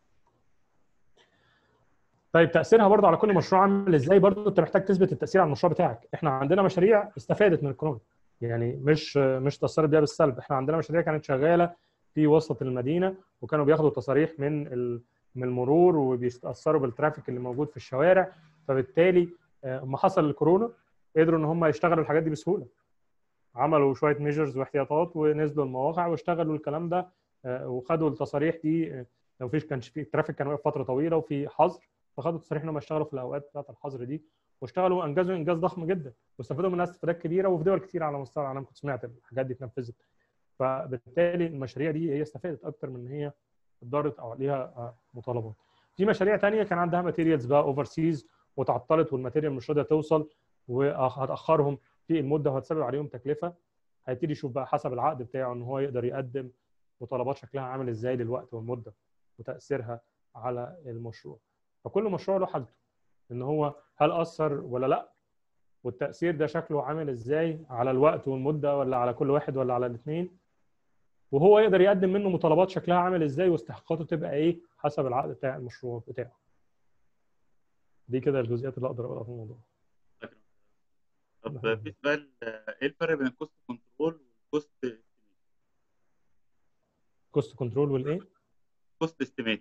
طيب تاثيرها برضه على كل مشروع عامل ازاي برضه انت محتاج تثبت التاثير على المشروع بتاعك احنا عندنا مشاريع استفادت من الكورونا يعني مش مش تاثرت بيها بالسلب احنا عندنا مشاريع كانت شغاله في وسط المدينه وكانوا بياخدوا تصاريح من من المرور وبيتاثروا بالترافيك اللي موجود في الشوارع فبالتالي لما حصل الكورونا قدروا ان هم يشتغلوا الحاجات دي بسهوله عملوا شويه ميجرز واحتياطات ونزلوا المواقع واشتغلوا الكلام ده وخدوا التصاريح دي لو فيش كانش في الترافيك كان واقف فتره طويله وفي حظر فخدوا التصاريح ان هم يشتغلوا في الاوقات بتاعت الحظر دي واشتغلوا انجزوا انجاز ضخم جدا واستفادوا منها استفادات كبيره وفي دول كتير على مستوى العالم كنت سمعت الحاجات دي اتنفذت فبالتالي المشاريع دي هي استفادت اكتر من ان هي اتضرت او عليها مطالبات. في مشاريع ثانيه كان عندها ماتيريالز بقى اوفر سيز وتعطلت والماتيريال مش راضيه توصل وهتاخرهم في المده وهتسبب عليهم تكلفه هيبتدي يشوف بقى حسب العقد بتاعه ان هو يقدر يقدم مطالبات شكلها عامل ازاي للوقت والمده وتاثيرها على المشروع. فكل مشروع له حالته ان هو هل اثر ولا لا والتاثير ده شكله عامل ازاي على الوقت والمده ولا على كل واحد ولا على الاثنين وهو يقدر يقدم منه مطالبات شكلها عامل ازاي واستحقاقاته تبقى ايه حسب العقد بتاع المشروع بتاعه دي كده الجزئيات اللي اقدر اقولها في الموضوع طب في سؤال ايه الفرق بين الكوست كنترول والكوست كوست كنترول والايه كوست استيميت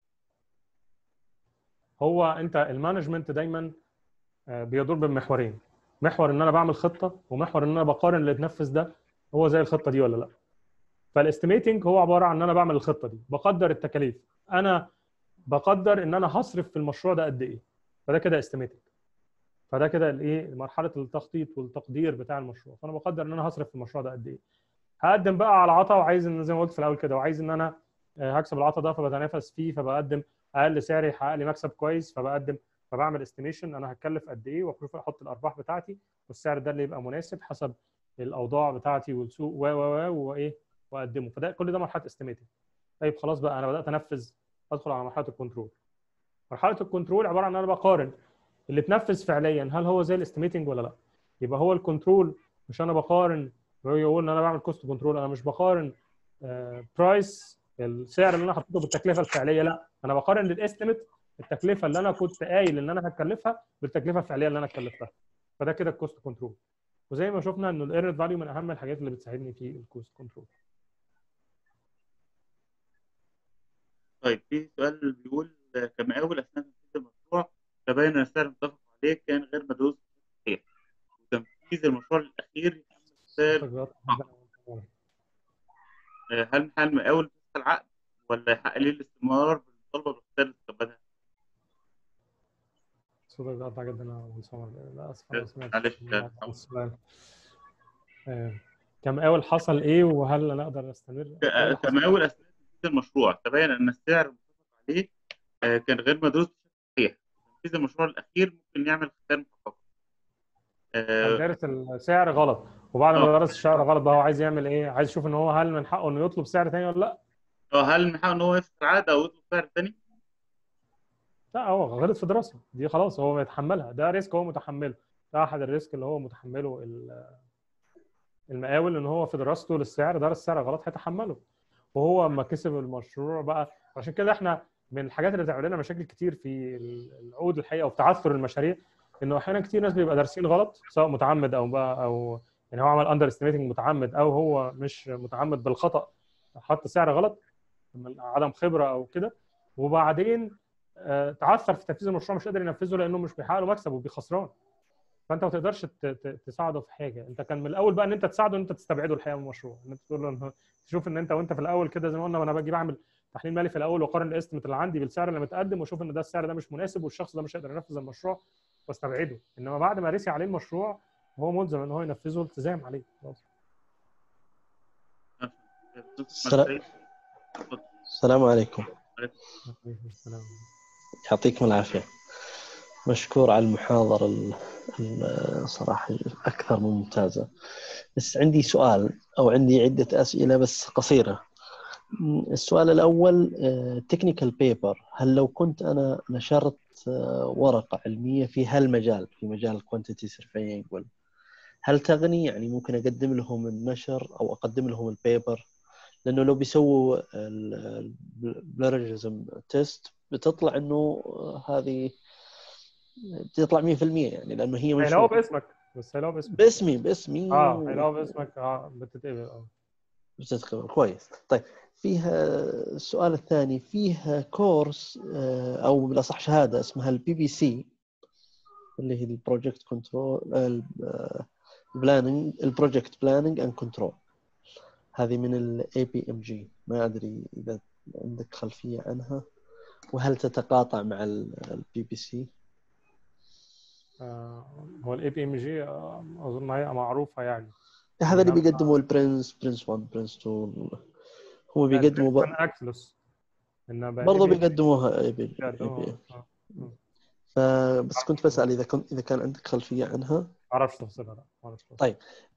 هو انت المانجمنت دايما بيدور بمحورين محور ان انا بعمل خطه ومحور ان انا بقارن اللي اتنفذ ده هو زي الخطه دي ولا لا فالاستيميتنج هو عباره عن ان انا بعمل الخطه دي بقدر التكاليف انا بقدر ان انا هصرف في المشروع ده قد ايه فده كده استيميتنج فده كده الايه مرحله التخطيط والتقدير بتاع المشروع فانا بقدر ان انا هصرف في المشروع ده قد ايه هقدم بقى على عطا وعايز ان زي ما قلت في الاول كده وعايز ان انا هكسب العطا ده فبتنافس فيه فبقدم اقل سعر يحقق لي مكسب كويس فبقدم فبعمل استيميشن انا هتكلف قد ايه واشوف احط الارباح بتاعتي والسعر ده اللي يبقى مناسب حسب الاوضاع بتاعتي والسوق و و و وايه واقدمه فده كل ده مرحله استيميتنج طيب خلاص بقى انا بدات انفذ ادخل على مرحله الكنترول مرحله الكنترول عباره عن ان انا بقارن اللي اتنفذ فعليا هل هو زي الاستيميتنج ولا لا يبقى هو الكنترول مش انا بقارن يقول ان انا بعمل كوست كنترول انا مش بقارن برايس السعر اللي انا حطيته بالتكلفه الفعليه لا انا بقارن للاستيميت التكلفه اللي انا كنت قايل ان انا هتكلفها بالتكلفه الفعليه اللي انا اتكلفتها فده كده الكوست كنترول وزي ما شفنا ان الايرنت فاليو من اهم الحاجات اللي بتساعدني في الكوست كنترول طيب في سؤال بيقول كمقاول اثناء تنفيذ المشروع تبين ان السعر المتفق عليه كان غير مدروس صحيح وتنفيذ المشروع الاخير يتم السعر هل من حق المقاول فسخ العقد ولا يحق ليه الاستمرار بالمطالبه باختيار الاستقبالها؟ صوتك قطع جدا يا عمر لا اسف انا سمعت معلش السؤال كمقاول حصل ايه وهل انا اقدر استمر؟ كمقاول اثناء تنفيذ المشروع تبين ان السعر المتفق عليه كان غير مدروس بشكل صحيح تنفيذ المشروع الاخير ممكن يعمل خسائر محققه دارس السعر غلط وبعد ما درس السعر غلط بقى هو عايز يعمل ايه؟ عايز يشوف ان هو هل من حقه انه يطلب سعر تاني ولا لا؟ اه هل من حقه ان هو يفسخ العقد او يطلب سعر تاني؟ لا هو غلط في دراسه دي خلاص هو يتحملها ده ريسك هو متحمله ده احد الريسك اللي هو متحمله المقاول ان هو في دراسته للسعر درس السعر غلط هيتحمله وهو اما كسب المشروع بقى عشان كده احنا من الحاجات اللي بتعمل لنا مشاكل كتير في العقود الحقيقه وفي تعثر المشاريع انه احيانا كتير ناس بيبقى دارسين غلط سواء متعمد او بقى او يعني هو عمل اندر استيميتنج متعمد او هو مش متعمد بالخطا حط سعر غلط من عدم خبره او كده وبعدين تعثر في تنفيذ المشروع مش قادر ينفذه لانه مش بيحقق له مكسب وبيخسران فانت ما تقدرش تساعده في حاجه انت كان من الاول بقى ان انت تساعده ان انت تستبعده الحقيقه من المشروع ان انت تقول له إن تشوف ان انت وانت في الاول كده زي ما قلنا وانا باجي بعمل تحليل مالي في الاول واقارن الاستيميت اللي عندي بالسعر اللي متقدم واشوف ان ده السعر ده مش مناسب والشخص ده مش هيقدر ينفذ المشروع واستبعده انما بعد ما رسي عليه المشروع هو ملزم ان هو ينفذه التزام عليه خلاص السلام السلام عليكم السلام يعطيكم العافية مشكور على المحاضرة صراحة أكثر من ممتازة بس عندي سؤال أو عندي عدة أسئلة بس قصيرة السؤال الأول تكنيكال بيبر هل لو كنت أنا نشرت ورقة علمية في هالمجال في مجال الكوانتيتي سيرفينج هل تغني يعني ممكن أقدم لهم النشر أو أقدم لهم البيبر لأنه لو بيسووا البلرجزم تيست بتطلع انه هذه تطلع 100% يعني لانه هي مش هيلاقوها باسمك بس هيلاقوها باسمك باسمي باسمي اه هيلاقوها باسمك اه بتتقبل اه بتتقبل كويس طيب فيها السؤال الثاني فيها كورس او بالاصح شهاده اسمها البي بي سي اللي هي البروجكت كنترول البلاننج البروجكت بلاننج اند كنترول هذه من الاي بي ام جي ما ادري اذا عندك خلفيه عنها وهل تتقاطع مع البي بي سي؟ هو الاي بي ام جي اظن هي معروفه يعني هذا اللي بيقدموا البرنس برنس 1 برنس 2 هو بيقدموا بر... اكسلوس برضه بيقدموها اي بي فبس كنت بسال اذا كنت اذا كان عندك خلفيه عنها ما اعرفش تفصيلها لا ما اعرفش طيب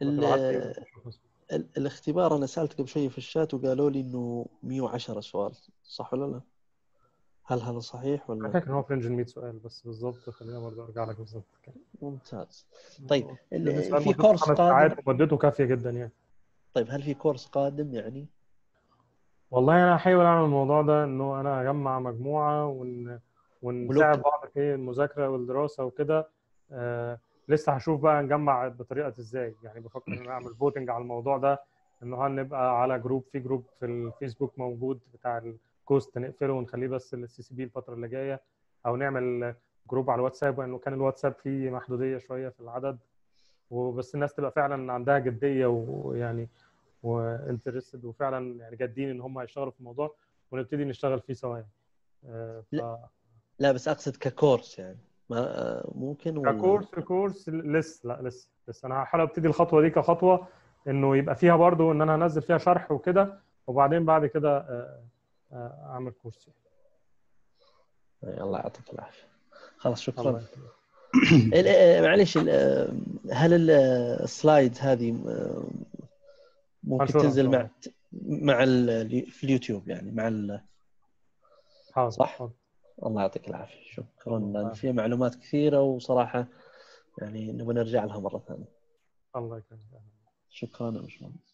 الاختبار انا سالت قبل شويه في الشات وقالوا لي انه 110 سؤال صح ولا لا؟ هل هذا صحيح ولا؟ انا فاكر ان هو في رينج 100 سؤال بس بالظبط خلينا برضه ارجع لك بالظبط ممتاز طيب في كورس قادم مدته كافيه جدا يعني طيب هل في كورس قادم يعني؟ والله انا هحاول اعمل الموضوع ده انه انا اجمع مجموعه ون... ونساعد بعض في المذاكره والدراسه وكده آه لسه هشوف بقى نجمع بطريقه ازاي يعني بفكر ان انا اعمل فوتنج على الموضوع ده انه هل نبقى على جروب في جروب في الفيسبوك موجود بتاع الكوست نقفله ونخليه بس للسي سي بي الفتره اللي جايه او نعمل جروب على الواتساب لانه كان الواتساب فيه محدوديه شويه في العدد وبس الناس تبقى فعلا عندها جديه ويعني وانترستد وفعلا يعني جادين ان هم هيشتغلوا في الموضوع ونبتدي نشتغل فيه سوا يعني. ف... لا. لا بس اقصد ككورس يعني ما ممكن ولا ككورس كورس لسه لا لسه لسه انا هحاول ابتدي الخطوه دي كخطوه انه يبقى فيها برضو ان انا هنزل فيها شرح وكده وبعدين بعد كده اعمل كورس الله يعطيك العافيه خلاص الله شكرا يكرمك. ال- آه، معلش ال- آه، هل ال- آه، السلايد هذه آه، ممكن هنشرها تنزل إن شاء مع مع ال- في اليوتيوب يعني مع ال- حاضر صح؟ حاضر. الله يعطيك العافيه شكرا لان الله. فيها معلومات كثيره وصراحه يعني نبغى نرجع لها مره ثانيه الله يكرمك شكرا يا باشمهندس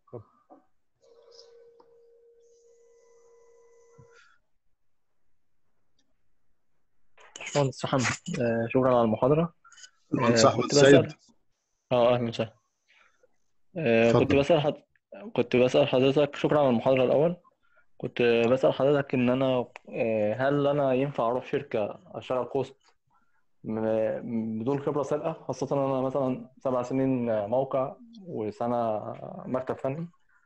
باشمهندس محمد آه، شكرا على المحاضرة المهندس آه، احمد كنت السيد بسأل اه اهلا وسهلا آه، كنت اتفضل. بسأل حد... كنت بسأل حضرتك شكرا على المحاضرة الأول كنت بسأل حضرتك إن أنا آه، هل أنا ينفع أروح شركة أشتغل كوست م- بدون خبرة سابقة خاصة إن أنا مثلا سبع سنين موقع وسنة مكتب فني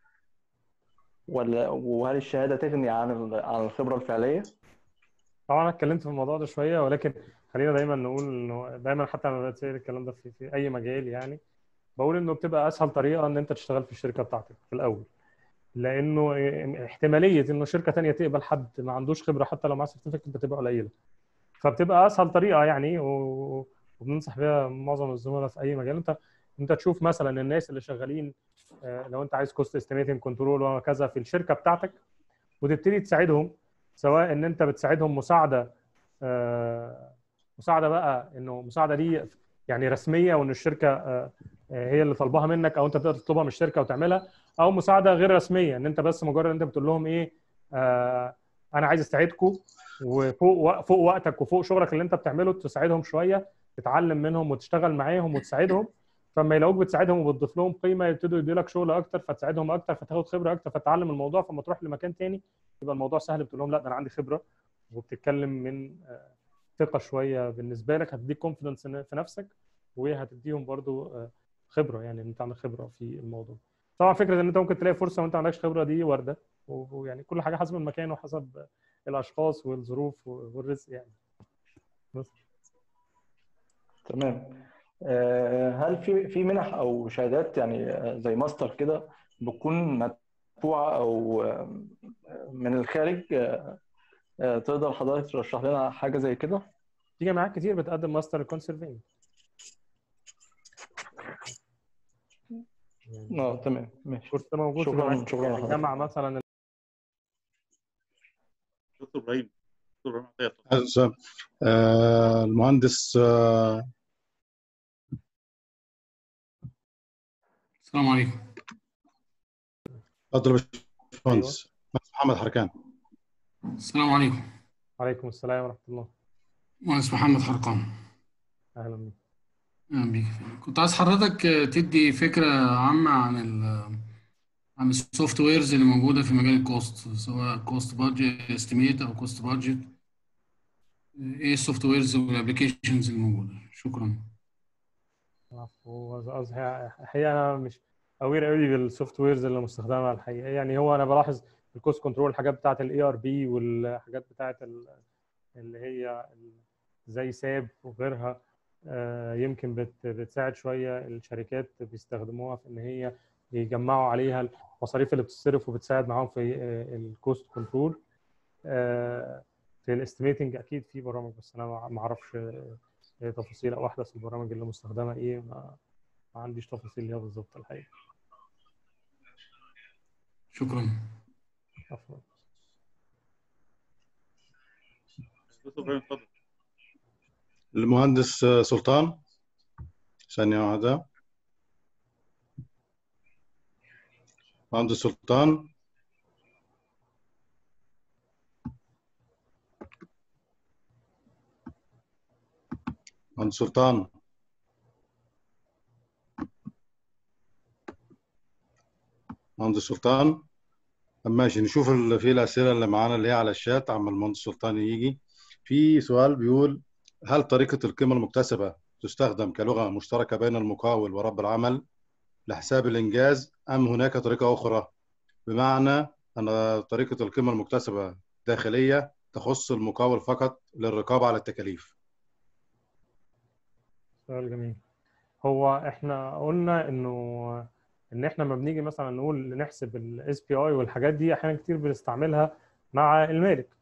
ولا وهل الشهادة تغني عن ال- عن الخبرة الفعلية؟ طبعا انا اتكلمت في الموضوع ده شويه ولكن خلينا دايما نقول انه دايما حتى لما بتسال الكلام ده في, في اي مجال يعني بقول انه بتبقى اسهل طريقه ان انت تشتغل في الشركه بتاعتك في الاول لانه احتماليه انه شركه تانية تقبل حد ما عندوش خبره حتى لو معاه سيرتيفيكت بتبقى قليله فبتبقى اسهل طريقه يعني و- وبننصح بيها معظم الزملاء في اي مجال انت انت تشوف مثلا الناس اللي شغالين آه، لو انت عايز كوست استيميتنج كنترول وهكذا في الشركه بتاعتك وتبتدي تساعدهم سواء ان انت بتساعدهم مساعده آه، مساعده بقى انه مساعده دي يعني رسميه وان الشركه آه، آه، هي اللي طالباها منك او انت تقدر تطلبها من الشركه وتعملها او مساعده غير رسميه ان انت بس مجرد انت بتقول لهم ايه آه، انا عايز اساعدكم وفوق وق- فوق وقتك وفوق شغلك اللي انت بتعمله تساعدهم شويه تتعلم منهم وتشتغل معاهم وتساعدهم فلما يلاقوك بتساعدهم وبتضيف لهم قيمه يبتدوا يدوا لك شغل اكتر فتساعدهم اكتر فتاخد خبره اكتر فتتعلم الموضوع فلما تروح لمكان تاني يبقى الموضوع سهل بتقول لهم لا ده انا عندي خبره وبتتكلم من آه، ثقه شويه بالنسبه لك هتديك كونفدنس في نفسك وهتديهم برضو آه، خبره يعني ان انت عندك خبره في الموضوع طبعا فكره ان انت ممكن تلاقي فرصه وانت ما عندكش خبره دي وارده و- ويعني كل حاجه حسب المكان وحسب الاشخاص والظروف والرزق يعني بس تمام آه، هل في في منح او شهادات يعني آه، زي ماستر كده بتكون مدفوعه او آه، من الخارج آه، آه، تقدر حضرتك ترشح لنا حاجه زي كده في جامعات كتير بتقدم ماستر كونسرفينج يعني اه تمام ماشي الكورس ده موجود في شكرا جامعات شكرا يعني لحضرتك جامعه مثلا دكتور ابراهيم دكتور ابراهيم عطيه اتفضل. أهلا وسهلا. آه، المهندس آه، السلام عليكم اتفضل يا باشمهندس محمد حركان السلام عليكم عليكم السلام ورحمه الله مهندس محمد حرقان اهلا بيك اهلا بيك كنت عايز حضرتك تدي فكره عامه عن ال عن السوفت ويرز اللي موجوده في مجال الكوست سواء كوست بادجت استيميت او كوست بادجت ايه السوفت ويرز والابلكيشنز اللي موجوده شكرا هو قصدي الحقيقه انا مش اوير قوي بالسوفت ويرز اللي مستخدمه الحقيقه يعني هو انا بلاحظ الكوست كنترول الحاجات بتاعه الاي ار بي والحاجات بتاعه ال- اللي هي ال- زي ساب وغيرها آه، يمكن بت- بتساعد شويه الشركات بيستخدموها في ان هي يجمعوا عليها المصاريف اللي بتصرف وبتساعد معاهم في الكوست كنترول في الاستيميتنج اكيد في برامج بس انا ما ما اعرفش آه، تفاصيل او احدث البرامج اللي مستخدمه ايه ما, ما عنديش تفاصيل ليها بالظبط الحقيقه شكرا عفوا دكتور ابراهيم اتفضل المهندس آه، سلطان ثانية واحدة مهندس سلطان مهندس سلطان مهندس سلطان طب ماشي نشوف ال- في الأسئلة اللي معانا اللي هي على الشات عما المهندس سلطان يجي في سؤال بيقول هل طريقة القيمة المكتسبة تستخدم كلغة مشتركة بين المقاول ورب العمل لحساب الإنجاز أم هناك طريقة أخرى بمعنى أن طريقة القيمة المكتسبة داخلية تخص المقاول فقط للرقابة على التكاليف سؤال جميل هو احنا قلنا انه ان احنا لما بنيجي مثلا نقول نحسب الاس بي اي والحاجات دي احيانا كتير بنستعملها مع المالك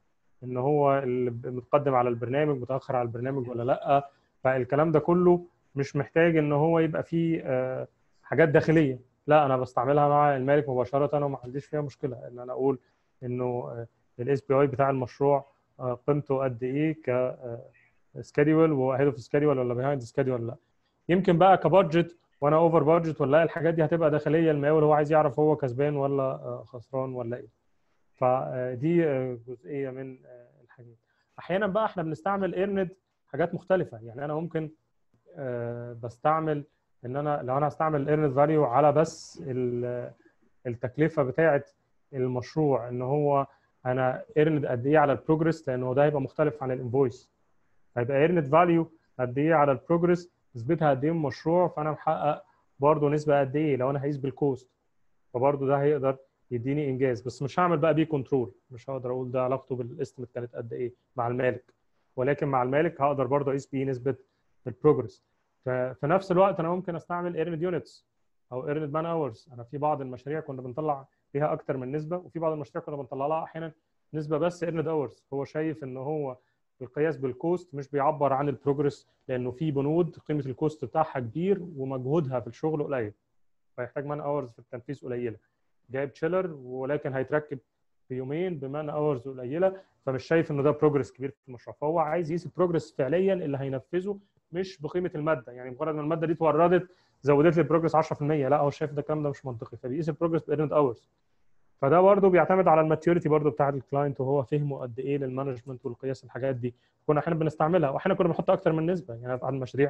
ان هو اللي متقدم على البرنامج متاخر على البرنامج ولا لا فالكلام ده كله مش محتاج ان هو يبقى فيه آه، حاجات داخليه لا انا بستعملها مع المالك مباشره وما عنديش فيها مشكله ان انا اقول انه الاس بي اي بتاع المشروع آه، قيمته قد ايه ك سكادول وهيد اوف سكادول ولا بيهايند سكادول لا يمكن بقى كبادجت وانا اوفر بادجت ولا لا الحاجات دي هتبقى داخليه المقاول هو عايز يعرف هو كسبان ولا آه، خسران ولا ايه فدي آه، جزئيه من آه، الحاجات احيانا بقى احنا بنستعمل ايرند حاجات مختلفه يعني انا ممكن آه، بستعمل ان انا لو انا هستعمل الايرند فاليو على بس ال- التكلفه بتاعه المشروع ان هو انا ايرند قد ايه على البروجرس لانه ده هيبقى مختلف عن الانفويس هيبقى ايرند فاليو قد ايه على البروجرس نسبتها قد ايه من المشروع فانا محقق برضه نسبه قد ايه لو انا هقيس بالكوست فبرضه ده هيقدر يديني انجاز بس مش هعمل بقى بيه كنترول مش هقدر اقول ده علاقته بالاستيميت كانت قد ايه مع المالك ولكن مع المالك هقدر برضه اقيس بيه نسبه البروجرس ففي نفس الوقت انا ممكن استعمل ايرند يونتس او ايرند مان اورز انا في بعض المشاريع كنا بنطلع فيها اكتر من نسبه وفي بعض المشاريع كنا بنطلع لها احيانا نسبه بس ايرند اورز هو شايف ان هو القياس بالكوست مش بيعبر عن البروجرس لانه في بنود قيمه الكوست بتاعها كبير ومجهودها في الشغل قليل فيحتاج مان اورز في التنفيذ قليله جايب تشيلر ولكن هيتركب في يومين بمان اورز قليله فمش شايف انه ده بروجرس كبير في المشروع فهو عايز يقيس البروجرس فعليا اللي هينفذه مش بقيمه الماده يعني مجرد ما الماده دي اتوردت زودت لي البروجرس 10% لا هو شايف ده الكلام ده مش منطقي فبيقيس البروجرس بايرند اورز فده برضه بيعتمد على الماتيوريتي برضه بتاع الكلاينت وهو فهمه قد ايه للمانجمنت والقياس الحاجات دي كنا احيانا بنستعملها واحيانا كنا بنحط اكتر من نسبه يعني في عدد المشاريع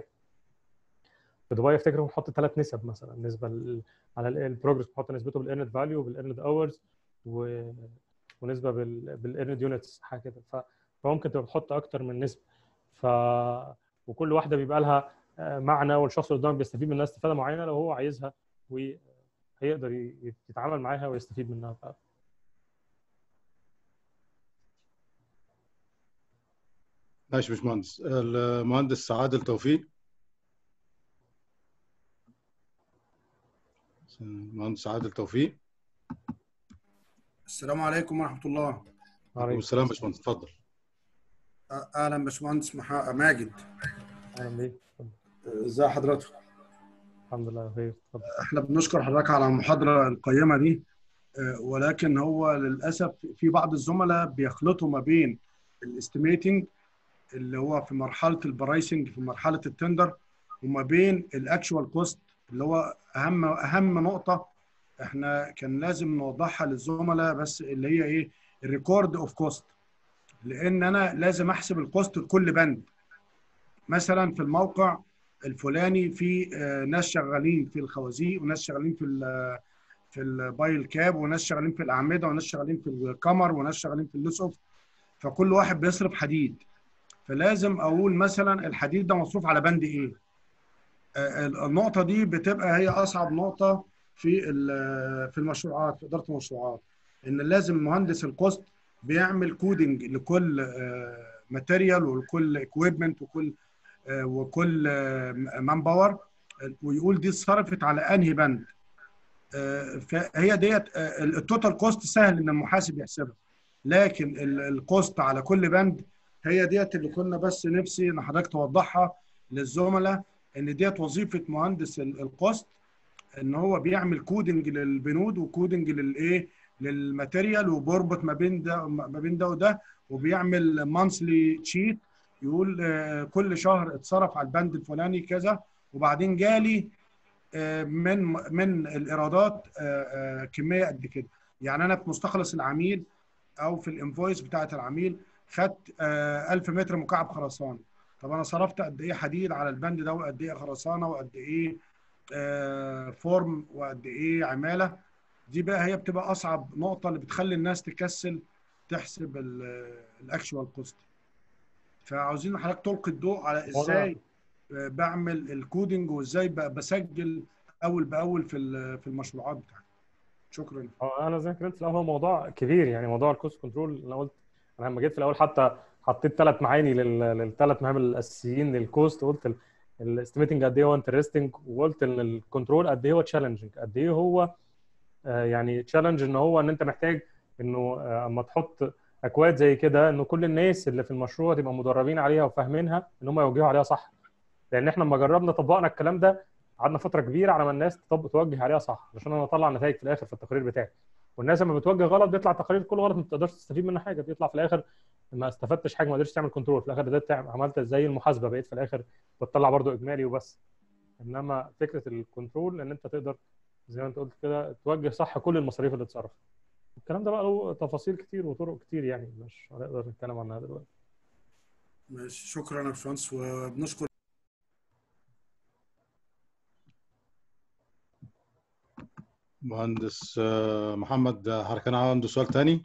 في دبي افتكر بنحط ثلاث نسب مثلا نسبه لل- على البروجرس بنحط نسبته بالايرند فاليو وبالايرند اورز و... ونسبه بال... بالايرند يونتس حاجه كده ف... فممكن تبقى بتحط اكتر من نسبه ف وكل واحده بيبقى لها آه، معنى والشخص اللي قدامك بيستفيد منها استفاده معينه لو هو عايزها وهيقدر ي- يتعامل معاها ويستفيد منها ف... ماشي يا باشمهندس المهندس سعاد التوفيق المهندس سعاد التوفيق السلام عليكم ورحمة الله عليكم السلام يا باشمهندس اتفضل أ- أهلا باشمهندس محا... ماجد اهلا بيك اتفضل. ازي حضرتك الحمد لله بخير اتفضل احنا بنشكر حضرتك على المحاضرة القيمة دي أه، ولكن هو للأسف في بعض الزملاء بيخلطوا ما بين الاستيميتنج اللي هو في مرحلة البرايسنج في مرحلة التندر وما بين الاكشوال كوست اللي هو أهم أهم نقطة احنا كان لازم نوضحها للزملاء بس اللي هي ايه الريكورد اوف كوست لان انا لازم احسب الكوست لكل بند مثلا في الموقع الفلاني في آه، ناس شغالين في الخوازيق وناس شغالين في ال- في البايل كاب وناس شغالين في الاعمده وناس شغالين في الكمر وناس شغالين في اللوس اوف فكل واحد بيصرف حديد فلازم اقول مثلا الحديد ده مصروف على بند ايه آه، النقطه دي بتبقى هي اصعب نقطه في ال- في المشروعات في اداره المشروعات ان لازم مهندس الكوست بيعمل كودنج لكل ماتيريال ولكل اكويبمنت وكل آه، وكل مان باور ويقول دي اتصرفت على انهي بند آه، فهي ديت آه، التوتال كوست سهل ان المحاسب يحسبها لكن ال- الكوست على كل بند هي ديت اللي كنا بس نفسي ان حضرتك توضحها للزملاء ان ديت وظيفه مهندس ال- الكوست ان هو بيعمل كودنج للبنود وكودنج للايه للماتيريال وبيربط ما بين ده ما بين ده وده وبيعمل مانثلي شيت يقول آه، كل شهر اتصرف على البند الفلاني كذا وبعدين جالي آه، من من الايرادات آه، آه، كميه قد كده يعني انا في مستخلص العميل او في الانفويس بتاعه العميل خدت آه، 1000 متر مكعب خرسانه طب انا صرفت قد ايه حديد على البند ده وقد ايه خرسانه وقد ايه آه، فورم وقد ايه عماله دي بقى هي بتبقى اصعب نقطه اللي بتخلي الناس تكسل تحسب الاكشوال كوست فعاوزين حضرتك تلقي الضوء على ازاي آه، بعمل الكودينج وازاي ب- بسجل اول باول في ال- في المشروعات بتاعتي شكرا هو انا زي ما اتكلمت في الاول هو موضوع كبير يعني موضوع الكوست كنترول انا قلت انا لما جيت في الاول حتى حطيت ثلاث معاني للثلاث مهام الاساسيين للكوست قلت الاستيميتنج قد ايه هو انترستنج وقلت ان الكنترول قد ايه هو تشالنجنج قد ايه هو آه، يعني تشالنج ان هو ان انت محتاج انه آه، اما تحط اكواد زي كده ان كل الناس اللي في المشروع تبقى مدربين عليها وفاهمينها ان هم يوجهوا عليها صح لان احنا لما جربنا طبقنا الكلام ده قعدنا فتره كبيره على ما الناس تطبق توجه عليها صح عشان انا اطلع نتائج في الاخر في التقرير بتاعي والناس لما بتوجه غلط بيطلع التقرير كله غلط ما بتقدرش تستفيد منه حاجه بيطلع في الاخر ما استفدتش حاجه ما قدرتش تعمل كنترول في الاخر بدات تعمل عملت زي المحاسبه بقيت في الاخر بتطلع برضو اجمالي وبس انما فكره الكنترول ان انت تقدر زي ما انت قلت كده توجه صح كل المصاريف اللي اتصرفت الكلام ده بقى له تفاصيل كتير وطرق كتير يعني مش هنقدر نتكلم عنها دلوقتي ماشي شكرا يا باشمهندس وبنشكر مهندس آه، محمد آه، حضرتك كان عنده سؤال تاني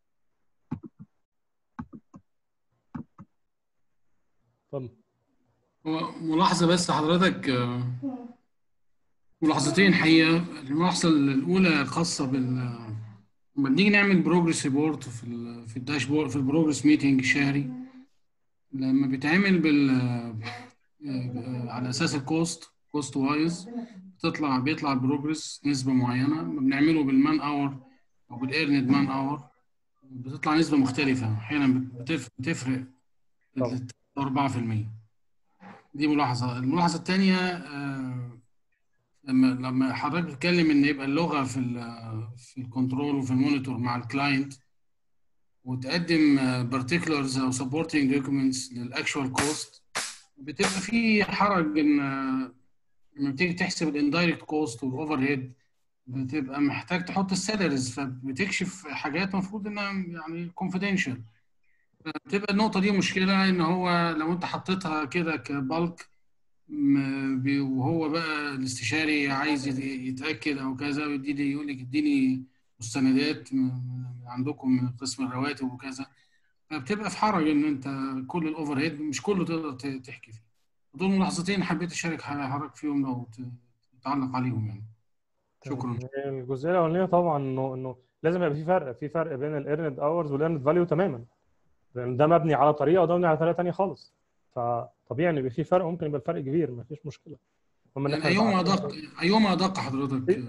اتفضل هو ملاحظة بس حضرتك آه، ملاحظتين حقيقة الملاحظة الأولى الخاصة بال لما بنيجي نعمل بروجرس ريبورت في ال في الداشبورد في البروجرس ميتنج الشهري لما بيتعمل بال آه، على أساس الكوست كوست وايز بتطلع بيطلع البروجرس نسبة معينة لما بنعمله بالمان اور أو بالإيرند مان اور بتطلع نسبة مختلفة أحيانا بتف- بتفرق طبعا. 4% دي ملاحظة الملاحظة الثانية آه، لما لما حضرتك بتتكلم ان يبقى اللغة في ال في الكنترول وفي المونيتور مع الكلاينت وتقدم particulars او supporting documents للاكشوال كوست بتبقى في حرج ان آه، لما بتيجي تحسب الاندايركت كوست والاوفر هيد بتبقى محتاج تحط السالاريز فبتكشف حاجات المفروض انها يعني confidential بتبقى النقطة دي مشكلة إن هو لو أنت حطيتها كده كبالك م- بي- وهو بقى الاستشاري عايز يت- يتأكد أو كذا ويديني يقول لك اديني مستندات من من عندكم من قسم الرواتب وكذا فبتبقى في حرج إن أنت كل الأوفر هيد مش كله تقدر ت- تحكي فيه دول ملاحظتين حبيت أشارك حضرتك فيهم لو ت- تعلق عليهم يعني شكرا الجزئيه الاولانيه طبعا انه انه لازم يبقى في فرق في فرق بين الايرند اورز والايرند فاليو تماما لان ده مبني على طريقه وده مبني على طريقه ثانيه خالص فطبيعي ان يبقى في فرق ممكن يبقى الفرق كبير ما فيش مشكله المهم ان يعني احنا أيهما نبقى أدق أيهما أدق حضرتك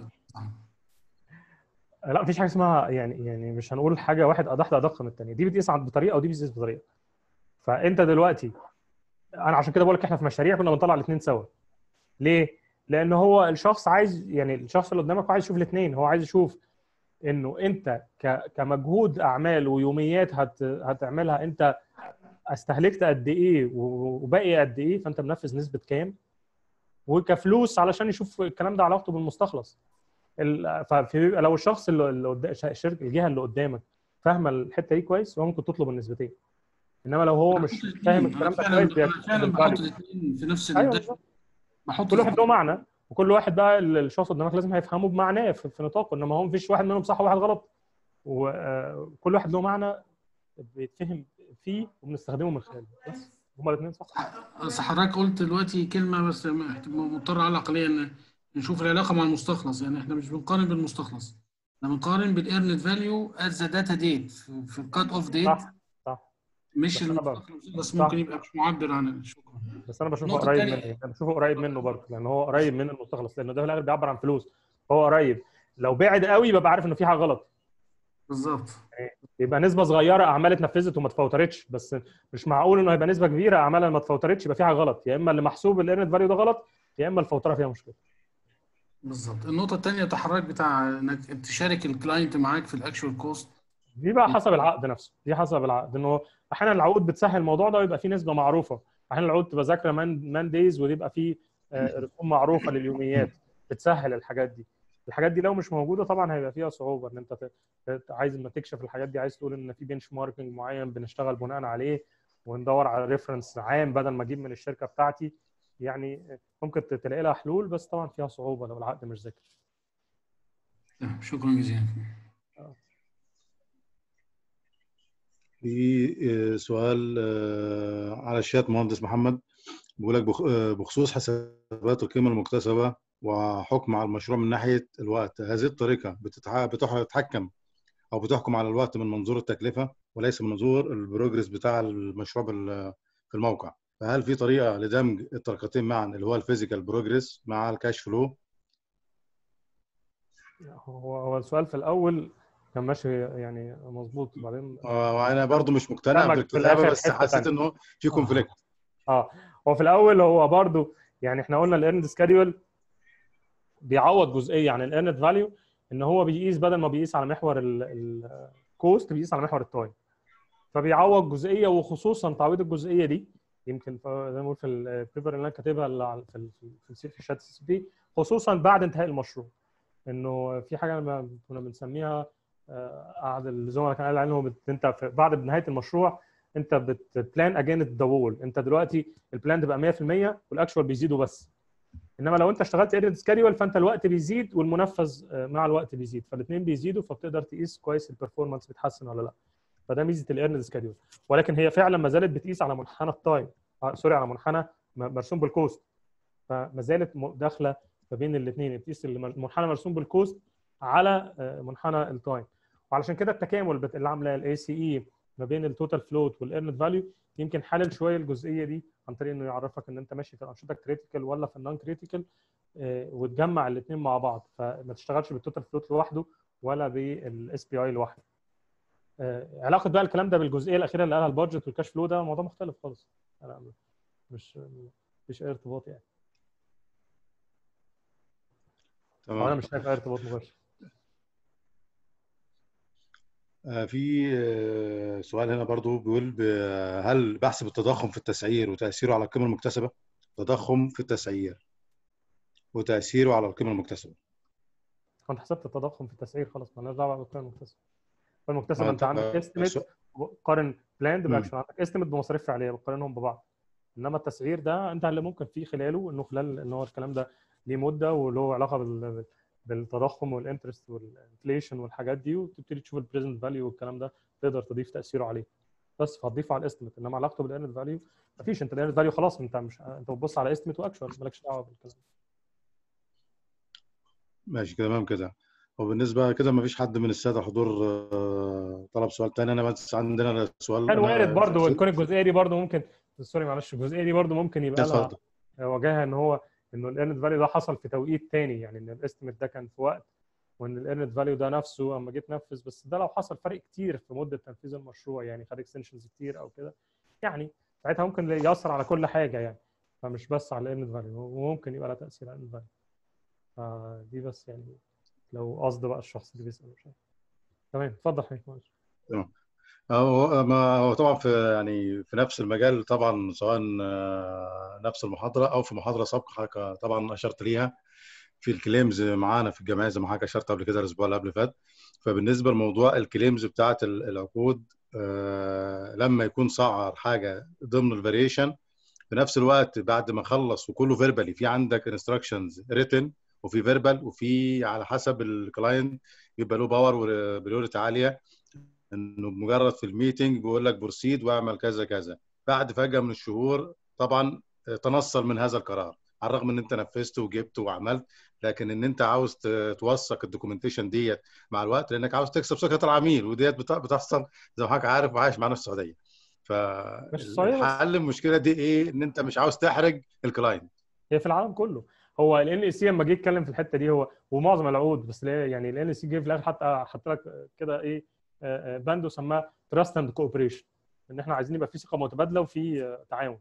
لا مفيش حاجه اسمها يعني يعني مش هنقول حاجه واحد ادق ادق من الثانيه دي بتقيس عن- بطريقه ودي بتقيس بطريقه فانت دلوقتي انا عشان كده بقول لك احنا في مشاريع كنا بنطلع الاثنين سوا ليه؟ لان هو الشخص عايز يعني الشخص اللي قدامك هو عايز يشوف الاثنين هو عايز يشوف انه انت ك- كمجهود اعمال ويوميات هت هتعملها انت استهلكت قد ايه و- وباقي قد ايه فانت منفذ نسبه كام وكفلوس علشان يشوف الكلام ده علاقته بالمستخلص ال- فبيبقى لو الشخص اللي اللي قدام الشركه الجهه اللي قدامك فاهمه الحته دي كويس هو ممكن تطلب النسبتين انما لو هو مش فاهم الكلام ده فعلا كويس أنا فعلا بيعتمد بحط عليه. الاثنين في نفس ايوه الداتا بالظبط بحط كل واحد له معنى وكل واحد بقى ال- الشخص قدامك لازم هيفهمه بمعناه في في نطاقه انما هو مفيش واحد منهم صح وواحد غلط وكل واحد له معنى بيتفهم فيه وبنستخدمه من خلاله بس هما الاثنين صح بس حضرتك قلت دلوقتي كلمة بس مضطر أعلق عليها إن نشوف العلاقة مع المستخلص يعني إحنا مش بنقارن بالمستخلص إحنا بنقارن بالإيرند فاليو at the data date في في الكات أوف ديت صح صح مش بس أنا بقى- المستخلص بس صح. ممكن يبقى مش معبر عن الشكر بس انا بشوفه النقطة قريب التانية- منه يعني انا بشوفه قريب منه برضه لان هو قريب من المستخلص لانه ده في الاخر بيعبر عن فلوس فهو قريب لو بعد قوي ببقى عارف انه في حاجه غلط بالظبط يبقى نسبه صغيره اعمال اتنفذت وما اتفوترتش بس مش معقول انه هيبقى نسبه كبيره اعمال ما اتفوترتش يبقى في حاجه غلط يا اما اللي محسوب الايرنت فاليو ده غلط يا اما الفوتره فيها مشكله بالظبط النقطة التانية التحرك بتاع إنك تشارك الكلاينت معاك في الأكشوال كوست دي بقى حسب العقد نفسه دي حسب العقد انه احيانا العقود بتسهل الموضوع ده ويبقى في نسبه معروفه احيانا العقود تبقى ذاكره مان مان دايز ويبقى في آه، رسوم معروفه لليوميات بتسهل الحاجات دي الحاجات دي لو مش موجوده طبعا هيبقى فيها صعوبه ان انت ت- ت- عايز لما تكشف الحاجات دي عايز تقول ان في بنش ماركينج معين بنشتغل بناء عليه وندور على ريفرنس عام بدل ما اجيب من الشركه بتاعتي يعني ممكن ت- تلاقي لها حلول بس طبعا فيها صعوبه لو العقد مش ذاكر تمام، شكرا جزيلا في آه، سؤال آه، على الشات مهندس محمد بيقول لك بخ- آه، بخصوص حسابات القيمة المكتسبة وحكم على المشروع من ناحية الوقت هذه الطريقة بتتع- بتح- بتتحكم أو بتحكم على الوقت من منظور التكلفة وليس من منظور البروجرس بتاع المشروع بال- في الموقع فهل في طريقة لدمج الطريقتين معا اللي هو الفيزيكال بروجرس مع الكاش فلو هو هو السؤال في الاول كان ماشي يعني مظبوط وبعدين آه، وانا برضو مش مقتنع دمج في بالكتابه الآخر بس حتة حسيت تانية. انه في كونفليكت اه هو في الاول هو برضو يعني احنا قلنا الايرند سكادول بيعوض جزئيه عن الايرند فاليو ان هو بيقيس بدل ما بيقيس على محور الكوست بيقيس على محور التايم فبيعوض جزئيه وخصوصا تعويض الجزئيه دي يمكن ف- زي ما بقول في البيبر اللي انا كاتبها اللي على- في ال- في ال- في السي- في الشات اس بي خصوصا بعد انتهاء المشروع انه في حاجه لما كنا بنسميها آه، قعد الزملاء كان قال عليهم بت- انت في- بعد نهايه المشروع انت بتبلان اجينست ذا وول انت دلوقتي البلان تبقى 100% والاكشوال بيزيدوا بس انما لو انت اشتغلت ايرد سكادول فانت الوقت بيزيد والمنفذ آه، مع الوقت بيزيد فالاثنين بيزيدوا فبتقدر تقيس كويس البرفورمانس بيتحسن ولا لا فده ميزه الايرند سكادول ولكن هي فعلا ما زالت بتقيس على منحنى التايم آه، سوري على منحنى م- مرسوم بالكوست فما زالت م- داخله ما بين الاثنين بتقيس المنحنى مرسوم بالكوست على آه، منحنى التايم وعلشان كده التكامل بت- اللي عاملاه الاي سي اي ما بين التوتال فلوت والايرند فاليو يمكن حلل شويه الجزئيه دي عن طريق انه يعرفك ان انت ماشي في الانشطه كريتيكال ولا في النون كريتيكال وتجمع الاثنين مع بعض فما تشتغلش بالتوتال فلوت لوحده ولا بالاس بي اي لوحده آه، علاقه بقى الكلام ده بالجزئيه الاخيره اللي قالها البادجت والكاش فلو ده موضوع مختلف خالص انا مش مفيش اي ارتباط يعني أو انا تمام مش شايف اي ارتباط مباشر آه، في آه، سؤال هنا برضو بيقول ب- هل بحسب التضخم في التسعير وتأثيره على القيمة المكتسبة؟ تضخم في التسعير وتأثيره على القيمة المكتسبة كنت حسبت التضخم في التسعير خلاص مالناش دعوه بالقيمه المكتسبه القيمه المكتسبه ما انت أنت- عندك آه، استيميت السؤال- قارن بلاند مم. باكشن عندك استيميت بمصاريف فعليه بتقارنهم ببعض انما التسعير ده انت اللي ممكن فيه خلاله انه خلال ان هو الكلام ده ليه مده وله علاقه بال بالتضخم والانترست والانفليشن والحاجات دي وتبتدي تشوف البريزنت فاليو والكلام ده تقدر تضيف تاثيره عليه بس فهتضيفه على الاستيميت انما علاقته بالايرند فاليو مفيش انت الايرند فاليو خلاص انت مش انت بتبص على استيميت واكشوال مالكش دعوه بالكلام ماشي كده تمام كده وبالنسبة كده ما فيش حد من السادة حضور آه، طلب سؤال تاني أنا بس عندنا سؤال كان أنا- وارد برضه تكون الجزئيه دي برضه ممكن سوري معلش الجزئيه دي برضه ممكن يبقى لها اتفضل وجهها ان هو انه الايرند فاليو ده حصل في توقيت تاني يعني ان الاستيميت ده كان في وقت وان الايرند فاليو ده نفسه اما جيت تنفذ بس ده لو حصل فرق كتير في مده تنفيذ المشروع يعني خد اكستنشنز كتير او كده يعني ساعتها ممكن ياثر على كل حاجه يعني فمش بس على الايرند فاليو وممكن يبقى لها تاثير على الايرند فاليو فدي بس يعني لو قصد بقى الشخص اللي بيسال مش عارف. تمام اتفضل حضرتك معلش هو ما هو طبعا في يعني في نفس المجال طبعا سواء آه، نفس المحاضرة أو في محاضرة سابقة حضرتك طبعا أشرت ليها في الكليمز معانا في الجمعية زي ما حضرتك أشرت قبل كده الأسبوع اللي قبل فات فبالنسبة لموضوع الكليمز بتاعة ال- العقود آه، لما يكون سعر حاجة ضمن الفاريشن في نفس الوقت بعد ما خلص وكله فيربالي في عندك انستراكشنز ريتن وفي فيربال وفي على حسب الكلاينت يبقى له باور وبريوريتي عاليه انه مجرد في الميتنج بيقول لك بروسيد واعمل كذا كذا بعد فجاه من الشهور طبعا تنصل من هذا القرار على الرغم ان انت نفذت وجبت وعملت لكن ان انت عاوز ت- توثق الدوكيومنتيشن ديت مع الوقت لانك عاوز تكسب ثقه العميل وديت بت- بتحصل زي ما حضرتك عارف وعايش معانا في السعوديه مش صحيح بس- فالحل المشكله دي ايه ان انت مش عاوز تحرج الكلاينت هي في العالم كله هو ال ان سي لما جه يتكلم في الحته دي هو ومعظم العقود بس ليه يعني ال ان سي جه في الاخر حتى حط لك كده ايه آه، آه، باند وسماه تراست اند كوبريشن ان احنا عايزين يبقى في ثقه متبادله وفي آه، تعاون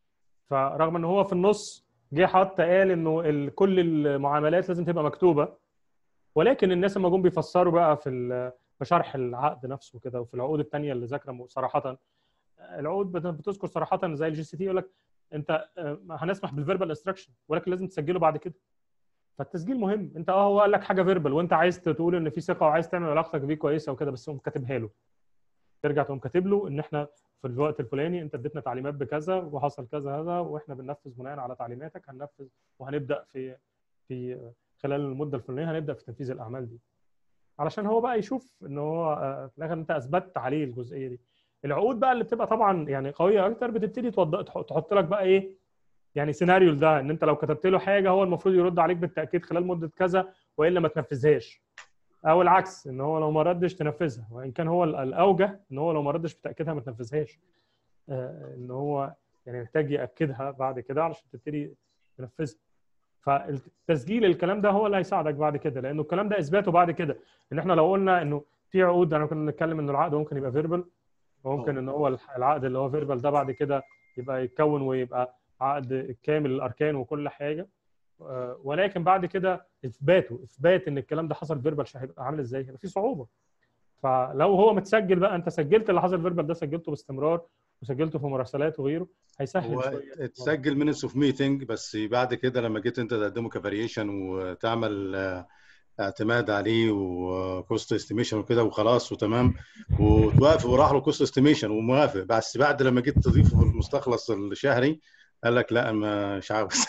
فرغم ان هو في النص جه حتى قال انه ال- كل المعاملات لازم تبقى مكتوبه ولكن الناس لما جم بيفسروا بقى في ال- في شرح العقد نفسه كده وفي العقود الثانيه اللي ذاكره صراحه العقود بت- بتذكر صراحه زي الجي سي تي يقول لك انت آه، هنسمح بالفيربال انستراكشن ولكن لازم تسجله بعد كده فالتسجيل مهم انت اه هو قال لك حاجه فيربال وانت عايز تقول ان في ثقه وعايز تعمل علاقتك بيه كويسه وكده بس تقوم كاتبها له ترجع تقوم كاتب له ان احنا في الوقت الفلاني انت اديتنا تعليمات بكذا وحصل كذا هذا واحنا بننفذ بناء على تعليماتك هننفذ وهنبدا في في خلال المده الفلانيه هنبدا في تنفيذ الاعمال دي علشان هو بقى يشوف ان هو آه، في الاخر انت اثبتت عليه الجزئيه دي العقود بقى اللي بتبقى طبعا يعني قويه اكتر بتبتدي توض- تح- تحط لك بقى ايه يعني سيناريو ده ان انت لو كتبت له حاجه هو المفروض يرد عليك بالتاكيد خلال مده كذا والا ما تنفذهاش او العكس ان هو لو ما ردش تنفذها وان كان هو ال- الاوجه ان هو لو ما ردش بتاكيدها ما تنفذهاش آه، ان هو يعني محتاج ياكدها بعد كده علشان تبتدي تنفذها فالتسجيل الكلام ده هو اللي هيساعدك بعد كده لانه الكلام ده اثباته بعد كده ان احنا لو قلنا انه في عقود انا كنا بنتكلم ان العقد ممكن يبقى فيربال وممكن ان هو الح- العقد اللي هو فيربال ده بعد كده يبقى يتكون ويبقى عقد كامل الاركان وكل حاجه آه، ولكن بعد كده اثباته اثبات ان الكلام ده حصل فيربال هيبقى عامل ازاي؟ هيبقى في صعوبه فلو هو متسجل بقى انت سجلت اللي حصل فيربال ده سجلته باستمرار وسجلته في مراسلات وغيره هيسهل هو شويه اتسجل مينتس اوف ميتنج بس بعد كده لما جيت انت تقدمه كفاريشن وتعمل آه، اعتماد عليه وكوست استيميشن وكده وخلاص وتمام وتوافق وراح له كوست استيميشن وموافق بس بعد لما جيت تضيفه في المستخلص الشهري قال لك لا ما- مش عاوز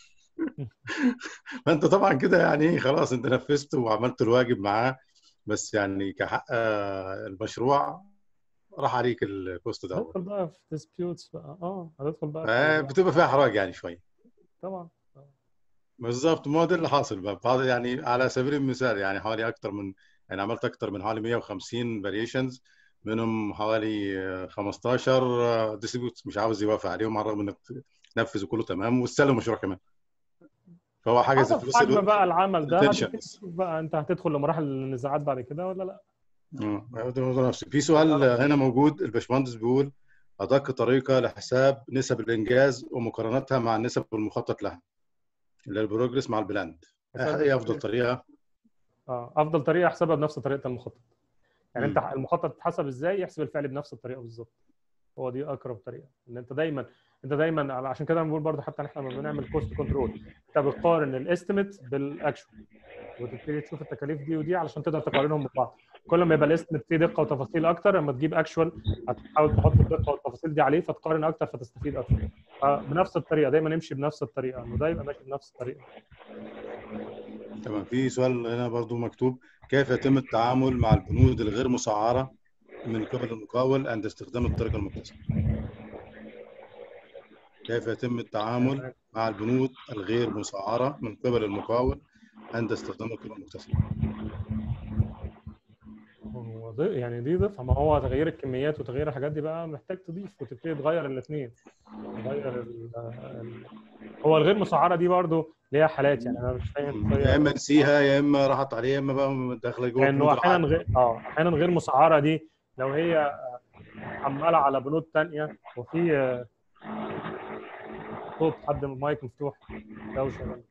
فانت طبعا كده يعني ايه خلاص انت نفذت وعملت الواجب معاه بس يعني كحق آه، المشروع راح عليك الكوست ده هندخل بقى في ديسبيوتس بقى اه هندخل بقى آه، في بتبقى فيها احراج يعني شويه طبعا بالظبط ما هو ده اللي حاصل بقى بعض- يعني على سبيل المثال يعني حوالي اكتر من يعني عملت اكتر من حوالي 150 فاريشنز منهم حوالي آه، 15 ديستريبيوت مش عاوز يوافق عليهم على الرغم انك تنفذ وكله تمام واستلم المشروع كمان فهو حجز حسب الفلوس حجم اللي- بقى العمل ده retentions. هتبتدي تشوف بقى انت هتدخل لمراحل النزاعات بعد كده ولا لا اه هو ده الموضوع نفسه في سؤال هنا موجود الباشمهندس بيقول ادق طريقه لحساب نسب الانجاز ومقارنتها مع النسب المخطط لها اللي هي البروجرس مع البلاند ايه افضل طريقه اه افضل طريقه احسبها بنفس طريقه المخطط يعني مم. انت المخطط تتحسب ازاي يحسب الفعل بنفس الطريقه بالظبط هو دي اقرب طريقه ان انت دايما انت دايما عشان كده بنقول برضه حتى احنا لما بنعمل كوست كنترول انت بتقارن الاستيميت بالاكشوال وتبتدي تشوف التكاليف دي ودي علشان تقدر تقارنهم ببعض كل ما يبقى الاستيميت فيه دقه وتفاصيل اكتر لما تجيب اكشوال هتحاول تحط الدقه والتفاصيل دي عليه فتقارن اكتر فتستفيد اكتر فبنفس الطريقه دايما نمشي بنفس الطريقه انه ده يبقى ماشي بنفس الطريقه تمام في سؤال هنا برضو مكتوب كيف يتم التعامل مع البنود الغير مسعره من قبل المقاول عند استخدام الطريقه المكتسبه كيف يتم التعامل مع البنود الغير مسعره من قبل المقاول عند استخدام الطريقه المكتسبه هو ضي- يعني دي ضيفها ما هو تغيير الكميات وتغيير الحاجات دي بقى محتاج تضيف وتبتدي تغير الاثنين تغير ال ال هو الغير مسعره دي برضو ليها حالات يعني انا مش فاهم يا اما نسيها يا اما راحت عليه يا اما بقى داخله جوه لانه بنود احيانا العقد. غير اه احيانا غير مسعره دي لو هي محمله على بنود تانية وفي آه، صوت حد من المايك مفتوح دوشه جامدة.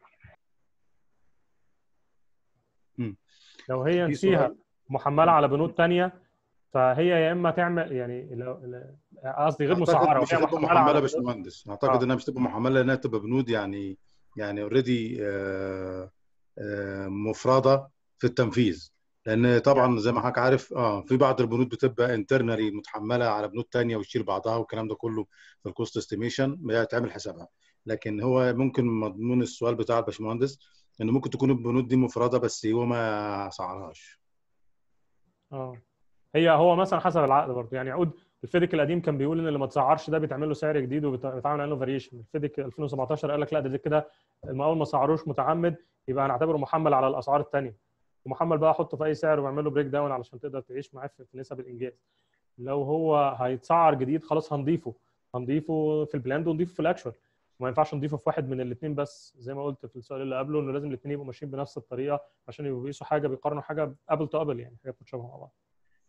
مم. لو هي في نسيها سؤال. محمله على بنود تانية فهي يا اما تعمل يعني لو لا- قصدي غير اعتقد مسعره مش وهي هتبقى محمله محمله على يا بنود باشمهندس اعتقد آه. انها مش تبقى محمله لانها تبقى بنود يعني يعني اوريدي مفرده في التنفيذ لان طبعا زي ما حضرتك عارف اه في بعض البنود بتبقى انترنالي متحمله على بنود تانية وتشيل بعضها والكلام ده كله في الكوست استيميشن بيتعمل حسابها لكن هو ممكن مضمون السؤال بتاع الباشمهندس انه ممكن تكون البنود دي مفرده بس هو ما سعرهاش اه هي هو مثلا حسب العقد برضه يعني عقود الفيديك القديم كان بيقول ان اللي ما تسعرش ده بيتعمل له سعر جديد وبيتعمل عنه فاريشن الفيديك 2017 قال لك لا ده كده المقاول ما سعروش متعمد يبقى هنعتبره محمل على الاسعار الثانيه ومحمل بقى احطه في اي سعر واعمل له بريك داون علشان تقدر تعيش معاه في في نسب الانجاز لو هو هيتسعر جديد خلاص هنضيفه هنضيفه في البلاند ونضيفه في الاكشوال وما ينفعش نضيفه في واحد من الاثنين بس زي ما قلت في السؤال اللي قبله انه لازم الاثنين يبقوا ماشيين بنفس الطريقه عشان يبقوا بيقيسوا حاجه بيقارنوا حاجه ابل تو ابل يعني حاجه بتتشابه مع بعض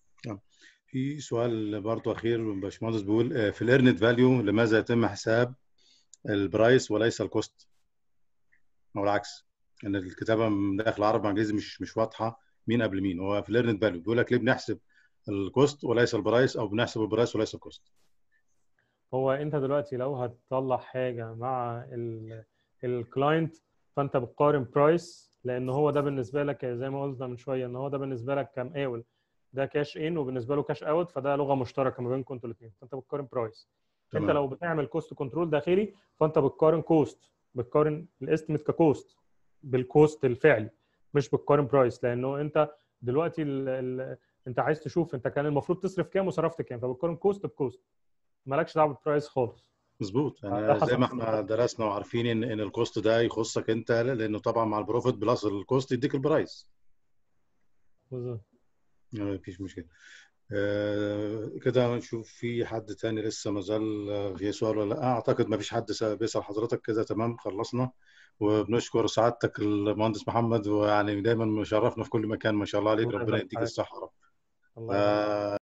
في سؤال برضو اخير من باشمهندس بيقول آه، في الارنت فاليو لماذا يتم حساب البرايس وليس الكوست او العكس ان الكتابه من داخل عربي انجليزي مش مش واضحه مين قبل مين هو في الارنت فاليو بيقول لك ليه بنحسب الكوست وليس البرايس او بنحسب البرايس وليس الكوست هو انت دلوقتي لو هتطلع حاجه مع الكلاينت فانت بتقارن برايس لان هو ده بالنسبه لك زي ما قلنا من شويه ان هو ده بالنسبه لك كمقاول ده كاش ان وبالنسبه له كاش اوت فده لغه مشتركه ما بينكم انتوا الاثنين فانت بتقارن برايس انت تمام. لو بتعمل كوست كنترول داخلي فانت بتقارن كوست بتقارن الاستيميت ككوست بالكوست الفعلي مش بتقارن برايس لانه انت دلوقتي ال ال انت عايز تشوف انت كان المفروض تصرف كام وصرفت كام فبتقارن كوست بكوست مالكش دعوه بالبرايس خالص مظبوط آه، يعني ده زي حسب ما احنا درسنا وعارفين ان ان الكوست ده يخصك انت لانه طبعا مع البروفيت بلس الكوست يديك البرايس بالظبط ما فيش مشكله آه، كده نشوف في حد تاني لسه ما زال آه، في سؤال ولا لا اعتقد ما فيش حد س- بيسال حضرتك كده تمام خلصنا وبنشكر سعادتك المهندس محمد ويعني دايما مشرفنا في كل مكان ما شاء الله عليك الله ربنا يبارك يديك عليك. الصحه يا رب الله يبارك. آه،